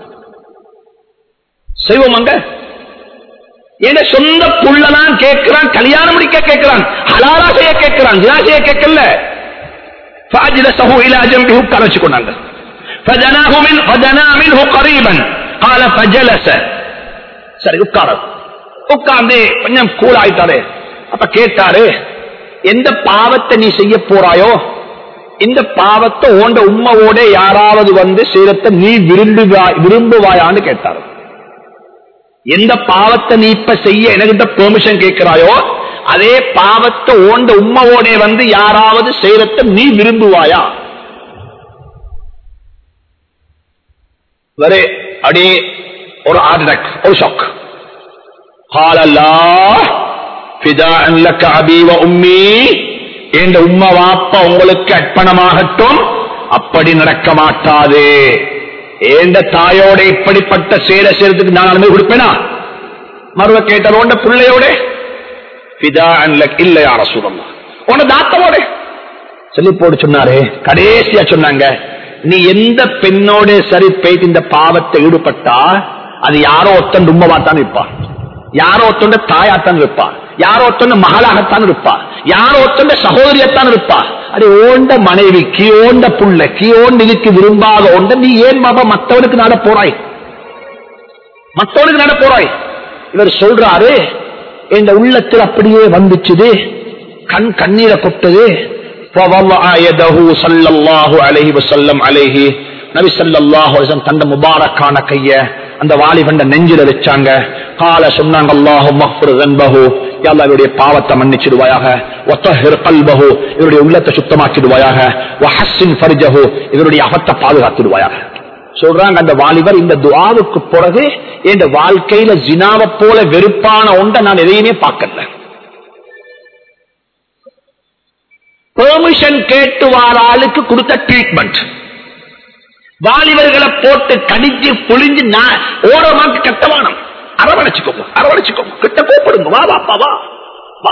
செய்வோமாங்க என் சொந்த புள்ளதான் கேட்கிறான் கல்யாணம் முடிக்க கேட்கிறான் ஹலாலா செய்ய கேட்கிறான் ஜினா செய்ய கேட்கல فأجلسه إلى جنبه உட்கார வச்சுக்கொண்டாங்க فدناه من فدنا منه قريبا قال فجلس சரி உட்கார உட்கார்ந்து கொஞ்சம் கூல் ஆயிட்டாரு அப்ப கேட்டாரு எந்த பாவத்தை நீ செய்ய போறாயோ இந்த பாவத்தை ஓண்ட உம்மவோட யாராவது வந்து சேரத்தை நீ விரும்புவாய் விரும்புவாயான்னு கேட்டாரு எந்த பாவத்தை நீ இப்ப செய்ய எனக்கிட்ட பெர்மிஷன் கேட்கிறாயோ அதே பாவத்தை ஓண்ட உம்மவோட வந்து யாராவது செய்யறத நீ விரும்புவாயா வரே அடி ஒரு ஆர்டக் ஒரு ஷாக் காலல்லா ஃபிதாஅன் லக அபி வ உம்மி என்ற உம்ம வாப்பா உங்களுக்கு அர்ப்பணமாகட்டும் அப்படி நடக்க மாட்டாது ஏண்ட தாயோட இப்படிப்பட்ட சேர செய்யறதுக்கு நான் அனுமதி கொடுப்பேனா மறுவ கேட்டதோண்ட பிள்ளையோட ஃபிதாஅன் லக் இல்ல யார சொல்லலாம் உன தாத்தவோட சொல்லி போட்டு சொன்னாரு கடைசியா சொன்னாங்க நீ எந்த பெண்ணோட சரி போயிட்டு இந்த பாவத்தை ஈடுபட்டா அது யாரோ ஒத்தன் உம்மவாத்தான் இருப்பான் யாரோ ஒத்தொண்ட தாயாத்தான் இருப்பா யாரோ ஒத்தொண்ட மகளாகத்தான் இருப்பா யாரோ ஒத்தொண்ட சகோதரியத்தான் இருப்பா அது ஓண்ட மனைவிக்கு ஓண்ட புள்ளைக்கு ஓண்ட இதுக்கு விரும்பாத ஒண்ட நீ ஏன் பாபா மத்தவனுக்கு நட போறாய் மத்தவனுக்கு நட போறாய் இவர் சொல்றாரு இந்த உள்ளத்தில் அப்படியே வந்துச்சுது கண் கண்ணீரை கொட்டது فوضع يده صلى الله عليه وسلم عليه நபி ஸல்லல்லாஹு அலைஹி வஸல்லம் தந்த முபாரக்கான கைய அந்த வாலிபண்ட நெஞ்சில வச்சாங்க கால சொன்னாங்க அல்லாஹு மஃபுர் தன்பஹு யா அல்லாஹ் இவருடைய பாவத்தை மன்னிச்சிடுவாயாக வத்தஹிர் கல்பஹு இவருடைய உள்ளத்தை சுத்தமாக்கிடுவாயாக வஹஸ்ஸின் ஃபர்ஜஹு இவருடைய அகத்தை பாதுகாத்திடுவாயாக சொல்றாங்க அந்த வாலிபர் இந்த துஆவுக்கு பிறகு என் வாழ்க்கையில ஜினாவை போல வெறுப்பான ஒன்றை நான் எதையுமே பார்க்கல பெர்மிஷன் கேட்டு வார ஆளுக்கு கொடுத்த ட்ரீட்மெண்ட் வாலிபர்களை போட்டு கடிச்சு புளிஞ்சு நான் ஓரமாக்கு கட்டவானம் அரவணைச்சுக்கோங்க அரவணைச்சுக்கோங்க கிட்ட கூப்பிடுங்க வா வாப்பா வா வா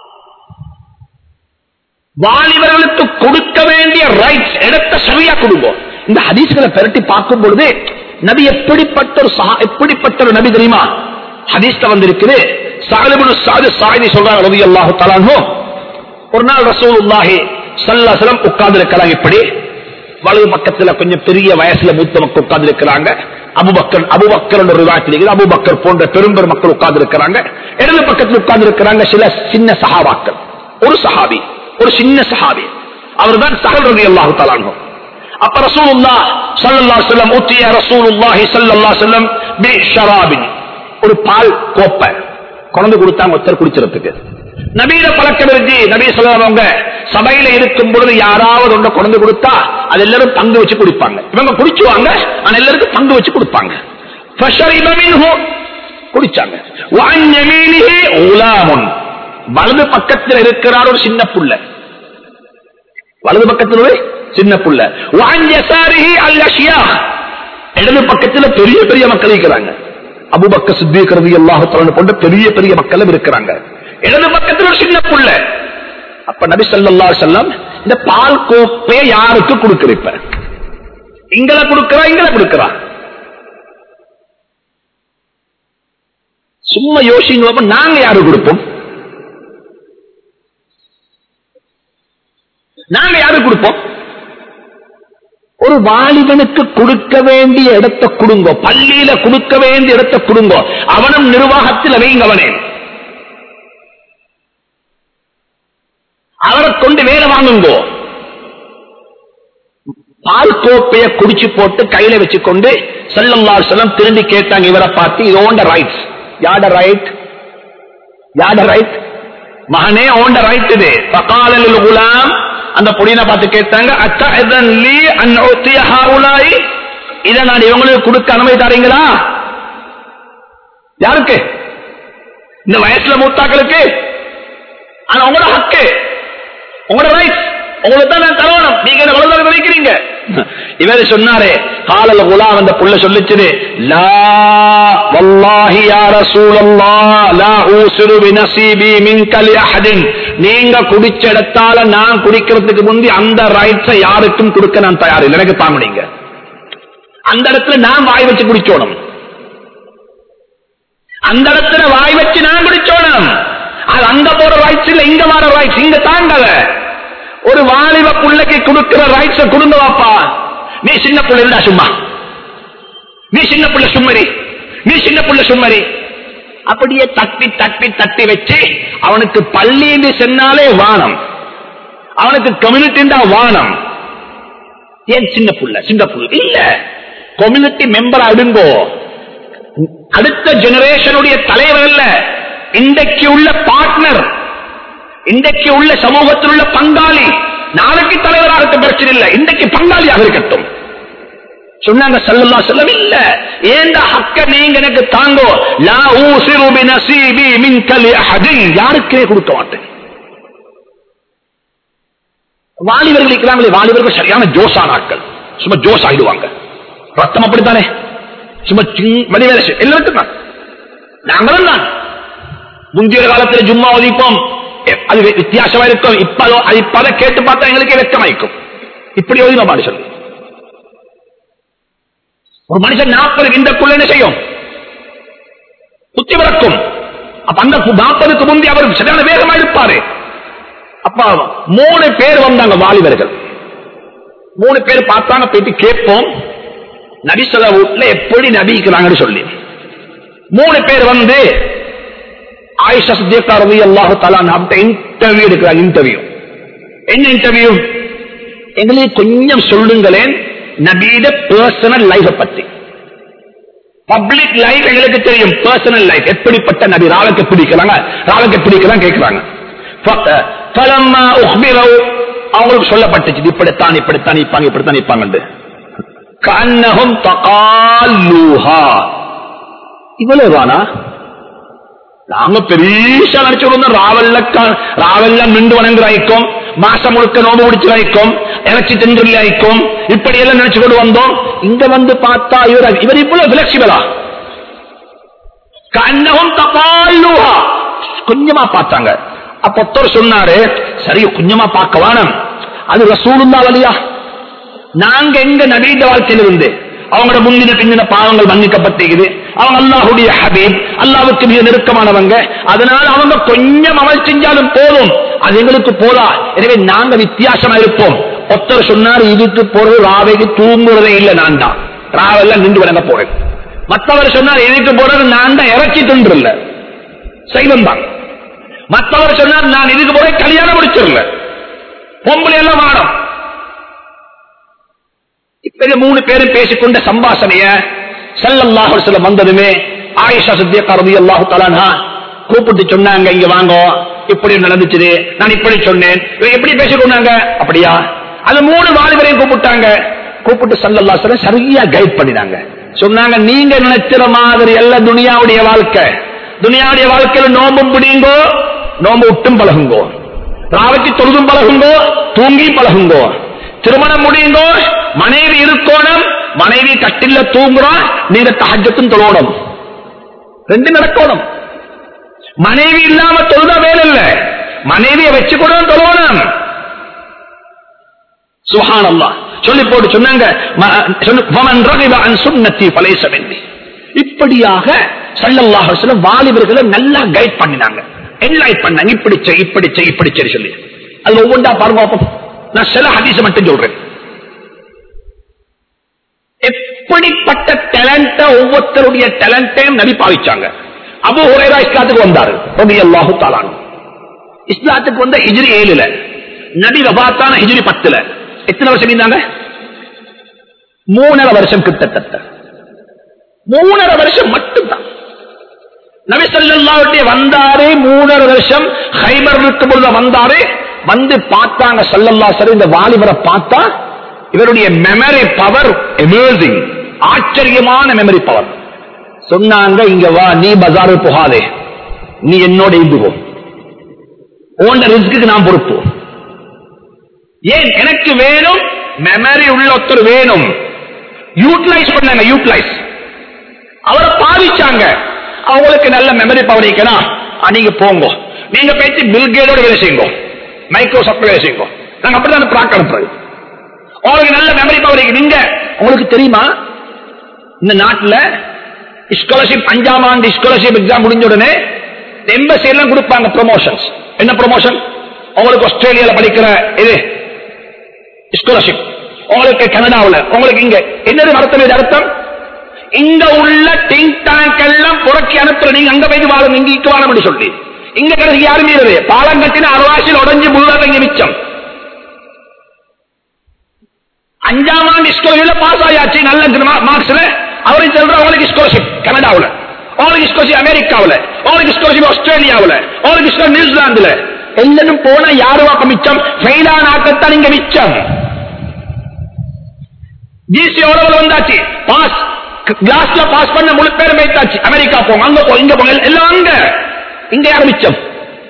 வாலிபர்களுக்கு கொடுக்க வேண்டிய ரைட்ஸ் இடத்தை சரியா கொடுங்க இந்த ஹதீஸ்களை பெரட்டி பார்க்கும் பொழுது நபி எப்படிப்பட்ட ஒரு சஹா- எப்படிப்பட்ட ஒரு நபி தெரியுமா ஹதீஸ்ல வந்திருக்குது சாலிபுல் சாது சாயினி சொல்றாங்க ரவி அல்லாஹு தலானோ ஒரு நாள் ரசூலுல்லாஹி சல்லாசலம் உட்கார்ந்து இருக்கிறாங்க இப்படி வலது பக்கத்துல கொஞ்சம் பெரிய வயசுல மூத்த மக்கள் உட்கார்ந்து இருக்கிறாங்க அபுபக்கர் அபுபக்கர் ஒரு வார்த்தை அபுபக்கர் போன்ற பெரும்பெரும் மக்கள் உட்கார்ந்து இருக்கிறாங்க இடது பக்கத்தில் உட்கார்ந்து இருக்கிறாங்க சில சின்ன சஹாபாக்கள் ஒரு சஹாபி ஒரு சின்ன சஹாபி அவர்தான் சகல் ரவி அல்லாஹு தலானோ அப்ப ரசூலுல்லா ஸல்லல்லாஹு அலைஹி வஸல்லம் உத்திய ரசூலுல்லாஹி ஸல்லல்லாஹு அலைஹி வஸல்லம் பி ஷராபின் ஒரு பால் கோப்பை கொண்டு கொடுத்தாங்க ஒருத்தர் குடிக்கிறதுக்கு நபீன பழக்கம் இருக்கு நபி சொல்றவங்க சபையில இருக்கும் பொழுது யாராவது ஒன்றை கொண்டு கொடுத்தா அது எல்லாரும் பங்கு வச்சு குடிப்பாங்க இவங்க குடிச்சுவாங்க ஆனா எல்லாருக்கும் பங்கு வச்சு கொடுப்பாங்க فشرب منه குடிச்சாங்க وعن يمينه غلام வலது பக்கத்தில் இருக்கிறார் ஒரு சின்ன புள்ள வலது பக்கத்தில் ஒரு சின்ன புள்ள وعن يساره الاشياخ இடது பக்கத்தில் பெரிய பெரிய மக்கள் இருக்கிறாங்க அபுபக்க சித்திக்கிறது எல்லாத்தாலும் போன்ற பெரிய பெரிய மக்களும் இருக்கிறாங்க இடது பக்கத்தில் ஒரு சின்ன புள்ள அப்ப நபி ஸல்லல்லாஹு அலைஹி வஸல்லம் இந்த பால் கோப்பையை யாருக்கு கொடுக்கிற இப்ப இங்கள கொடுக்கிறா இங்கள கொடுக்கிறா சும்மா யோசிங்க நாங்க யாரு கொடுப்போம் நாங்க யாரு கொடுப்போம் ஒரு வாலிபனுக்கு கொடுக்க வேண்டிய இடத்தை கொடுங்கோ பள்ளியில கொடுக்க வேண்டிய இடத்தை கொடுங்கோ அவனும் நிர்வாகத்தில் வைங்க அவனே அவரை கொண்டு வேலை வாங்குங்கோ பால் கோப்பைய குடிச்சு போட்டு கையில வச்சுக்கொண்டு செல்லம்லார் செல்லம் திரும்பி கேட்டாங்க இவரை பார்த்து இது ஓண்ட ரைட் யாட ரைட் யாட ரைட் மகனே ஓண்ட ரைட் இது பகாலில் குலாம் அந்த பொடியனை பார்த்து கேட்டாங்க அத்தஅதன் லீ அன் உத்திய ஹாஉலாய் இதை நான் இவங்களுக்கு கொடுக்க அனுமதி தரீங்களா யாருக்கு இந்த வயசுல மூத்தாக்களுக்கு ஆனா உங்களோட ஹக்கு உங்களோட ரைட் உங்களுக்கு தான் நான் தரணும் நீங்க என்ன வளர்ந்து நினைக்கிறீங்க இவர் சொன்னாரே காலல குலாம் அந்த புள்ள சொல்லிச்சுது லா வல்லாஹி யா ரசூலல்லாஹ் லா ஊசிரு பினஸீபி மின்க லிஅஹதின் நீங்க குடிச்ச இடத்தால நான் குடிக்கிறதுக்கு முந்தி அந்த ரைட்ஸை யாருக்கும் கொடுக்க நான் தயார் இல்லை எனக்கு தாங்க நீங்க அந்த இடத்துல நான் வாய் வச்சு குடிச்சோணும் அந்த இடத்துல வாய் வச்சு நான் குடிச்சோணும் அது அங்க போற ரைட்ஸ் இல்ல இங்க வர ரைட்ஸ் இங்க தாங்கல ஒரு வாலிப புள்ளைக்கு கொடுக்கிற ரைட்ஸ் கொடுங்க வாப்பா நீ சின்ன புள்ள இருந்தா சும்மா நீ சின்ன புள்ள சும்மரி நீ சின்ன புள்ள சும்மரி அப்படியே தட்டி தட்டி தட்டி வச்சு அவனுக்கு பள்ளின்னு சொன்னாலே வானம் அவனுக்கு கம்யூனிட்டிண்டா வானம் ஏன் சின்ன புள்ள சின்ன புள்ள இல்ல கம்யூனிட்டி மெம்பர் அடுங்கோ அடுத்த ஜெனரேஷனுடைய தலைவர் அல்ல இன்றைக்கு உள்ள பார்ட்னர் இன்றைக்கு உள்ள சமூகத்தில் உள்ள பங்காளி நாளைக்கு தலைவராக இருக்க பிரச்சனை இல்லை இன்றைக்கு பங்காளியாக இருக்கட்டும் சொன்னாங்க சல்லல்லா செல்லம் இல்ல ஏண்ட ஹக்க நீங்க எனக்கு தாங்கோ லா ஊசிரு பி நசீபி மின் கலி அஹதின் யாருக்கே கொடுக்க மாட்டேன் வாலிபர்கள் இருக்கிறாங்களே வாலிபர்கள் சரியான ஜோசான ஆட்கள் சும்மா ஜோஸ் ஆயிடுவாங்க ரத்தம் அப்படித்தானே சும்மா வடிவேலை எல்லாருக்கும் தான் நாங்களும் தான் முந்தைய காலத்தில் ஜும்மா ஒதிப்போம் அது வித்தியாசமா இருக்கும் இப்ப அது இப்ப அதை கேட்டு பார்த்தா எங்களுக்கே வெக்கமாய்க்கும் இப்படி ஒதுங்க மனுஷன் ஒரு மனுஷன் நாற்பது இந்தக்குள்ள என்ன செய்யும் புத்தி பிறக்கும் அப்ப அந்த நாற்பதுக்கு முந்தைய அவர் சரியான வேகமா இருப்பாரு அப்ப மூணு பேர் வந்தாங்க வாலிபர்கள் மூணு பேர் பார்த்தாங்க போயிட்டு கேட்போம் நபி சொல்ல வீட்டுல எப்படி நபிக்கிறாங்கன்னு சொல்லி மூணு பேர் வந்து ஆயிஷா சித்தியக்கா ரவி அல்லாஹு தலா இன்டர்வியூ எடுக்கிறாங்க இன்டர்வியூ என்ன இன்டர்வியூ எங்களுக்கு கொஞ்சம் சொல்லுங்களேன் நபீட பர்சனல் லைஃப் பத்தி பப்ளிக் லைஃப் எங்களுக்கு தெரியும் பர்சனல் லைஃப் எப்படிப்பட்ட நபி ராவுக்கு பிடிக்கிறாங்க ராவுக்கு பிடிக்கலாம் கேட்கிறாங்க அவங்களுக்கு சொல்லப்பட்டுச்சு இப்படித்தான் இப்படித்தான் நிற்பாங்க இப்படித்தான் நிற்பாங்க கண்ணகம் தகாலூஹா இவ்வளவுதானா நாங்க பெரிய நினைச்சு ராவல்ல ராவெல்லாம் நின்று வணங்குறாய்க்கும் மாசம் முழுக்க நோம்பு முடிச்சு வைக்கும் இறைச்சி தின்றி ஆயிக்கும் இப்படி எல்லாம் நினைச்சு கொண்டு வந்தோம் இங்க வந்து பார்த்தா இவர் இவர் இவ்வளவு பிளெக்சிபிளா கண்ணகம் தபாலுஹா கொஞ்சமா பார்த்தாங்க அப்ப ஒருத்தர் சொன்னாரு சரி கொஞ்சமா பார்க்க வேணும் அது ரசூலுந்தா வழியா நாங்க எங்க நவீன வாழ்க்கையில் இருந்து அவங்களோட முந்தின பிந்தின பாவங்கள் மன்னிக்கப்பட்டிருக்குது அவங்க அல்லாஹுடைய ஹபீப் அல்லாவுக்கு மிக நெருக்கமானவங்க அதனால அவங்க கொஞ்சம் அமல் செஞ்சாலும் போதும் அது எங்களுக்கு போதா எனவே நாங்க வித்தியாசமா இருப்போம் ஒருத்தர் சொன்னார் இதுக்கு பொருள் ராவைக்கு தூங்குறதே இல்லை நான் தான் ராவெல்லாம் நின்று வழங்க போறேன் மற்றவர் சொன்னார் இதுக்கு போறது நான் தான் இறச்சி தின்று இல்ல சைவம் தான் மற்றவர் சொன்னார் நான் இதுக்கு போய் கல்யாணம் முடிச்சிடல பொம்பளை எல்லாம் வாடம் இப்ப மூணு பேரும் பேசிக்கொண்ட சம்பாசனைய செல்லல்லாஹ் சில வந்ததுமே ஆயிஷா சத்தியக்கா ரவி அல்லாஹு தலானா கூப்பிட்டு சொன்னாங்க இங்க வாங்கோ இப்படி நடந்துச்சு நான் இப்படி சொன்னேன் எப்படி பேசிக்கொண்டாங்க அப்படியா அது மூணு வாலிபரையும் கூப்பிட்டாங்க கூப்பிட்டு சல்லல்லா சொல்ல சரியா கைட் பண்ணினாங்க சொன்னாங்க நீங்க நினைக்கிற மாதிரி அல்ல துனியாவுடைய வாழ்க்கை துனியாவுடைய வாழ்க்கையில நோம்பும் பிடிங்கோ நோம்பு விட்டும் பழகுங்கோ ராவத்தி தொழுதும் பழகுங்கோ தூங்கி பழகுங்கோ திருமணம் முடியுங்கோ மனைவி இருக்கோணும் மனைவி கட்டில தூங்குறோம் நீங்க தகஜத்தும் தொழணும் ரெண்டு நடக்கணும் மனைவி இல்லாம தொழுத வேலை இல்ல மனைவியை வச்சு கூட தொழணும் சுஹானல்லா சொல்லி போட்டு சொன்னாங்க இப்படியாக சல்லல்லாஹ் சில வாலிபர்களை நல்லா கைட் பண்ணினாங்க என்லைட் பண்ணாங்க இப்படி செய் இப்படி செய் இப்படி செய் சொல்லி அது ஒவ்வொன்றா பாருங்க நான் சில ஹதீச மட்டும் சொல்றேன் எப்படிப்பட்ட டேலண்ட ஒவ்வொருத்தருடைய டேலண்டையும் நபி பாவிச்சாங்க அபு ஹுரேரா இஸ்லாத்துக்கு வந்தாரு ரபி அல்லாஹு தாலான் இஸ்லாத்துக்கு வந்த ஹிஜ்ரி ஏழுல நபி வபாத்தான ஹிஜ்ரி பத்துல எத்தனை வருஷம் இருந்தாங்க மூணரை வருஷம் கிட்டத்தட்ட மூணரை வருஷம் மட்டும்தான் நபி சல்லாவுடைய வந்தாரு மூணரை வருஷம் ஹைபர் இருக்கும் பொழுது வந்தாரு வந்து பார்த்தாங்க சல்லல்லா சரி இந்த வாலிபரை பார்த்தா இவருடைய மெமரி பவர் எமர்ஜிங் ஆச்சரியமான மெமரி பவர் சொன்னாங்க இங்க வா நீ பஜாரு போகாதே நீ என்னோட இந்துவோ ஓண்ட ரிஸ்க்கு நான் பொறுப்பு ஏன் எனக்கு வேணும் மெமரி உள்ள ஒருத்தர் வேணும் யூட்டிலைஸ் பண்ணாங்க யூட்டிலைஸ் அவரை பாதிச்சாங்க அவங்களுக்கு நல்ல மெமரி பவர் இருக்கணும் நீங்க போங்க நீங்க பேச்சு பில்கேடோட வேலை செய்யுங்க மைக்ரோசாப்ட் வேலை செய்யுங்க நாங்க அப்படிதான் பிராக் அனுப்புறது உங்களுக்கு நல்ல மெமரி பவர் இருக்கு நீங்க உங்களுக்கு தெரியுமா இந்த நாட்டில் ஸ்காலர்ஷிப் அஞ்சாம் ஆண்டு ஸ்காலர்ஷிப் எக்ஸாம் முடிஞ்ச உடனே எம்பசி எல்லாம் கொடுப்பாங்க ப்ரொமோஷன்ஸ் என்ன ப்ரொமோஷன் உங்களுக்கு ஆஸ்திரேலியால படிக்கிற இது ஸ்காலர்ஷிப் உங்களுக்கு கனடாவுல உங்களுக்கு இங்க என்னது அர்த்தம் இது அர்த்தம் இங்க உள்ள திங்க் டேங்க் எல்லாம் புறக்கி அனுப்புற நீங்க அங்க போய் வாழும் இங்க இக்கு வாழும் சொல்லி இங்க கடைசி யாருமே இல்லை பாலம் கட்டின அறுவாசியில் உடஞ்சு முழுவதும் இங்க மிச்சம் அஞ்சாம் ஆண்டு ஸ்கூல்ல பாஸ் ஆயாச்சு நல்ல மார்க்ஸ்ல அவரை சொல்ற உங்களுக்கு ஸ்காலர்ஷிப் கனடாவுல உங்களுக்கு ஸ்காலர்ஷிப் அமெரிக்காவுல உங்களுக்கு ஸ்காலர்ஷிப் ஆஸ்திரேலியாவுல உங்களுக்கு ஸ்காலர் நியூசிலாந்துல எல்லாரும் போனா யாரு வாக்க மிச்சம் ஃபெயிலான ஆக்கத்தான் இங்க மிச்சம் ஜிசி எவ்வளவு வந்தாச்சு பாஸ் கிளாஸ்ல பாஸ் பண்ண முழு பேரும் வைத்தாச்சு அமெரிக்கா போங்க அங்க போ இங்க போங்க எல்லாம் அங்க இங்க யார் மிச்சம்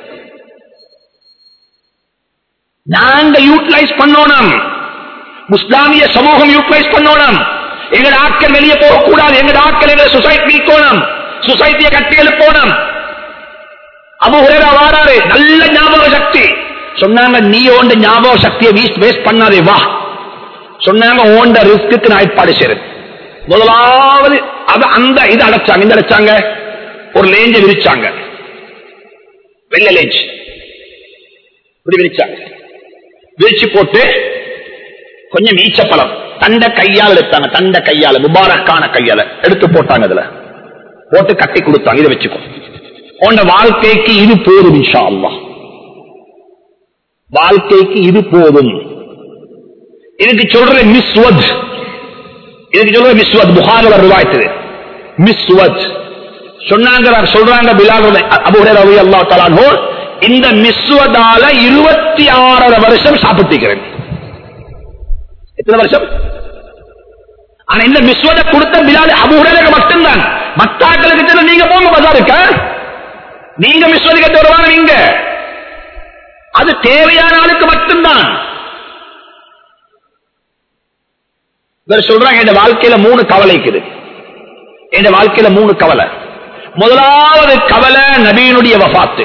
நாங்க யூட்டிலைஸ் பண்ணணும் முஸ்லாமிய சமூகம் யூட்டிலைஸ் பண்ணணும் எங்கட ஆட்கள் வெளியே போகக்கூடாது எங்கட ஆட்கள் எங்க சொசைட்டி நீக்கணும் சொசைட்டியை கட்டி எழுப்பணும் அபு ஹுரேரா வாராரு நல்ல ஞாபக சக்தி சொன்னாங்க நீ ஓண்ட ஞாபக சக்தியை வீஸ்ட் வேஸ்ட் பண்ணாதே வா சொன்னாங்க ஓண்ட ரிஸ்க்கு நான் ஏற்பாடு செய்றேன் முதலாவது அது அந்த இது அடைச்சாங்க இந்த அடைச்சாங்க ஒரு லேஞ்ச விரிச்சாங்க வெள்ள லேஞ்ச் இப்படி விரிச்சாங்க விரிச்சு போட்டு கொஞ்சம் ஈச்சப்பழம் தண்ட கையால் எடுத்தாங்க தண்ட கையால முபாரக்கான கையால எடுத்து போட்டாங்க அதுல போட்டு கட்டி கொடுத்தாங்க இதை வச்சுக்கோ உன்ன வாழ்க்கைக்கு இது போதும் இன்ஷா அல்லாஹ் வாழ்க்கைக்கு இது போதும் இதுக்கு சொல்ற மிஸ்வத் இதுக்கு சொல்ற மிஸ்வத் புகாரில் ரிவாய்த்தது மிஸ்வத் சொன்னாங்க சொல்றாங்க பிலால் அபுடைய ரவி அல்லா தலானோ இந்த மிஸ்வதால இருபத்தி ஆறரை வருஷம் சாப்பிட்டிருக்கிறேன் எத்தனை வருஷம் ஆனா இந்த மிஸ்வத கொடுத்த பிலால் அபுடைய மட்டும்தான் மத்தாக்களுக்கு நீங்க போங்க பசாருக்க நீங்க மிஸ்வதி கட்டு வருவாங்க நீங்க அது தேவையான ஆளுக்கு மட்டும்தான் இவர் சொல்றாங்க என் வாழ்க்கையில மூணு கவலை இருக்குது என் வாழ்க்கையில மூணு கவலை முதலாவது கவலை நபீனுடைய வபாத்து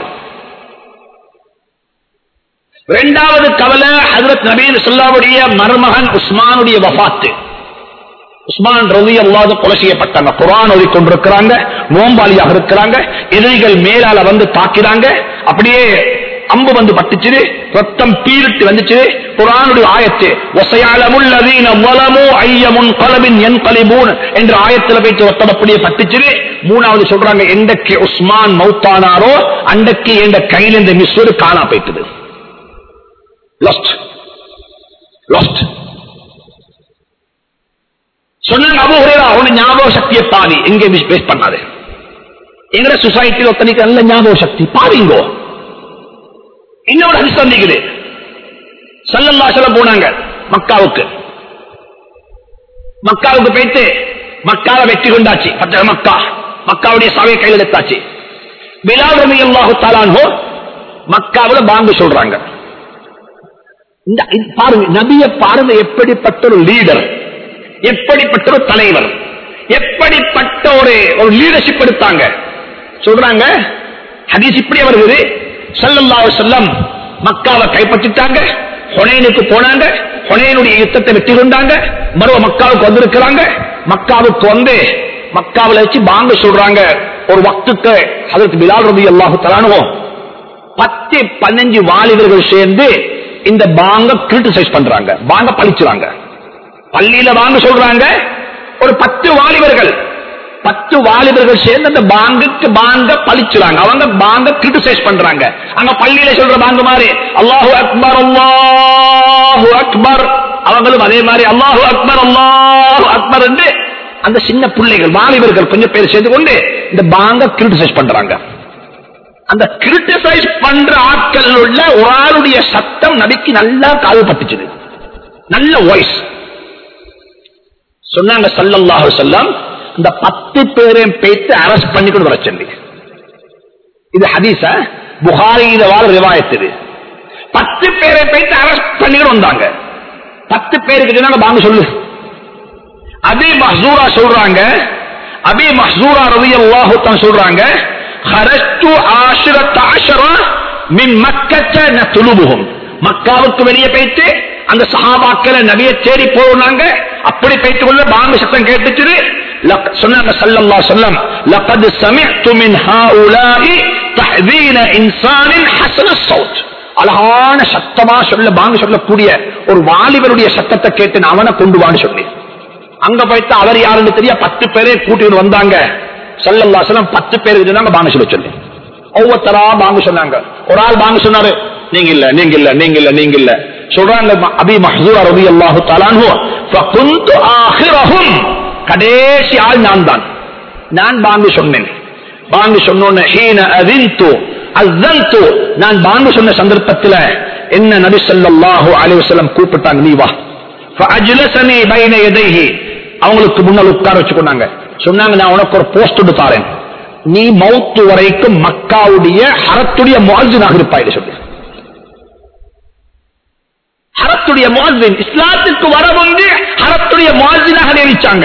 இரண்டாவது கவலை ஹசரத் நபீன் சொல்லாவுடைய மருமகன் உஸ்மானுடைய வபாத்து உஸ்மான் ரவி அல்லாத கொலை செய்யப்பட்டாங்க குரான் ஓதி கொண்டிருக்கிறாங்க நோம்பாளியாக இருக்கிறாங்க எதிரிகள் மேலால வந்து தாக்கிறாங்க அப்படியே அம்பு வந்து பட்டுச்சு ரத்தம் பீரிட்டு வந்துச்சு குரானுடைய ஆயத்து ஒசையாலமுள்ளதீன வலமோ ஐயமுன் கலவின் என் கலிபூன் என்ற ஆயத்தில் வைத்து ரத்தம் அப்படியே பட்டுச்சு மூணாவது சொல்றாங்க எண்டக்கு உஸ்மான் மௌத்தானாரோ அண்டக்கு எந்த கையில் இந்த மிஸ்வரு காணா போயிட்டது லாஸ்ட் லாஸ்ட் சொன்னாங்க அபுஹரேரா அவன ஞாபக சக்தியை பாதி எங்கே பேஸ் பண்ணாது எங்கட சொசைட்டியில் ஒத்தனைக்கு நல்ல ஞாபக சக்தி பாருங்கோ இன்னொரு ஹரிஸ் வந்திக்குது சல்லல்லா சொல்ல போனாங்க மக்காவுக்கு மக்காவுக்கு போயிட்டு மக்காவை வெற்றி கொண்டாச்சு பத்த மக்கா மக்காவுடைய சபையை கையில் எடுத்தாச்சு பிலால் ரவி அல்லாஹு தாலான்ஹோ மக்காவில் பாங்கு சொல்றாங்க இந்த இது பாருங்க நபிய பாருங்க எப்படிப்பட்ட ஒரு லீடர் எப்படிப்பட்ட ஒரு தலைவர் எப்படிப்பட்ட ஒரு ஒரு லீடர்ஷிப் எடுத்தாங்க சொல்றாங்க ஹதீஸ் இப்படி வருகிறது சல்லல்லாஹு செல்லம் மக்காவை கைப்பற்றிட்டாங்க ஹொனேனுக்கு போனாங்க ஹொனேனுடைய யுத்தத்தை வெற்றி கொண்டாங்க மறுவ மக்காவுக்கு வந்திருக்கிறாங்க மக்காவுக்கு வந்து மக்காவில் வச்சு பாங்க சொல்றாங்க ஒரு வக்துக்கு அதற்கு பிலால் ரபி அல்லாஹு தலானுவோம் பத்து பதினஞ்சு வாலிபர்கள் சேர்ந்து இந்த பாங்க கிரிட்டிசைஸ் பண்றாங்க பாங்க பழிச்சுறாங்க பள்ளியில வாங்க சொல்றாங்க ஒரு பத்து வாலிபர்கள் பத்து வாலிபர்கள் சேர்ந்து அந்த பாங்குக்கு பாங்க பழிச்சுறாங்க அவங்க பாங்க கிரிட்டிசைஸ் பண்றாங்க அங்க பள்ளியில சொல்ற பாங்க மாதிரி அல்லாஹு அக்பர் அல்லாஹு அக்பர் அவங்களும் அதே மாதிரி அல்லாஹு அக்பர் அல்லாஹு அக்பர் என்று அந்த சின்ன பிள்ளைகள் வாலிபர்கள் கொஞ்சம் பேர் சேர்ந்து கொண்டு இந்த பாங்க கிரிட்டிசைஸ் பண்றாங்க அந்த கிரிட்டிசைஸ் பண்ற ஆட்கள் உள்ள ஒரு ஆளுடைய சத்தம் நபிக்கு நல்லா காது பட்டுச்சுது நல்ல வாய்ஸ் சொன்னாங்க சல்லல்லாஹு செல்லம் இந்த பத்து பேரையும் பேத்து அரெஸ்ட் பண்ணி கொண்டு வர சொல்லி இது ஹதீஸ புகாரி இத வாழ ரிவாயத்து இது பத்து பேரை பேத்து அரெஸ்ட் பண்ணிட்டு வந்தாங்க பத்து பேருக்கு சொன்னாங்க வாங்க சொல்லு அபி மஹூரா சொல்றாங்க அபி மஹூரா ரவி அல்லாஹு சொல்றாங்க خرجت عاشرة عشرة من مكة نطلبهم மக்காவுக்கு வெளியே போயிட்டு அந்த சஹாபாக்களை நபிய தேடி போனாங்க அப்படி போயிட்டு கொள்ள பாங்க சத்தம் கேட்டுச்சு சொன்னாங்க சல்லல்லா சொல்லம் لقد سمعت من هؤلاء تحذين انسان حسن الصوت அழகான சத்தமா சொல்ல பாங்க சொல்லக்கூடிய ஒரு வாலிபருடைய சத்தத்தை கேட்டு நான் அவனை கொண்டு வான்னு சொன்னேன் அங்க போய்த்து அவர் யாருன்னு தெரிய பத்து பேரே கூட்டிட்டு வந்தாங்க சல்லல்லாசலம் பத்து பேர் இருந்தாங்க பாங்க சொல்ல சொல்லி ஒவ்வொருத்தரா பாங்க சொன்னாங்க ஒரு ஆள் பாங்க சொன்னாரு நீங்க இல்ல நீங்க இல்ல நீங்க இல்ல நீங்க இல்ல சொல்றாங்க ம- அபி மஹ்சூர் ரபி அல்லாஹு தலான்ஹு ஃபகுந்து ஆஹிரஹும் கடைசி ஆள் நான் தான் நான் பாங்கு சொன்னேன் பாங்கு சொன்னோன்னு ஹீன அதிந்து அஸ்ஸன்து நான் பாங்கு சொன்ன சந்தர்ப்பத்தில் என்ன நபி ஸல்லல்லாஹு அலைஹி வஸல்லம் கூப்பிட்டாங்க நீ வா ஃபஅஜ்லஸனி பைன யதைஹி அவங்களுக்கு முன்னால் உட்கார வச்சுக்கொண்டாங்க சொன்னாங்க நான் உனக்கு ஒரு போஸ்ட் தாரேன் நீ மௌத்து வரைக்கும் மக்காவுடைய ஹரத்துடைய முஅஜ்ஜினாக இருப்பாய் சொல்லி ஹரத்துடைய முஅஜ்ஜின் இஸ்லாத்துக்கு வர வந்து ஹரத்துடைய முஅஜ்ஜினாக நியமிச்சாங்க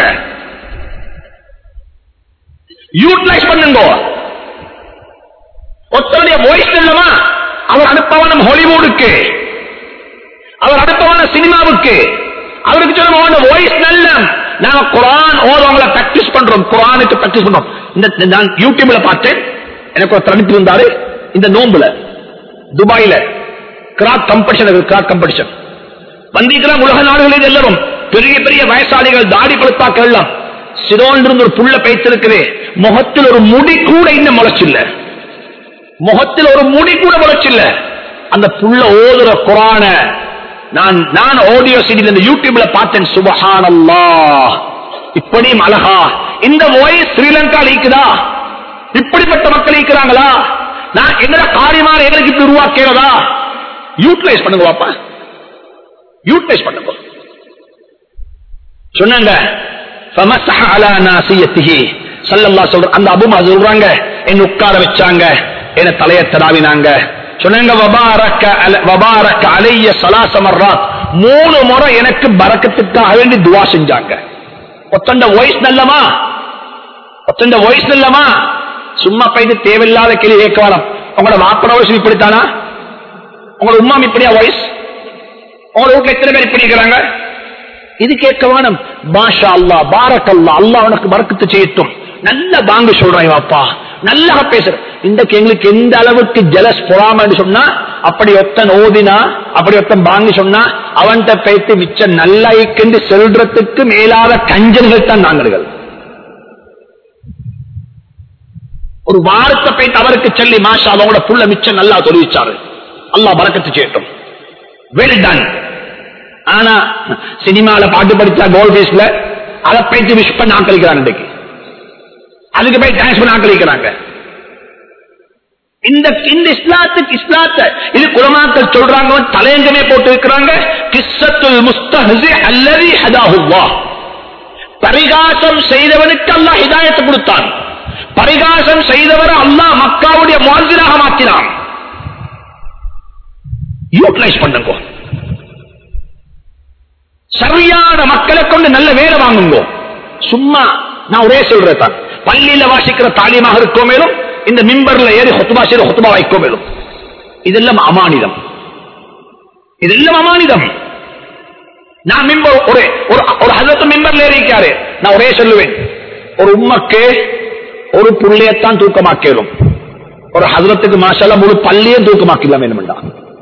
யூட்டிலைஸ் பண்ணுங்க ஒருத்தருடைய வாய்ஸ் இல்லமா அவர் அனுப்பவனம் ஹாலிவுட்டுக்கு அவர் அனுப்பவன சினிமாவுக்கு அவருக்கு சொல்லுவோம் வாய்ஸ் நல்ல நாங்க குரான் ஓதவங்களை பிராக்டிஸ் பண்றோம் குரானுக்கு பிராக்டிஸ் பண்றோம் இந்த நான் யூடியூப்ல பார்த்தேன் எனக்கு ஒரு அனுப்பி இருந்தாரு இந்த நோம்புல துபாயில கிராக் கம்படிஷன் கிராக் கம்படிஷன் வந்திருக்கிறாங்க உலக நாடுகளில் எல்லாரும் பெரிய பெரிய வயசாளிகள் தாடி பழுப்பாக்கள் எல்லாம் சிரோன் இருந்து ஒரு புள்ள பைத்திருக்குது முகத்தில் ஒரு முடி கூட இன்னும் முளைச்சில்ல முகத்தில் ஒரு முடி கூட முளைச்சில்ல அந்த புள்ள ஓதுற குரான நான் நான் ஆடியோ சீடியில் இந்த யூடியூப்ல பார்த்தேன் சுபஹானல்லா இப்படியும் அழகா இந்த வாய்ஸ் ஸ்ரீலங்கா இருக்குதா இப்படிப்பட்ட மக்கள் இருக்கிறாங்களா நான் எங்கட காரியமான எங்களுக்கு இப்படி உருவாக்கிறதா யூட்டிலைஸ் பண்ணுங்க பாப்பா யூட்டிலைஸ் பண்ணுங்க சொன்னாங்க فَمَسَحَ عَلَى نَاصِيَتِهِ ஸல்லல்லாஹு சொல்ற அந்த அபுமா சொல்றாங்க என்ன உட்கார வச்சாங்க என்ன தலைய தடாவினாங்க சொன்னாங்க வபாரக்க அல- வபாரக்க அலைய சலாச மர்ராத் மூணு முறை எனக்கு பரக்கத்துக்காக வேண்டி துவா செஞ்சாங்க ஒத்தண்ட வாய்ஸ் நல்லமா ஒத்தண்ட வாய்ஸ் நல்லமா சும்மா போயிட்டு தேவையில்லாத கேள்வி கேட்க வேணாம் உங்களோட வாப்பட வாய்ஸ் இப்படித்தானா உங்களோட உம்மா இப்படியா வாய்ஸ் உங்களோட வீட்டுல எத்தனை பேர் இப்படி இருக்கிறாங்க இது கேட்க வேணும் பாஷா அல்லா பாரக் அல்லா அல்லா உனக்கு பறக்கத்து செய்யட்டும் நல்ல பாங்கு சொல்றாய் வாப்பா நல்லா பேசுற இன்றைக்கு எங்களுக்கு எந்த அளவுக்கு ஜலஸ் பொறாமன்னு சொன்னா அப்படி ஒத்தன் ஓதினா அப்படி ஒத்தன் பாங்கு சொன்னா அவன்கிட்ட பேத்து மிச்சம் நல்லா இக்கென்று செல்றதுக்கு மேலாத கஞ்சன்கள் தான் நாங்கள் ஒரு வாரத்தை போயிட்டு அவருக்கு சொல்லி மாஷா அவங்களோட புள்ள மிச்சம் நல்லா தொழுவிச்சாரு அல்லாஹ் பறக்கத்து செய்யட்டும் வெல் டன் ஆனா சினிமால பாட்டு படிச்சா கோல் பீஸ்ல அதை போயிட்டு விஷ் பண்ண ஆக்களிக்கிறாங்க இன்றைக்கு அதுக்கு போய் டான்ஸ் பண்ண ஆக்களிக்கிறாங்க இந்த இந்த இஸ்லாத்துக்கு இஸ்லாத்தை இது குலமாக்கள் சொல்றாங்க தலையங்கமே போட்டு இருக்கிறாங்க கிஸ்ஸத்துல் முஸ்தஹ்ஸி அல்லதி ஹதாஹுல்லாஹ் பரிகாசம் செய்தவனுக்கு அல்லாஹ் ஹிதாயத்தை கொடுத்தான் பரிகாசம் செய்தவர் அல்லாஹ் மக்காவுடைய முஅஜ்ஜினாக மாற்றினான் யூட்டிலைஸ் பண்ணுங்க சரியான மக்களை கொண்டு நல்ல வேலை வாங்குங்க சும்மா நான் ஒரே சொல்றேன் தான் பள்ளியில வாசிக்கிற தாலியமாக இருக்கோ மேலும் இந்த மிம்பர்ல ஏறி ஹொத்துபா செய்த ஹொத்துபா வைக்கோ மேலும் இதெல்லாம் அமானிதம் இதெல்லாம் அமானிதம் நான் மிம்பர் ஒரு ஒரு ஒரு ஹசரத்து மிம்பர்ல ஏறிக்காரு நான் ஒரே சொல்லுவேன் ஒரு உம்மக்கு ஒரு புள்ளையத்தான் தூக்கமாக்கலும் ஒரு ஹசரத்துக்கு மாஷால முழு பள்ளியும் தூக்கமாக்கலாம் வேணும்டா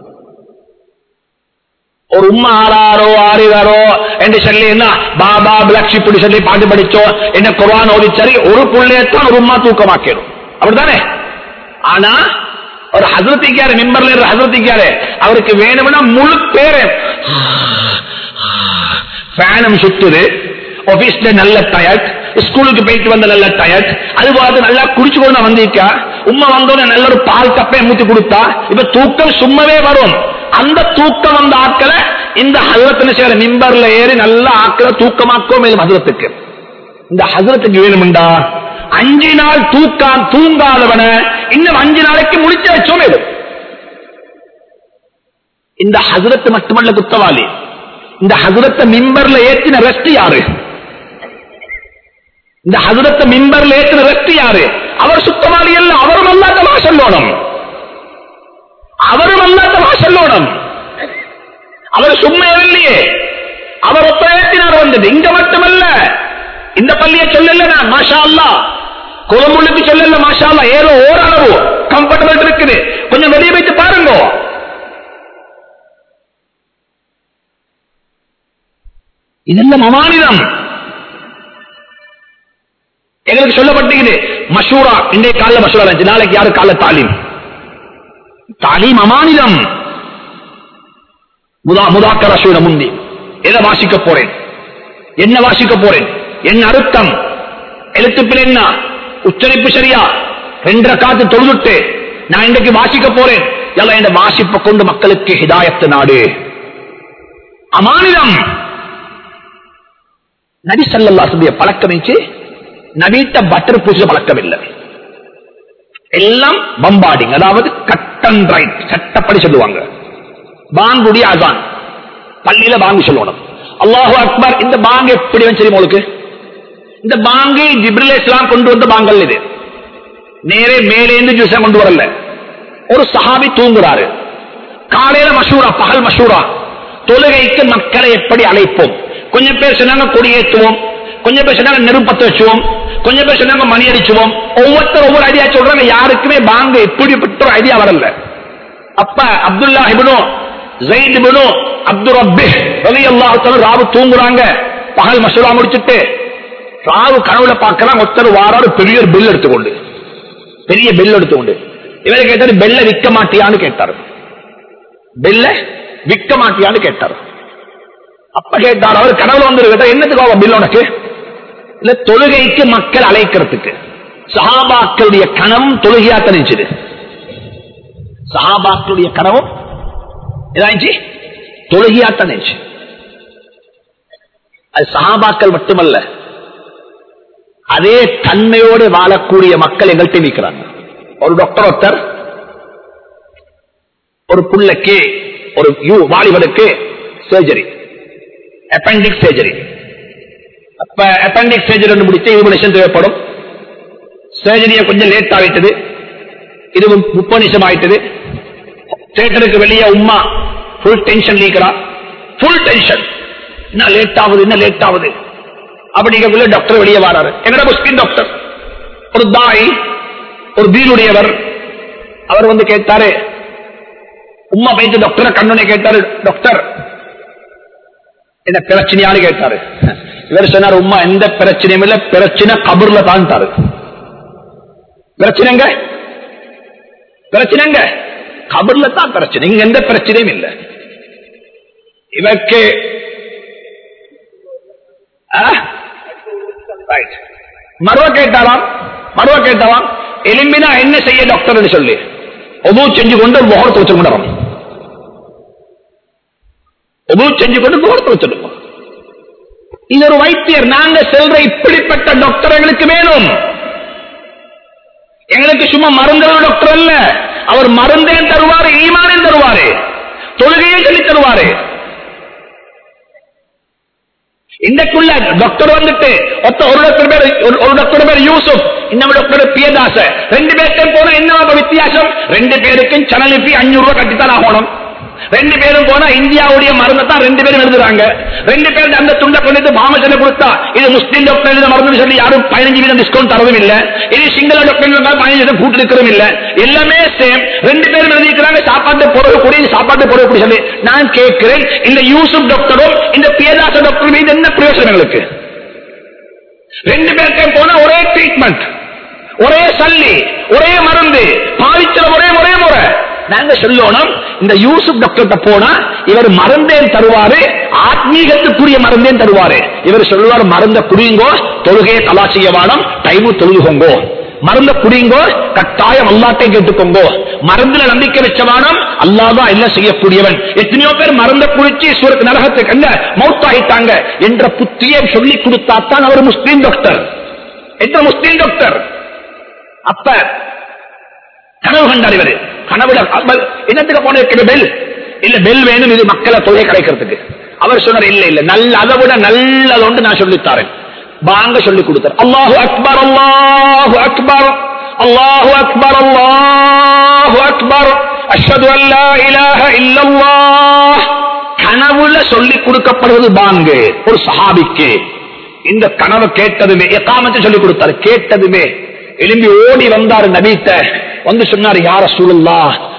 ஒரு உம்மா ஆறாரோ ஆறிதாரோ என்று சொல்லி என்ன பாபா பிளக்ஷி இப்படி சொல்லி பாட்டு படிச்சோ என்ன குரான் ஓதிச்சரி ஒரு புள்ளையத்தான் ஒரு உம்மா தூக்கமாக்கணும் அப்படித்தானே ஆனா ஒரு ஹசரத்திக்காரு மிம்பர்ல இருக்கிற ஹசரத்திக்காரு அவருக்கு வேணும்னா முழு பேரு ஃபேனும் சுத்துது ஆபீஸ்ல நல்ல டயர்ட் ஸ்கூலுக்கு போயிட்டு வந்த நல்ல டயர்ட் அது பார்த்து நல்லா குடிச்சு கொண்டு வந்திருக்கா உம்மா வந்தோடனே நல்ல ஒரு பால் கப்பை மூத்தி கொடுத்தா இப்ப தூக்கம் சும்மாவே வரும் அந்த தூக்கம் வந்த ஆட்களை இந்த ஹசரத்தின சேர மிம்பர்ல ஏறி நல்ல ஆட்களை தூக்கமாக்கோ மேலும் ஹசரத்துக்கு இந்த ஹசரத்துக்கு வேணும்டா அஞ்சு நாள் தூக்கான் தூங்காதவன இன்னும் அஞ்சு நாளைக்கு முடிச்சு வச்சோம் மேலும் இந்த ஹசரத்து மட்டுமல்ல குத்தவாளி இந்த ஹசரத்தை மிம்பர்ல ஏற்றின ரெஸ்ட் யாரு இந்த ஹசரத்தை மிம்பர்ல ஏற்றின ரெஸ்ட் யாரு அவர் சுத்தவாளி அல்ல அவரும் அல்லாத சொல்லணும் அவரும் அல்லாத சொல்லணும் அவர் சும்மா இல்லையே அவர் ஒப்பேற்றினார் வந்தது இங்க மட்டுமல்ல இந்த பள்ளியை சொல்லல நான் மாஷா அல்லா குளமுள்ளுக்கு சொல்லல மாஷா அல்லா ஏதோ ஓரளவு கம்ஃபர்டபிள் இருக்குது கொஞ்சம் வெளியே வைத்து பாருங்க இதெல்லாம் அமானிதம் எங்களுக்கு சொல்லப்பட்டிருக்குது மஷூரா இன்றைய காலைல மஷூரா இருந்துச்சு நாளைக்கு யாரு காலைல தாலீம் தாலீம் அமானிதம் முதா முதாக்கர சூழ முந்தி எதை வாசிக்க போறேன் என்ன வாசிக்க போறேன் என்ன அர்த்தம் எழுத்துப்பில் என்ன உச்சரிப்பு சரியா ரெண்டரை காத்து தொழுதுட்டு நான் இன்றைக்கு வாசிக்க போறேன் எல்லாம் இந்த வாசிப்பை கொண்டு மக்களுக்கு ஹிதாயத்து நாடு அமானிதம் நபி சல்லல்லாசுடைய பழக்கம் இருந்துச்சு நவீட்ட பட்டர் பூச பழக்கம் இல்லை எல்லாம் பம்பாடிங் அதாவது கட் அண்ட் ரைட் சட்டப்படி சொல்லுவாங்க பாங்குடைய அசான் பள்ளியில பாங்கு சொல்லணும் அல்லாஹு அக்பர் இந்த பாங்கு எப்படி வந்து உங்களுக்கு இந்த பாங்கு ஜிப்ரில் இஸ்லாம் கொண்டு வந்த பாங்கல் இது நேரே மேலேந்து ஜூஸா கொண்டு வரல ஒரு சஹாபி தூங்குறாரு காலையில மஷூரா பகல் மஷூரா தொழுகைக்கு மக்களை எப்படி அழைப்போம் கொஞ்சம் பேர் சொன்னாங்க கொடியேற்றுவோம் கொஞ்சம் பேர் சொன்னாங்க நெருப்பத்தை வச்சுவோம் கொஞ்சம் பேர் சொன்னாங்க மணி அடிச்சுவோம் ஒவ்வொருத்தர் ஒவ்வொரு ஐடியா சொல்றாங்க யாருக்குமே பாங்கு இப்படிப்பட்ட ஒரு ஐடியா வரல அப்ப அப்துல்லா இபனோ ஜெயித் இபனோ அப்துல் ரப்பி ரலியல்லாஹு ராவு தூங்குறாங்க பகல் மசூரா முடிச்சிட்டு ராவு கனவுல பார்க்கறாங்க ஒருத்தர் வாராரு பெரிய ஒரு பில் எடுத்துக்கொண்டு பெரிய பெல் எடுத்துக்கொண்டு இவரை கேட்டாரு பெல்ல விற்க மாட்டியான்னு கேட்டாரு பெல்ல விற்க மாட்டியான்னு கேட்டாரு அப்ப கேட்டார் அவர் கனவுல வந்து கேட்டார் என்னத்துக்கு பில் உனக்கு இல்ல தொழுகைக்கு மக்கள் அழைக்கிறதுக்கு சஹாபாக்களுடைய கனவும் தொழுகையா தெரிஞ்சது சஹாபாக்களுடைய கனவும் ஏதாச்சு தொழுகையா தெரிஞ்சு அது சஹாபாக்கள் மட்டுமல்ல அதே தன்மையோடு வாழக்கூடிய மக்கள் எங்கள்கிட்ட நிற்கிறாங்க ஒரு டாக்டர் ஒருத்தர் ஒரு புள்ளைக்கு ஒரு யூ வாலிபனுக்கு சர்ஜரி அப்பெண்டிக் சர்ஜரி அப்ப அப்பெண்டிக் சர்ஜரி முடிச்சு இன்வெஸ்டிகேஷன் தேவைப்படும் சர்ஜரியை கொஞ்சம் லேட் ஆகிட்டது இது முப்பது நிமிஷம் ஆயிட்டது தேட்டருக்கு வெளியே உமா ஃபுல் டென்ஷன் நீக்கிறா ஃபுல் டென்ஷன் என்ன லேட் ஆகுது என்ன லேட் ஆகுது அப்படிங்கக்குள்ள டாக்டர் வெளியே வராரு எங்கட முஸ்லிம் டாக்டர் ஒரு தாய் ஒரு தீனுடையவர் அவர் வந்து கேட்டாரு உமா போயிட்டு டாக்டரை கண்ணுனே கேட்டாரு டாக்டர் என்ன பிரச்சனையான்னு கேட்டாரு இவர் சொன்னார் உமா எந்த பிரச்சனையும் இல்ல பிரச்சனை கபூர்ல தான்ட்டாரு பிரச்சனைங்க பிரச்சனைங்க கபர்ல தான் பிரச்சனை இங்க எந்த பிரச்சனையும் இல்லை இவருக்கு மருவ கேட்டாராம் மருவ கேட்டாராம் எலும்பினா என்ன செய்ய டாக்டர் சொல்லி ஒபு செஞ்சு கொண்டு முகத்தை வச்சு கொண்டாரம் ஒபு செஞ்சு கொண்டு முகத்தை வச்சிருக்கோம் இது ஒரு வைத்தியர் நாங்க செல்ற இப்படிப்பட்ட டாக்டர் எங்களுக்கு வேணும் எங்களுக்கு சும்மா மருந்துற டாக்டர் அல்ல அவர் மருந்தையும் தருவாரு ஈமானையும் தருவாரு தொழுகையும் சொல்லி தருவாரு இன்றைக்குள்ள டாக்டர் வந்துட்டு ஒத்த ஒரு டாக்டர் பேர் ஒரு டாக்டர் பேர் யூசுப் இன்னொரு டாக்டர் பியதாச ரெண்டு பேர்த்தையும் போனா என்ன வித்தியாசம் ரெண்டு பேருக்கும் சனல் ஃபீ அஞ்சூறு ரூபாய் கட்டித்தான் ஆகணும் ரெண்டு பேரும் போனா இந்தியாவுடைய மருந்தை தான் ரெண்டு பேரும் எழுதுறாங்க ரெண்டு பேரும் அந்த துண்டை கொண்டு மாமசனை கொடுத்தா இது முஸ்லீம் டாக்டர் எழுத மருந்து சொல்லி யாரும் பதினஞ்சு வீதம் டிஸ்கவுண்ட் தரதும் இல்ல இது சிங்கள டாக்டர் பதினஞ்சு வீதம் கூட்டு இருக்கிறதும் இல்ல எல்லாமே சேம் ரெண்டு பேரும் எழுதிக்கிறாங்க சாப்பாட்டு பொருள் கூடிய சாப்பாட்டு பொருள் கூடி சொல்லி நான் கேட்கிறேன் இந்த யூசுப் டாக்டரும் இந்த பியதாச டாக்டர் மீது என்ன பிரயோசனம் எங்களுக்கு ரெண்டு பேருக்கும் போனா ஒரே ட்ரீட்மெண்ட் ஒரே சல்லி ஒரே மருந்து பாவிச்சல ஒரே ஒரே முறை நாங்க சொல்லணும் இந்த யூசுப் டாக்டர் போனா இவர் மருந்தேன் தருவாரு ஆத்மீகத்துக்குரிய மருந்தேன் தருவாரு இவர் சொல்லுவார் மருந்த குடிங்கோ தொழுகையை கலா செய்ய வாடம் டைமு தொழுகுங்கோ மருந்த குடிங்கோ கட்டாயம் அல்லாட்டை கேட்டுக்கோங்கோ மருந்துல நம்பிக்கை வச்சவானம் அல்லாதான் எல்லாம் செய்யக்கூடியவன் எத்தனையோ பேர் மருந்த குடிச்சு சூரத் நரகத்தை கண்ட மௌத்தாயிட்டாங்க என்ற புத்தியை சொல்லி கொடுத்தாத்தான் அவர் முஸ்லீம் டாக்டர் என்ற முஸ்லீம் டாக்டர் அப்ப கனவு கண்டார் இவரு கனவுல என்னத்துக்கு போன இருக்கிற பெல் இல்ல பெல் வேணும் இது மக்களை தொகை கிடைக்கிறதுக்கு அவர் சொன்னார் இல்ல இல்ல நல்ல அதை விட நல்லது ஒன்று நான் சொல்லித்தாரேன் வாங்க சொல்லி கொடுத்தார் அல்லாஹு அக்பர் அல்லாஹு அக்பர் அல்லாஹு அக்பர் அல்லாஹு அக்பர் அஷ்ஹது அல்லா இலாஹ இல்லல்லாஹ் கனவுல சொல்லி கொடுக்கப்படுவது பாங்கு ஒரு சஹாபிக்கு இந்த கனவு கேட்டதுமே எக்காமத்தை சொல்லி கொடுத்தாரு கேட்டதுமே எழும்பி ஓடி வந்தாரு நபீத்த வந்து சொன்னாரு யார சூழல்லா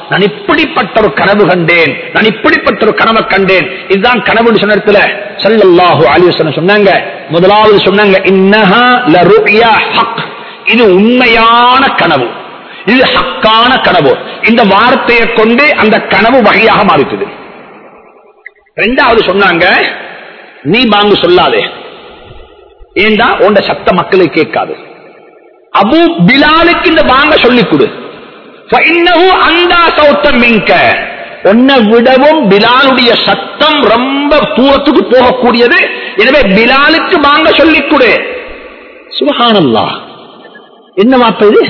நான் இப்படிப்பட்ட ஒரு கனவு கண்டேன் நான் இப்படிப்பட்ட ஒரு கனவை கண்டேன் இதுதான் கனவுன்னு சொன்ன இடத்துல ஸல்லல்லாஹு அலைஹி வஸல்லம் சொன்னாங்க முதலாவது சொன்னாங்க இன்னஹா லருயா ஹக் இது உண்மையான கனவு இது ஹக்கான கனவு இந்த வார்த்தையை கொண்டு அந்த கனவு வகையாக மாறிக்குது ரெண்டாவது சொன்னாங்க நீ பாங்கு சொல்லாதே ஏண்டா உண்ட சத்த மக்களுக்கு கேட்காது அபு பிலாலுக்கு இந்த பாங்க சொல்லிக் கொடு فإنه أندى صوتا منك. உன்னை விடவும் பிலாலுடைய சத்தம் ரொம்ப தூரத்துக்கு போகக்கூடியது எனவே பிலாலுக்கு வாங்க சொல்லிக் கொடு சுபஹானல்லாஹ் என்ன வார்த்தை இது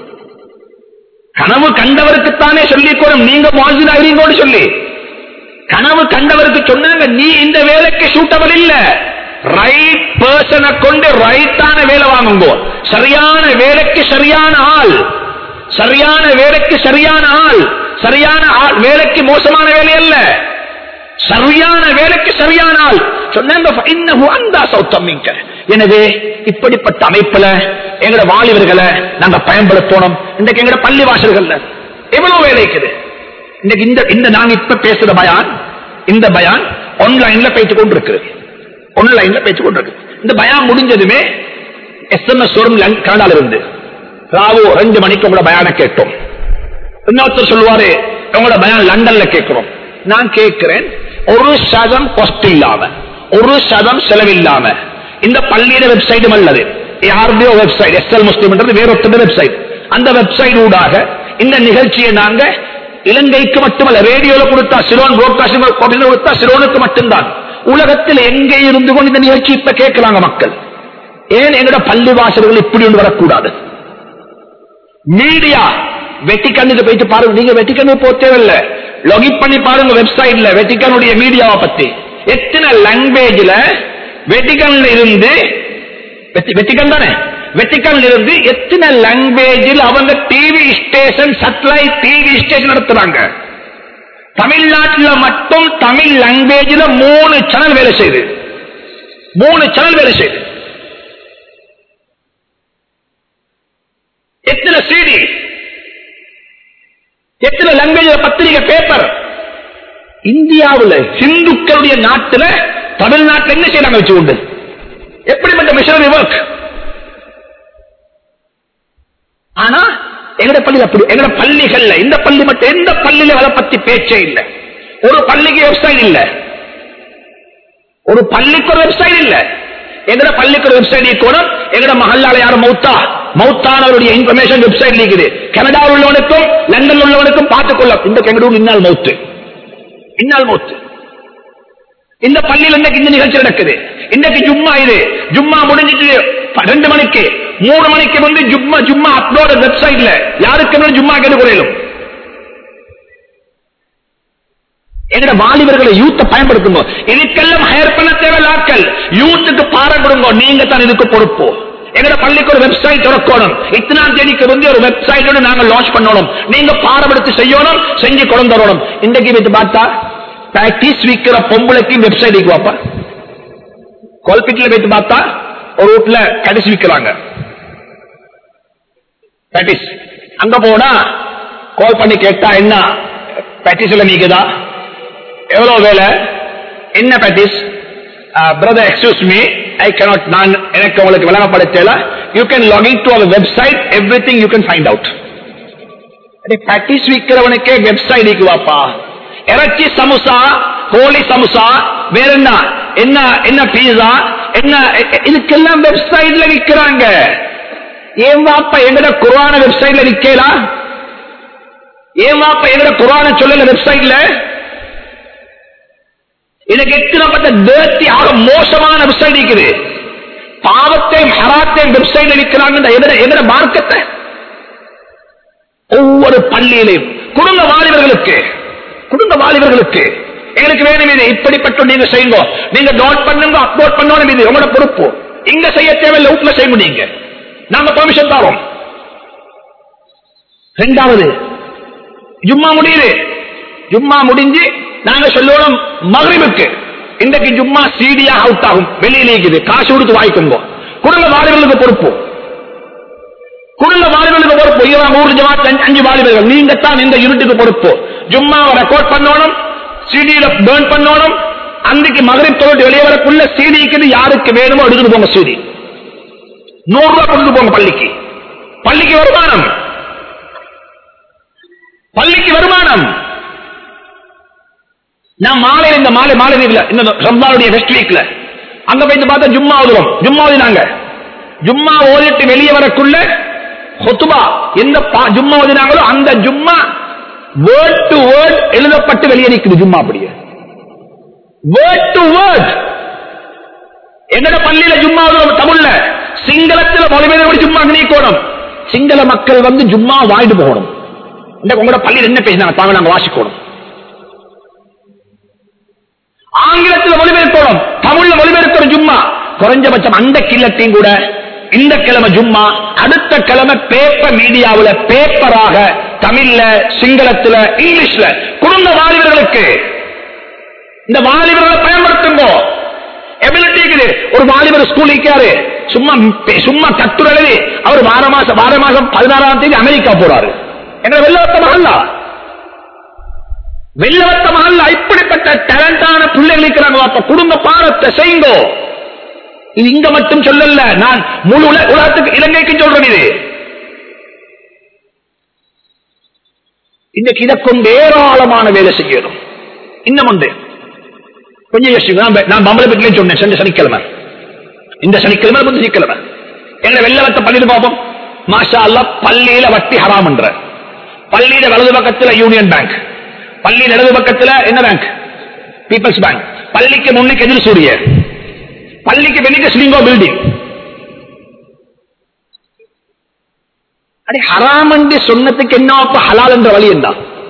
கனவு கண்டவருக்குத்தானே சொல்லிக் கொடும் நீங்க மாசினாகிறீங்கன்னு சொல்லி கனவு கண்டவருக்கு சொன்னாங்க நீ இந்த வேலைக்கு சூட்டபிள் இல்ல ரைட் பர்சனை கொண்டு ரைட்டான வேலை வாங்குங்கோ சரியான வேலைக்கு சரியான ஆள் சரியான வேலைக்கு சரியான ஆள் சரியான ஆள் வேலைக்கு மோசமான வேலை அல்ல சரியான வேலைக்கு சரியான ஆள் சொன்னாங்க "ஃபஇன்னஹு அந்தா சௌத்தம் மின்க." எனவே இப்படிப்பட்ட அமைப்புல எங்கட வாலிபர்களை நாங்க பயன்படுத்தணும் இன்றைக்கு எங்கட பள்ளி வாசல்கள்ல எவ்வளவு வேலை இருக்குது இன்னைக்கு இந்த இந்த நாங்க இப்ப பேசுற பயான் இந்த பயான் ஆன்லைன்ல பேச்சு கொண்டு இருக்குது ஆன்லைன்ல பேச்சு கொண்டு இருக்கு இந்த பயான் முடிஞ்சதுமே எஸ்எம்எஸ் வரும் லங்- கனடால இருந்து ராவு ரெண்டு மணிக்கு உங்களோட பயான கேட்டோம் இன்னொருத்தர் சொல்லுவாரு உங்களோட பயான் லண்டன்ல கேட்கிறோம் நான் கேட்கிறேன் ஒரு சதம் கொஸ்ட் இல்லாம ஒரு சதம் செலவில்லாம இந்த பள்ளியில வெப்சைட்டும் அல்லது யாருடைய வெப்சைட் எஸ் எல் முஸ்லிம் வேற ஒருத்தர் வெப்சைட் அந்த வெப்சைட் ஊடாக இந்த நிகழ்ச்சியை நாங்க இலங்கைக்கு மட்டுமல்ல ரேடியோல கொடுத்தா சிலோன் broadcasting கொடுத்தா சிலோனுக்கு மட்டும்தான் உலகத்தில் எங்கே இருந்து கொண்டு இந்த நிகழ்ச்சி இப்ப கேட்கிறாங்க மக்கள் ஏன் எங்கட பள்ளி வாசல்கள் இப்படி ஒன்று வரக்கூடாது மீடியா வெட்டிக்கண்ணுக்கு போயிட்டு பாருங்க நீங்க வெட்டிக்கண்ணு போ தேவையில்ல லாகின் பண்ணி பாருங்க வெப்சைட்ல வெட்டிக்கனுடைய மீடியாவை பத்தி எத்தனை லாங்குவேஜ்ல வெட்டிக்கன்ல இருந்து வெட்டி- வெட்டிக்கன் தானே வெட்டிக்கன்ல இருந்து எத்தனை லாங்குவேஜில் அவங்க TV station satellite TV station நடத்துறாங்க தமிழ்நாட்டில் மட்டும் தமிழ் லாங்குவேஜில் மூணு சேனல் வேலை செய்யுது மூணு சேனல் வேலை செய்யுது எத்தனை சிடி எத்தனை லாங்குவேஜ் பத்திரிகை பேப்பர் இந்தியாவில் இந்துக்களுடைய நாட்டுல தமிழ்நாட்டில் என்ன செய்யறாங்க வச்சு கொண்டு எப்படிப்பட்ட மிஷனரி ஒர்க் ஆனா எங்கட பள்ளி அப்படி எங்கட பள்ளிகள்ல இந்த பள்ளி மட்டும் எந்த பள்ளியில அதை பத்தி பேச்சே இல்லை ஒரு பள்ளிக்கு வெப்சைட் இல்ல ஒரு பள்ளிக்கு ஒரு வெப்சைட் இல்ல எங்கட பள்ளிக்கு ஒரு வெப்சைட் இருக்கணும் எங்கட மகல்லால யாரும் மௌத்தா மௌத்தானவருடைய இன்ஃபர்மேஷன் வெப்சைட் இருக்குது கனடாவில் உள்ளவனுக்கும் லண்டன் உள்ளவனுக்கும் பார்த்துக்கொள்ள இந்த கெங்கடூர் இன்னால் மௌத்து இன்னால் மௌத்து இந்த பள்ளியில் இன்னைக்கு இந்த நிகழ்ச்சி நடக்குது இன்னைக்கு ஜும்மா இது ஜும்மா முடிஞ்சிட்டு ப- ரெண்டு மணிக்கு மூணு மணிக்கு வந்து ஜும்மா ஜும்மா அப்லோட் வெப்சைட்ல யாருக்கு வேணும் ஜும்மா கேட்டு குறையிலும் எங்கட வாலிபர்களை யூத்த பயன்படுத்துங்க இதுக்கெல்லாம் ஹயர் பண்ண தேவையில்ல ஆட்கள் யூத்துக்கு பாரம் கொடுங்க நீங்க தான் இதுக்கு பொறுப்பு எங்கட பள்ளிக்கு ஒரு வெப்சைட் திறக்கணும் இத்தனாம் தேதிக்கு வந்து ஒரு வெப்சைட்டோட நாங்க லான்ச் பண்ணணும் நீங்க பாரப்படுத்தி செய்யணும் செஞ்சு கொண்டு வரணும் இன்றைக்கு வைத்து பார்த்தா பிராக்டிஸ் விக்கிற பொம்பளைக்கு வெப்சைட் வாப்பா கோல்பிட்டில் வைத்து பார்த்தா ஒரு வீட்டுல கடைசி விக்கிறாங்க பிராக்டிஸ் அங்க போனா கால் பண்ணி கேட்டா என்ன பிராக்டிஸ்ல நீக்குதா எவ்வளவு வேலை என்ன practice brother excuse me I cannot நான் எனக்கு உங்களுக்கு விளங்கப்படுத்தல you can logging to our website everything you can find out practice விற்கிறவனுக்கே வெப்சைட் இருக்குவாப்பா இறைச்சி சமுசா கோழி சமுசா வேற என்ன என்ன என்ன பீஸா என்ன எ- எ- இதுக்கெல்லாம் வெப்சைட்ல விற்கிறாங்க ஏன் வாப்பா எங்கட குரான வெப்சைட்ல விற்கலாம் ஏன் வாப்பா எங்கட குரான சொல்லல வெப்சைட்ல இதுக்கு எத்தனைப்பட்ட தேர்த்தி ஆக மோசமான வெப்சைட் இருக்குது பாவத்தையும் ஹராத்தையும் வெப்சைட்ல விற்கிறாங்க எதிர எதிர மார்க்கத்தை ஒவ்வொரு பள்ளியிலையும் குடும்ப வாலிபர்களுக்கு குடும்ப வாலிபர்களுக்கு எங்களுக்கு வேணும் இது இப்படிப்பட்ட நீங்க செய்யுங்க நீங்க நோட் பண்ணுங்க அப்லோட் பண்ணணும் இது உங்களோட பொறுப்பு இங்க செய்ய தேவையில்லை வீட்டுல செய்ய முடியுங்க நாங்க பெர்மிஷன் தரோம் ரெண்டாவது ஜும்மா முடியுது ஜும்மா முடிஞ்சு நாங்க சொல்லணும் மகரிபுக்கு இன்றைக்கு ஜும்மா சீடியா அவுட் ஆகும் வெளியில இருக்குது காசு கொடுத்து வாங்கிக்கோங்க குடும்ப வாலிபர்களுக்கு பொறுப்பு குடும்ப வாலிபர்களுக்கு பொறுப்பு பொறுப்பு இவங்க ஊர் ஜமாத் அஞ்சு- அஞ்சு வாலிபர்கள் நீங்க தான் இந்த யூனிட்டுக்கு பொறுப்பு ஜும்மாவை ரெக்கார்ட் பண்ணணும் சிடியில பேர்ன் பண்ணணும் அன்றைக்கு மகரிப் தொழில் வெளியே வரக்குள்ள சிடிக்கு யாருக்கு வேணுமோ எடுத்துட்டு போங்க சிடி நூறு ரூபாய் கொண்டு போங்க பள்ளிக்கு பள்ளிக்கு வருமானம் பள்ளிக்கு வருமானம் நான் மாலையில இந்த மாலை மாலை வீட்ல இந்த ரம்பானுடைய ஃபெஸ்ட் வீக்ல அங்க போயிட்டு பார்த்தா ஜும்மா ஓதுவோம் ஜும்மா ஓதினாங்க ஜும்மா ஓதிட்டு வெளியே வரக்குள்ள ஹொத்துபா எந்த பா- ஜும்மா ஓதினாங்களோ அந்த ஜும்மா வேர்ட் டு வேர்ட் எழுதப்பட்டு வெளியே நிக்குது ஜும்மா அப்படியே வேர்ட் டு வேர்ட் எங்கட பள்ளியில ஜும்மா ஓதுவோம் தமிழ்ல சிங்களத்துல மொழிபெயர்ப்பு ஜும்மா நீக்கணும் சிங்கள மக்கள் வந்து ஜும்மா வாங்கிட்டு போகணும் இந்த உங்களோட பள்ளியில் என்ன பேசினாங்க தாங்க நாங்க வாசிக்கணும் ஆங்கிலத்தில் மொழிபெயர்க்கணும் தமிழ்ல மொழிபெயர்க்கணும் ஜும்மா குறைஞ்சபட்சம் அந்த கில்லத்தையும் கூட இந்த கிழமை ஜும்மா அடுத்த கிழமை பேப்பர் மீடியாவுல பேப்பராக தமிழ்ல சிங்களத்துல இங்கிலீஷ்ல குடும்ப வாலிபர்களுக்கு இந்த வாலிபர்களை பயன்படுத்துங்க எபிலிட்டி இருக்குது ஒரு வாலிபர் ஸ்கூல் இருக்காரு சும்மா சும்மா கட்டுரை எழுதி அவர் வார மாசம் வார மாசம் பதினாறாம் தேதி அமெரிக்கா போறாரு எங்களை வெள்ளவத்த மகல்லா வெள்ளவத்த மகல்லா இப்படிப்பட்ட டேலண்டான பிள்ளைகள் இருக்கிறாங்க அப்ப குடும்ப பாடத்தை செய்யுங்கோ இது இங்க மட்டும் சொல்லல நான் முழு உல- உலகத்துக்கு இலங்கைக்கு சொல்றேன் இது இன்னைக்கு இதை கொண்டு ஏராளமான வேலை செய்யணும் இன்னும் உண்டு கொஞ்சம் யோசிங்க நான் நான் பம்பளப்பட்டிலே சொன்னேன் சென்ற சனிக்கிழமை இந்த சனிக்கிழமை முந்தைய சனிக்கிழமை எங்களை வெள்ளவத்த பள்ளியில் பார்ப்போம் மாஷா அல்லா பள்ளியில வட்டி ஹராம் என்ற பள்ளியில வலது பக்கத்துல யூனியன் பேங்க் பள்ளியில் இடது பக்கத்துல என்ன பேங்க் பீப்பிள்ஸ் பேங்க் பள்ளிக்கு முன்னுக்கு எதிர் சூரிய பள்ளிக்கு வெளியே ஸ்லிங்கோ பில்டிங் அடி ஹராம் என்று சொன்னதுக்கு என்ன அப்ப ஹலால் என்ற வழி என்ன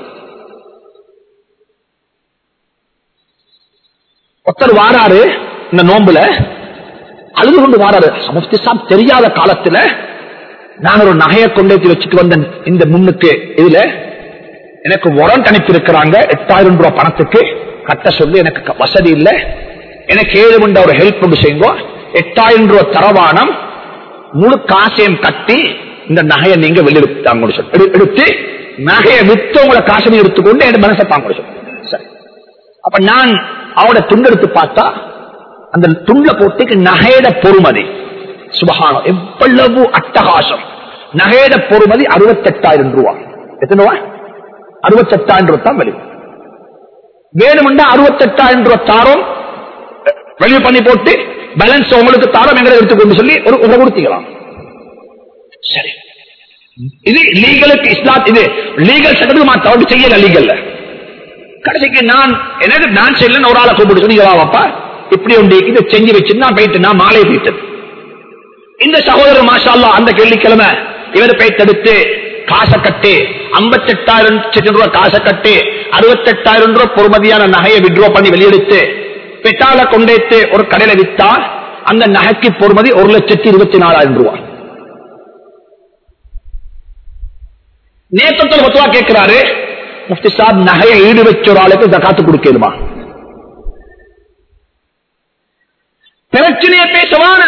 ஒருத்தர் வாராரு இந்த நோம்புல அழுது கொண்டு வாராரு முஃப்தி சாப் தெரியாத காலத்துல நான் ஒரு நகையை கொண்டேத்தி வச்சுட்டு வந்தேன் இந்த முன்னுக்கு இதுல எனக்கு warrant அனுப்பி இருக்கிறாங்க எட்டாயிரம் ரூபாய் பணத்துக்கு கட்ட சொல்லி எனக்கு க- வசதி இல்ல எனக்கு ஏழு மண்ட ஒரு ஹெல்ப் கொண்டு செய்யுங்க எட்டாயிரம் ரூபாய் தரவானம் முழு காசையும் கட்டி இந்த நகையை நீங்க வெளியெடுத்தாங்க சொல்லி எடு- எடுத்து நகையை வித்து உங்களை காசை நீங்க எடுத்துக்கொண்டு என் மனசை தாங்க சொல்லி சரி அப்ப நான் அவனோட துண்டெடுத்து பார்த்தா அந்த துண்ட போட்டுக்கு நகையிட பொறுமதி சுபகானம் எவ்வளவு அட்டகாசம் நகையிட பொறுமதி அறுபத்தெட்டாயிரம் ரூபாய் எத்தனை ரூபாய் அறுபத்தெட்டாயிரம் ரூபாய் தான் வெளியே வேணும்னா அறுபத்தெட்டாயிரம் ரூபாய் தாரம் வெளியே பண்ணி போட்டு பேலன்ஸ் உங்களுக்கு தாரம் எங்களை எடுத்துக்கொண்டு சொல்லி ஒரு உங்களை கொடுத்தீங்களாம் சரி இது லீகலுக்கு இஸ்லாத் இது லீகல் சட்டத்துக்கு மாத்த அப்படி செய்யல லீகல்ல கடைசிக்கு நான் எனக்கு நான் செய்யல ஒரு ஆளை கூப்பிட்டு சொன்னீங்களாப்பா இப்படி ஒன்று இதை செஞ்சு வச்சு நான் போயிட்டு நான் மாலை போயிட்டேன் இந்த சகோதரர் மாஷா அல்லாஹ் அந்த வெள்ளிக்கிழமை இவர் போய் தடுத்து காசை கட்டி ஐம்பத்தெட்டாயிரம் ரூபாய் காசை கட்டி அறுபத்தெட்டாயிரம் ரூபாய் பொறுமதியான நகையை விட்ரோ பண்ணி வெளியெடுத்து பெட்டால கொண்டேத்து ஒரு கடையில வித்தா அந்த நகைக்கு பொறுமதி ஒரு லட்சத்தி இருபத்தி நாலாயிரம் ரூபாய் நேத்தத்தில் மொத்தமா கேட்கிறாரு முஃப்தி சாப் நகையை ஈடு வச்ச ஒரு ஆளுக்கு ஜக்காத்து கொடுக்கணுமா பிரச்சனையை பேசவான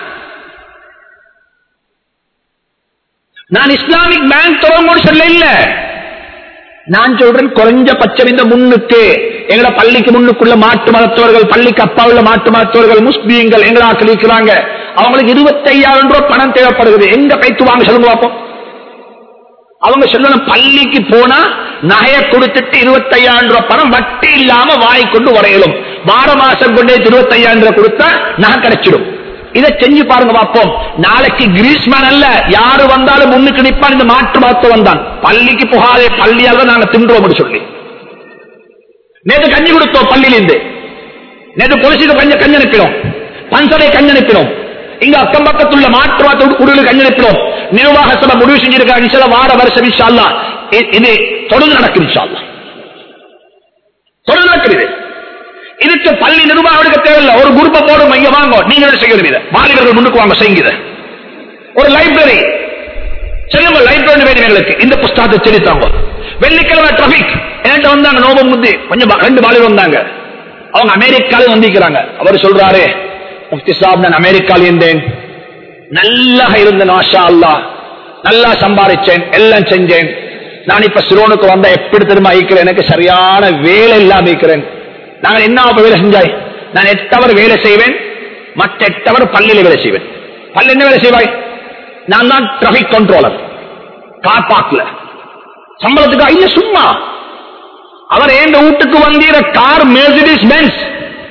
நான் இஸ்லாமிக் பேங்க் தொடங்க சொல்ல இல்ல நான் சொல்றேன் குறைஞ்ச பட்சம் இந்த முன்னுக்கு எங்கட பள்ளிக்கு முன்னுக்குள்ள மாட்டு மதத்தவர்கள் பள்ளிக்கு அப்பாவுள்ள மாட்டு மதத்தவர்கள் முஸ்லீம்கள் எங்களா இருக்கிறாங்க அவங்களுக்கு இருபத்தையாயிரம் ரூபாய் பணம் தேவைப்படுகிறது எங்க பைத்து வாங்க சொல்லுங்க பார்ப்போம் அவங்க சொல்லணும் பள்ளிக்கு போனா நகையை கொடுத்துட்டு இருபத்தையாயிரம் ரூபாய் பணம் வட்டி இல்லாம வாய் கொண்டு வரையலும் வார மாசம் கொண்டு இருபத்தையாயிரம் ரூபாய் கொடுத்தா நகை கிடைச்சிடும் இதை செஞ்சு பாருங்க பார்ப்போம் நாளைக்கு கிரீஸ்மேன் அல்ல யாரு வந்தாலும் முன்னுக்கு நிப்பான் இந்த மாற்று மதத்தை வந்தான் பள்ளிக்கு போகாதே பள்ளியால தான் நாங்க தின்றோம் சொல்லி நேற்று கஞ்சி கொடுத்தோம் பள்ளியிலிருந்து நேற்று பொலிசுக்கு கஞ்ச கஞ்சி அனுப்பினோம் பன்சலை கஞ்சி அனுப்பினோம் இங்க அக்கம் பக்கத்துள்ள மாற்று மாற்று குடியில் கஞ்சி அனுப்பினோம் நிர்வாக சபை முடிவு செஞ்சிருக்காங்க இன்ஷா அல்லாஹ் வார வருஷம் இன்ஷா அல்லாஹ் இ- இது தொடர்ந்து நடக்குது இன்ஷா அல்லாஹ் தொடர்ந்து நடக்குது இதுக்கு பள்ளி நிர்வாகம் எடுக்க தேவையில்லை ஒரு குரூப்பை போடும் இங்க வாங்க நீங்க என்ன செய்யணும் இதை வாலிபர்கள் முன்னுக்கு வாங்க செய்யுங்க இதை. ஒரு லைப்ரரி சொல்லுங்க லைப்ரரி வேணும் எங்களுக்கு இந்த புஸ்தகத்தை செலுத்தாங்க வெள்ளிக்கிழமை டிராபிக் என்கிட்ட வந்தாங்க நோபம் முந்தி கொஞ்சம் பா- ரெண்டு பாலில் வந்தாங்க அவங்க அமெரிக்கால வந்திருக்கிறாங்க அவர் சொல்றாரு முஃப்தி சாப் நான் அமெரிக்கால இருந்தேன் நல்லா இருந்த நாஷா அல்லா நல்லா சம்பாதிச்சேன் எல்லாம் செஞ்சேன் நான் இப்ப சிலோனுக்கு வந்தா எப்படி திரும்ப ஐக்கிறேன் எனக்கு சரியான வேலை இல்லாம இருக்கிறேன் நான் என்ன அப்ப வேலை செஞ்சாய் நான் எட்டவர் வேலை செய்வேன் மற்ற எட்டவர் பள்ளியில வேலை செய்வேன் பள்ளி என்ன வேலை செய்வாய் நான் தான் டிராபிக் கண்ட்ரோலர் கார் பார்க்கல சம்பளத்துக்கு இல்ல சும்மா அவர் எந்த வீட்டுக்கு வந்தீர கார் மெர்சிடிஸ் பென்ஸ்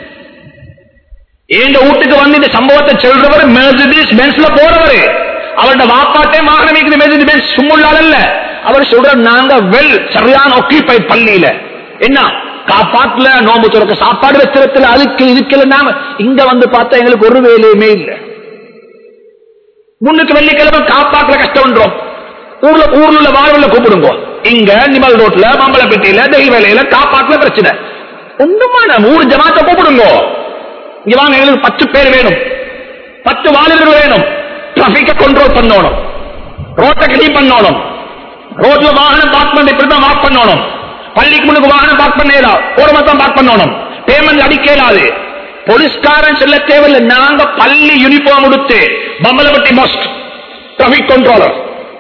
எந்த வீட்டுக்கு வந்து இந்த சம்பவத்தை சொல்றவர் மெர்சிடிஸ் பென்ஸ்ல போறவர் அவரோட வாப்பாட்டே வாகனம் வைக்கிறது மெர்சிடிஸ் பென்ஸ் சும்முள்ளால் அல்ல அவர் சொல்ற நாங்க வெல் சரியான ஒக்கிப்பை பள்ளியில என்ன காப்பாட்டுல நோம்பு துறக்க சாப்பாடு வச்சிரத்துல அதுக்கு இதுக்கு நாம இங்க வந்து பார்த்தா எங்களுக்கு ஒரு வேலையுமே இல்லை முன்னுக்கு வெள்ளிக்கிழமை காப்பாக்குல கஷ்டம்ன்றோம் ஊர்ல ஊர்ல உள்ள வாழ்வுல கூப்பிடுங்க இங்க நிமல் ரோட்ல மம்பளப்பட்டியில தெய்வேலையில காப்பாக்குல பிரச்சனை ஒன்றுமான ஊர் ஜமாத்த கூப்பிடுங்க இங்க வாங்க எங்களுக்கு பத்து பேர் வேணும் பத்து வாலிபர்கள் வேணும் டிராபிக்க கண்ட்ரோல் பண்ணணும் ரோட்டை கிளீன் பண்ணணும் ரோட்ல வாகனம் பார்க் பண்ண இப்படிதான் வாக் பண்ணணும் பள்ளிக்கு முன்னுக்கு வாகனம் பார்க் பண்ணல ஓரமா தான் பார்க் பண்ணணும் பேமெண்ட் அடிக்க இயலாது போலீஸ்காரன் சொல்ல தேவையில்லை நாங்க பள்ளி யூனிஃபார்ம் உடுத்து பம்பலப்பட்டி மோஸ்ட் டிராபிக் கண்ட்ரோலர்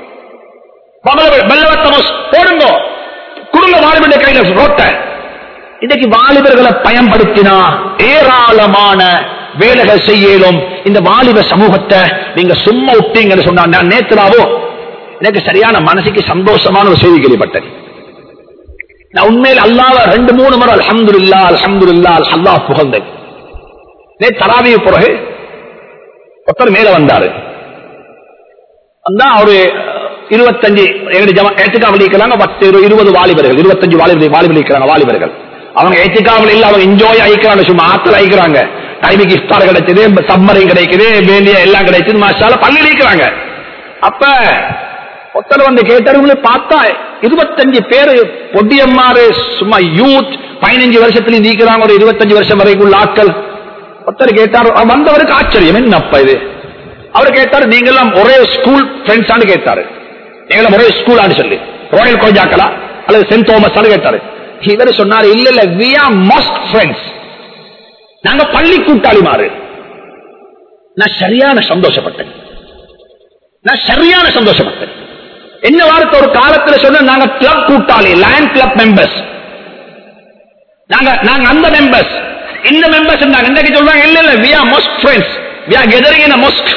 பல்லவத்த மோஸ்ட் போடுங்க குடும்ப வாலிபருடைய கையில ரோட்டை இன்னைக்கு வாலிபர்களை பயன்படுத்தினா ஏராளமான வேலைகள் செய்யலும் இந்த வாலிப சமூகத்தை நீங்க சும்மா விட்டீங்கன்னு சொன்னா நான் நேத்துலாவோ எனக்கு சரியான மனசுக்கு சந்தோஷமான ஒரு செய்தி கேள்விப்பட்டேன் நான் உண்மையில் அல்லாவ ரெண்டு மூணு முறை அல்ஹம்துலில்லா அல்ஹம்துலில்லா அல்லாஹ் புகழ்ந்தேன் நே தராவிய பிறகு ஒருத்தர் மேல வந்தாரு வந்தா ஒரு இருபத்தஞ்சு எங்க ஜமா ஏத்துக்காவல் இருக்கிறாங்க பத்து இரு- இருபது வாலிபர்கள் இருபத்தஞ்சு வாலிபர்கள் வாலிபர்கள் இருக்கிறாங்க வாலிபர்கள் அவங்க ஏத்துக்காவல் இல்ல அவங்க என்ஜாய் ஆயிக்கிறாங்க சும்மா ஆத்தல் ஆயிக்கிறாங்க டைமுக்கு இஃப்தார் கிடைச்சது சம்மரையும் கிடைக்குது வேண்டிய எல்லாம் கிடைச்சது மாசால பள்ளியில் இருக்கிறாங்க அப்ப ஒருத்தர் வந்து கேட்டவங்களை பார்த்தா இருபத்தஞ்சு பேரு பொடியம்மாரு சும்மா யூத் பதினஞ்சு வருஷத்துல நீக்கிறாங்க ஒரு இருபத்தஞ்சு வருஷம் வரைக்கும் உள்ள ஆட்கள் ஒருத்தர் கேட்டார் அவர் வந்தவருக்கு ஆச்சரியம் என்னப்பா இது அவர் கேட்டாரு நீங்க எல்லாம் ஒரே ஸ்கூல் ஃப்ரெண்ட்ஸ் கேட்டாரு நீங்க எல்லாம் ஒரே ஸ்கூல் ஆண்டு சொல்லி ராயல் கோஜாக்கலா அல்லது சென்ட் தோமஸ் கேட்டாரு இவர் சொன்னாரு இல்ல இல்ல வி ஆர் மோஸ்ட் ஃப்ரெண்ட்ஸ் நாங்க பள்ளி கூட்டாளி மாறு நான் சரியான சந்தோஷப்பட்டேன் நான் சரியான சந்தோஷப்பட்டேன் என்ன வாரத்தை ஒரு காலத்துல சொன்ன நாங்க கிளப் கூட்டாளி லைன் கிளப் மெம்பர்ஸ் நாங்க நாங்க அந்த மெம்பர்ஸ் இந்த மெம்பர்ஸ் நாங்க இன்னைக்கு சொல்றாங்க இல்ல இல்ல we are most friends we are gathering in most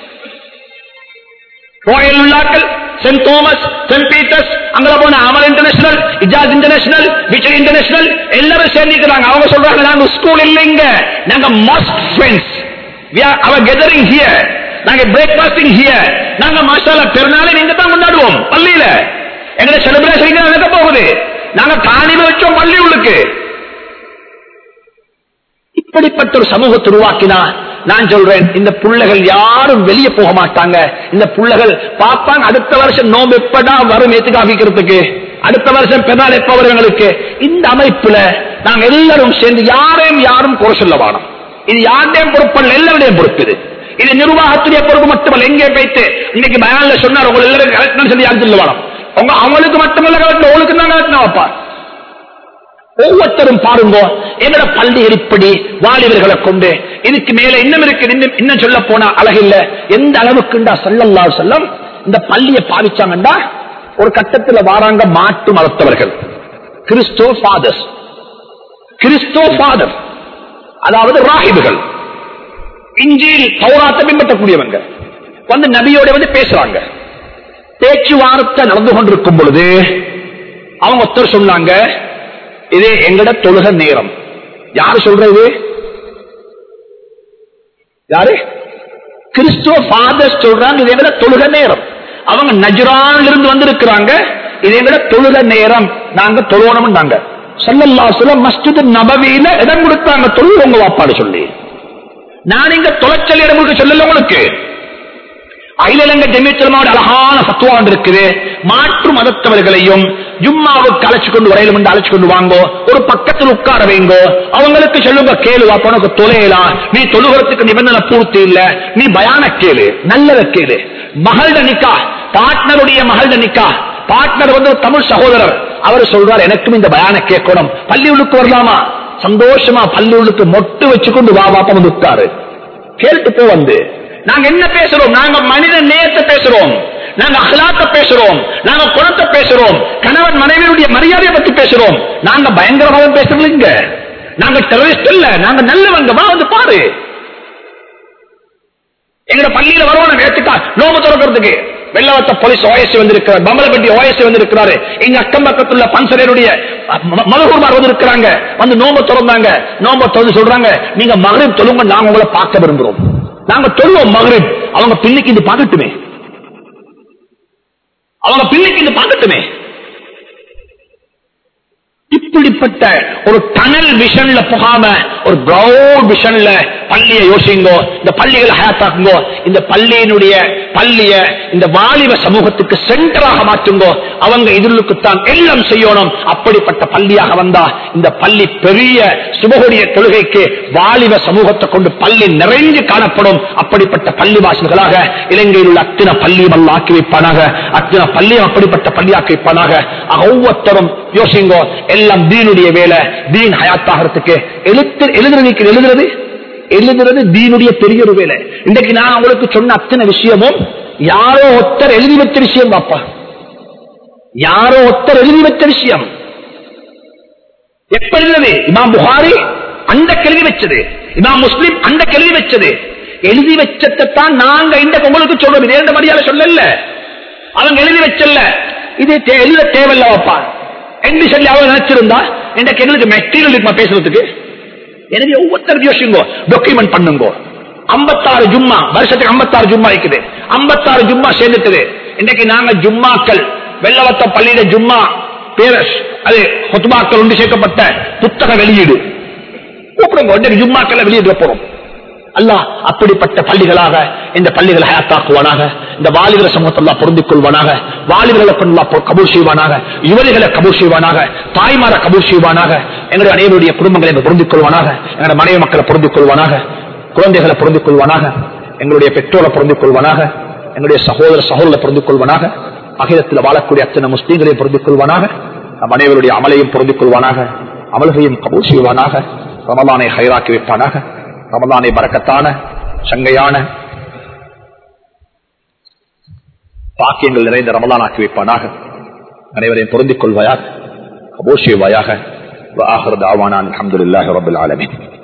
royal உள்ளாக்கள் சென்ட் தோமஸ் சென்ட் பீட்டர்ஸ் அங்க போன Amal International Ijaz International Vijay International எல்லாரும் சேர்ந்துக்கிறாங்க அவங்க சொல்றாங்க நாங்க ஸ்கூல் இல்லைங்க நாங்க most friends we are our gathering here நாங்க பிரேக்பாஸ்டிங் ஹியர் நாங்க மாஷால பெருநாளை நீங்க தான் கொண்டாடுவோம் பள்ளியில எங்க செலிப்ரேஷன் நடக்க போகுது நாங்க காணில வச்சோம் பள்ளி உள்ளுக்கு இப்படிப்பட்ட ஒரு சமூகத்தை உருவாக்கினா நான் சொல்றேன் இந்த புள்ளைகள் யாரும் வெளியே போக மாட்டாங்க இந்த புள்ளைகள் பார்ப்பாங்க அடுத்த வருஷம் நோம்பு எப்படா வரும் ஏத்துக்காவிக்கிறதுக்கு அடுத்த வருஷம் பெருநாள் எப்ப வரும் எங்களுக்கு இந்த அமைப்புல நாங்க எல்லாரும் சேர்ந்து யாரையும் யாரும் குறை சொல்ல வேணும் இது யாருடையும் பொறுப்பல்ல எல்லாருடையும் பொறுப்பு இது இது நிர்வாகத்துடைய பொறுப்பு மட்டுமல்ல எங்கே போயிட்டு இன்னைக்கு பயான்ல சொன்னார் உங்க எல்லாரும் கலெக்டர் சொல்லி யாரும் சொல்ல வேணும் உங்க அவங்களுக்கு மட்டுமல்ல கலெக்டர் உங்களுக்கு தான் கலெக்டர் வைப்பா ஒவ்வொருத்தரும் பாருங்க எங்கட பள்ளிகள் இப்படி வாலிபர்களை கொண்டு இதுக்கு மேல இன்னும் இருக்கு இன்னும் இன்னும் சொல்ல போனா அழகில்ல எந்த அளவுக்குண்டா சொல்லல்லா சொல்லம் இந்த பள்ளியை பாவிச்சாங்கண்டா ஒரு கட்டத்தில் வாராங்க மாட்டு மதத்தவர்கள் கிறிஸ்தோ ஃபாதர்ஸ் கிறிஸ்தோ ஃபாதர் அதாவது ராஹிபுகள் இஞ்சியில் பௌராத்தை பின்பற்றக்கூடியவங்க வந்து நபியோட வந்து பேசுறாங்க பேச்சுவார்த்தை நடந்து கொண்டிருக்கும் பொழுது அவங்க ஒருத்தர் சொன்னாங்க இது எங்கட தொழுக நேரம் யாரு சொல்றது யாரு கிறிஸ்துவ ஃபாதர்ஸ் சொல்றாங்க இது எங்கட தொழுக நேரம் அவங்க நஜ்ரான்ல இருந்து வந்திருக்கிறாங்க இது எங்கட தொழுக நேரம் நாங்க தொழுவணும்னாங்க சல்லல்லா சொல்ல மஸ்ஜித் நபவியில இடம் கொடுத்தாங்க தொழுவு உங்க வாப்பாடு சொல்லி நான் இங்க தொலைச்சல் இடம் கொடுக்க சொல்லல உங்களுக்கு அகிலங்க ஜெமிச்சலமாவோட அழகான பத்துவான் இருக்குது மாற்று மதத்தவர்களையும் ஜும்மாவுக்கு அழைச்சு கொண்டு வரையிலும் என்று அழைச்சு கொண்டு வாங்கோ ஒரு பக்கத்தில் உட்கார வைங்கோ அவங்களுக்கு சொல்லுங்க கேளு அப்ப உனக்கு தொலையலாம் நீ தொழுகிறதுக்கு நிபந்தனை பூர்த்தி இல்ல நீ பயான கேளு நல்லத கேளு மகள்ட நிக்கா பார்ட்னருடைய மகள்ட நிக்கா பார்ட்னர் வந்து ஒரு தமிழ் சகோதரர் அவர் சொல்றார் எனக்கும் இந்த பயான கேட்கணும் பள்ளி உள்ளுக்கு வரலாமா சந்தோஷமா பள்ளி உள்ளுக்கு மொட்டு வச்சு கொண்டு வா வாப்பா வந்து உட்காரு கேட்டு போ வந்து நாங்க என்ன பேசுறோம் நாங்க மனித நேயத்தை பேசுறோம் நாங்க அகலாத்த பேசுறோம் நாங்க குணத்தை பேசுறோம் கணவன் மனைவியுடைய மரியாதையை பத்தி பேசுறோம் நாங்க பயங்கரவாதம் பேசுறது இங்க நாங்க டெரரிஸ்ட் இல்ல நாங்க நல்லவங்க வா வந்து பாரு எங்க பள்ளியில வருவான வேத்துக்கா நோம்பு திறக்கிறதுக்கு வெள்ளவத்த போலீஸ் ஓஎஸ்சி வந்திருக்கிறார் பம்பலப்பட்டி ஓஎஸ்சி வந்திருக்கிறாரு எங்க அக்கம் பக்கத்துல பன்சரையுடைய மதகூர்மார் வந்திருக்கிறாங்க வந்து நோம்பு திறந்தாங்க நோம்பு திறந்து சொல்றாங்க நீங்க மகரிப் தொழுங்க நாங்க உங்களை பார்க்க விரும்புறோம் நாங்க தொழுவோம் மகரிப் அவங்க பின்னிக்கு இது பார்க்கட்டுமே அவங்க பின்னிக்கு இது பார்க்கட்டுமே இப்படிப்பட்ட ஒரு டனல் விஷன்ல போகாம ஒரு பிரவுட் விஷன்ல பள்ளியை யோசிங்கோ இந்த பள்ளிகளை ஹயாத்தாக்குங்கோ இந்த பள்ளியினுடைய பள்ளிய இந்த வாலிப சமூகத்துக்கு சென்டராக மாற்றுங்கோ அவங்க இதுக்குத்தான் எல்லாம் செய்யணும் அப்படிப்பட்ட பள்ளியாக வந்தா இந்த பள்ளி பெரிய சுபகுடைய தொழுகைக்கு வாலிப சமூகத்தை கொண்டு பள்ளி நிறைஞ்சு காணப்படும் அப்படிப்பட்ட பள்ளி வாசல்களாக இலங்கையில் உள்ள அத்தனை பள்ளியும் அல்ல ஆக்கி வைப்பானாக அத்தனை பள்ளியும் அப்படிப்பட்ட பள்ளியாக்கி வைப்பானாக ஆக ஒவ்வொருத்தரும் யோசிங்கோ எல்லாம் தீனுடைய வேலை தீன் ஹயாத்தாகிறதுக்கு எழுத்து எழுதுறதுக்கு எழுதுறது எழுதுறது தீனுடைய பெரிய ஒரு வேலை இன்றைக்கு நான் உங்களுக்கு சொன்ன அத்தனை விஷயமும் யாரோ ஒருத்தர் எழுதி வச்ச விஷயம் பாப்பா யாரோ ஒருத்தர் எழுதி வச்ச விஷயம் எப்ப எழுதுறது இமாம் புகாரி அந்த கேள்வி வச்சது இமாம் முஸ்லிம் அந்த கேள்வி வச்சது எழுதி வச்சதான் நாங்க இந்த உங்களுக்கு சொல்றோம் இது இரண்டு மரியாதை சொல்லல அவங்க எழுதி வச்சல இது தே- எழுத தேவையில்ல வைப்பா என்று சொல்லி அவங்க நினைச்சிருந்தா இன்றைக்கு எங்களுக்கு மெட்டீரியல் இருக்குமா பேசுறதுக்கு எனவே ஒவ்வொருத்தர் யோசிங்கோ டாக்குமெண்ட் பண்ணுங்க ஐம்பத்தாறு ஜும்மா வருஷத்துக்கு ஐம்பத்தாறு ஜும்மா இருக்குது ஐம்பத்தாறு ஜும்மா சேர்ந்துட்டது இன்னைக்கு நாங்க ஜும்மாக்கள் வெள்ளவத்த பள்ளியில ஜும்மா பேரஸ் அது கொத்துமாக்கள் ஒன்று சேர்க்கப்பட்ட புத்தக வெளியீடு கூப்பிடுங்க இன்னைக்கு ஜும்மாக்களை வெளியிட போறோம் அல்லாஹ் அப்படிப்பட்ட பள்ளிகளாக இந்த பள்ளிகளை ஹயாத்தாக்குவானாக இந்த வாலிபர சமூகத்தெல்லாம் பொருந்திக் கொள்வானாக வாலிபர்களை கொண்டு கபூர் செய்வானாக யுவதிகளை கபூர் செய்வானாக தாய்மார கபூர் செய்வானாக எங்களுடைய அனைவருடைய குடும்பங்களை பொருந்திக் கொள்வானாக எங்களுடைய மனைவி மக்களை பொருந்திக் கொள்வானாக குழந்தைகளை பொருந்திக் கொள்வானாக எங்களுடைய பெற்றோரை பொருந்திக் கொள்வானாக எங்களுடைய சகோதர சகோதரரை பொருந்திக் கொள்வானாக அகிலத்தில் வாழக்கூடிய அத்தனை முஸ்லீம்களையும் பொருந்திக் கொள்வானாக நம் அனைவருடைய அமலையும் பொருந்திக் கொள்வானாக அமல்களையும் கபூர் செய்வானாக ரமலானை ஹைராக்கி வைப்பானாக ரமலானை பறக்கத்தான சங்கையான பாக்கியங்கள் நிறைந்த ரமலான் ஆக்கி வைப்பானாக அனைவரையும் பொருந்திக் கொள்வாயாக கபூர் செய்வாயாக وآخر دعوانا الحمد لله رب العالمين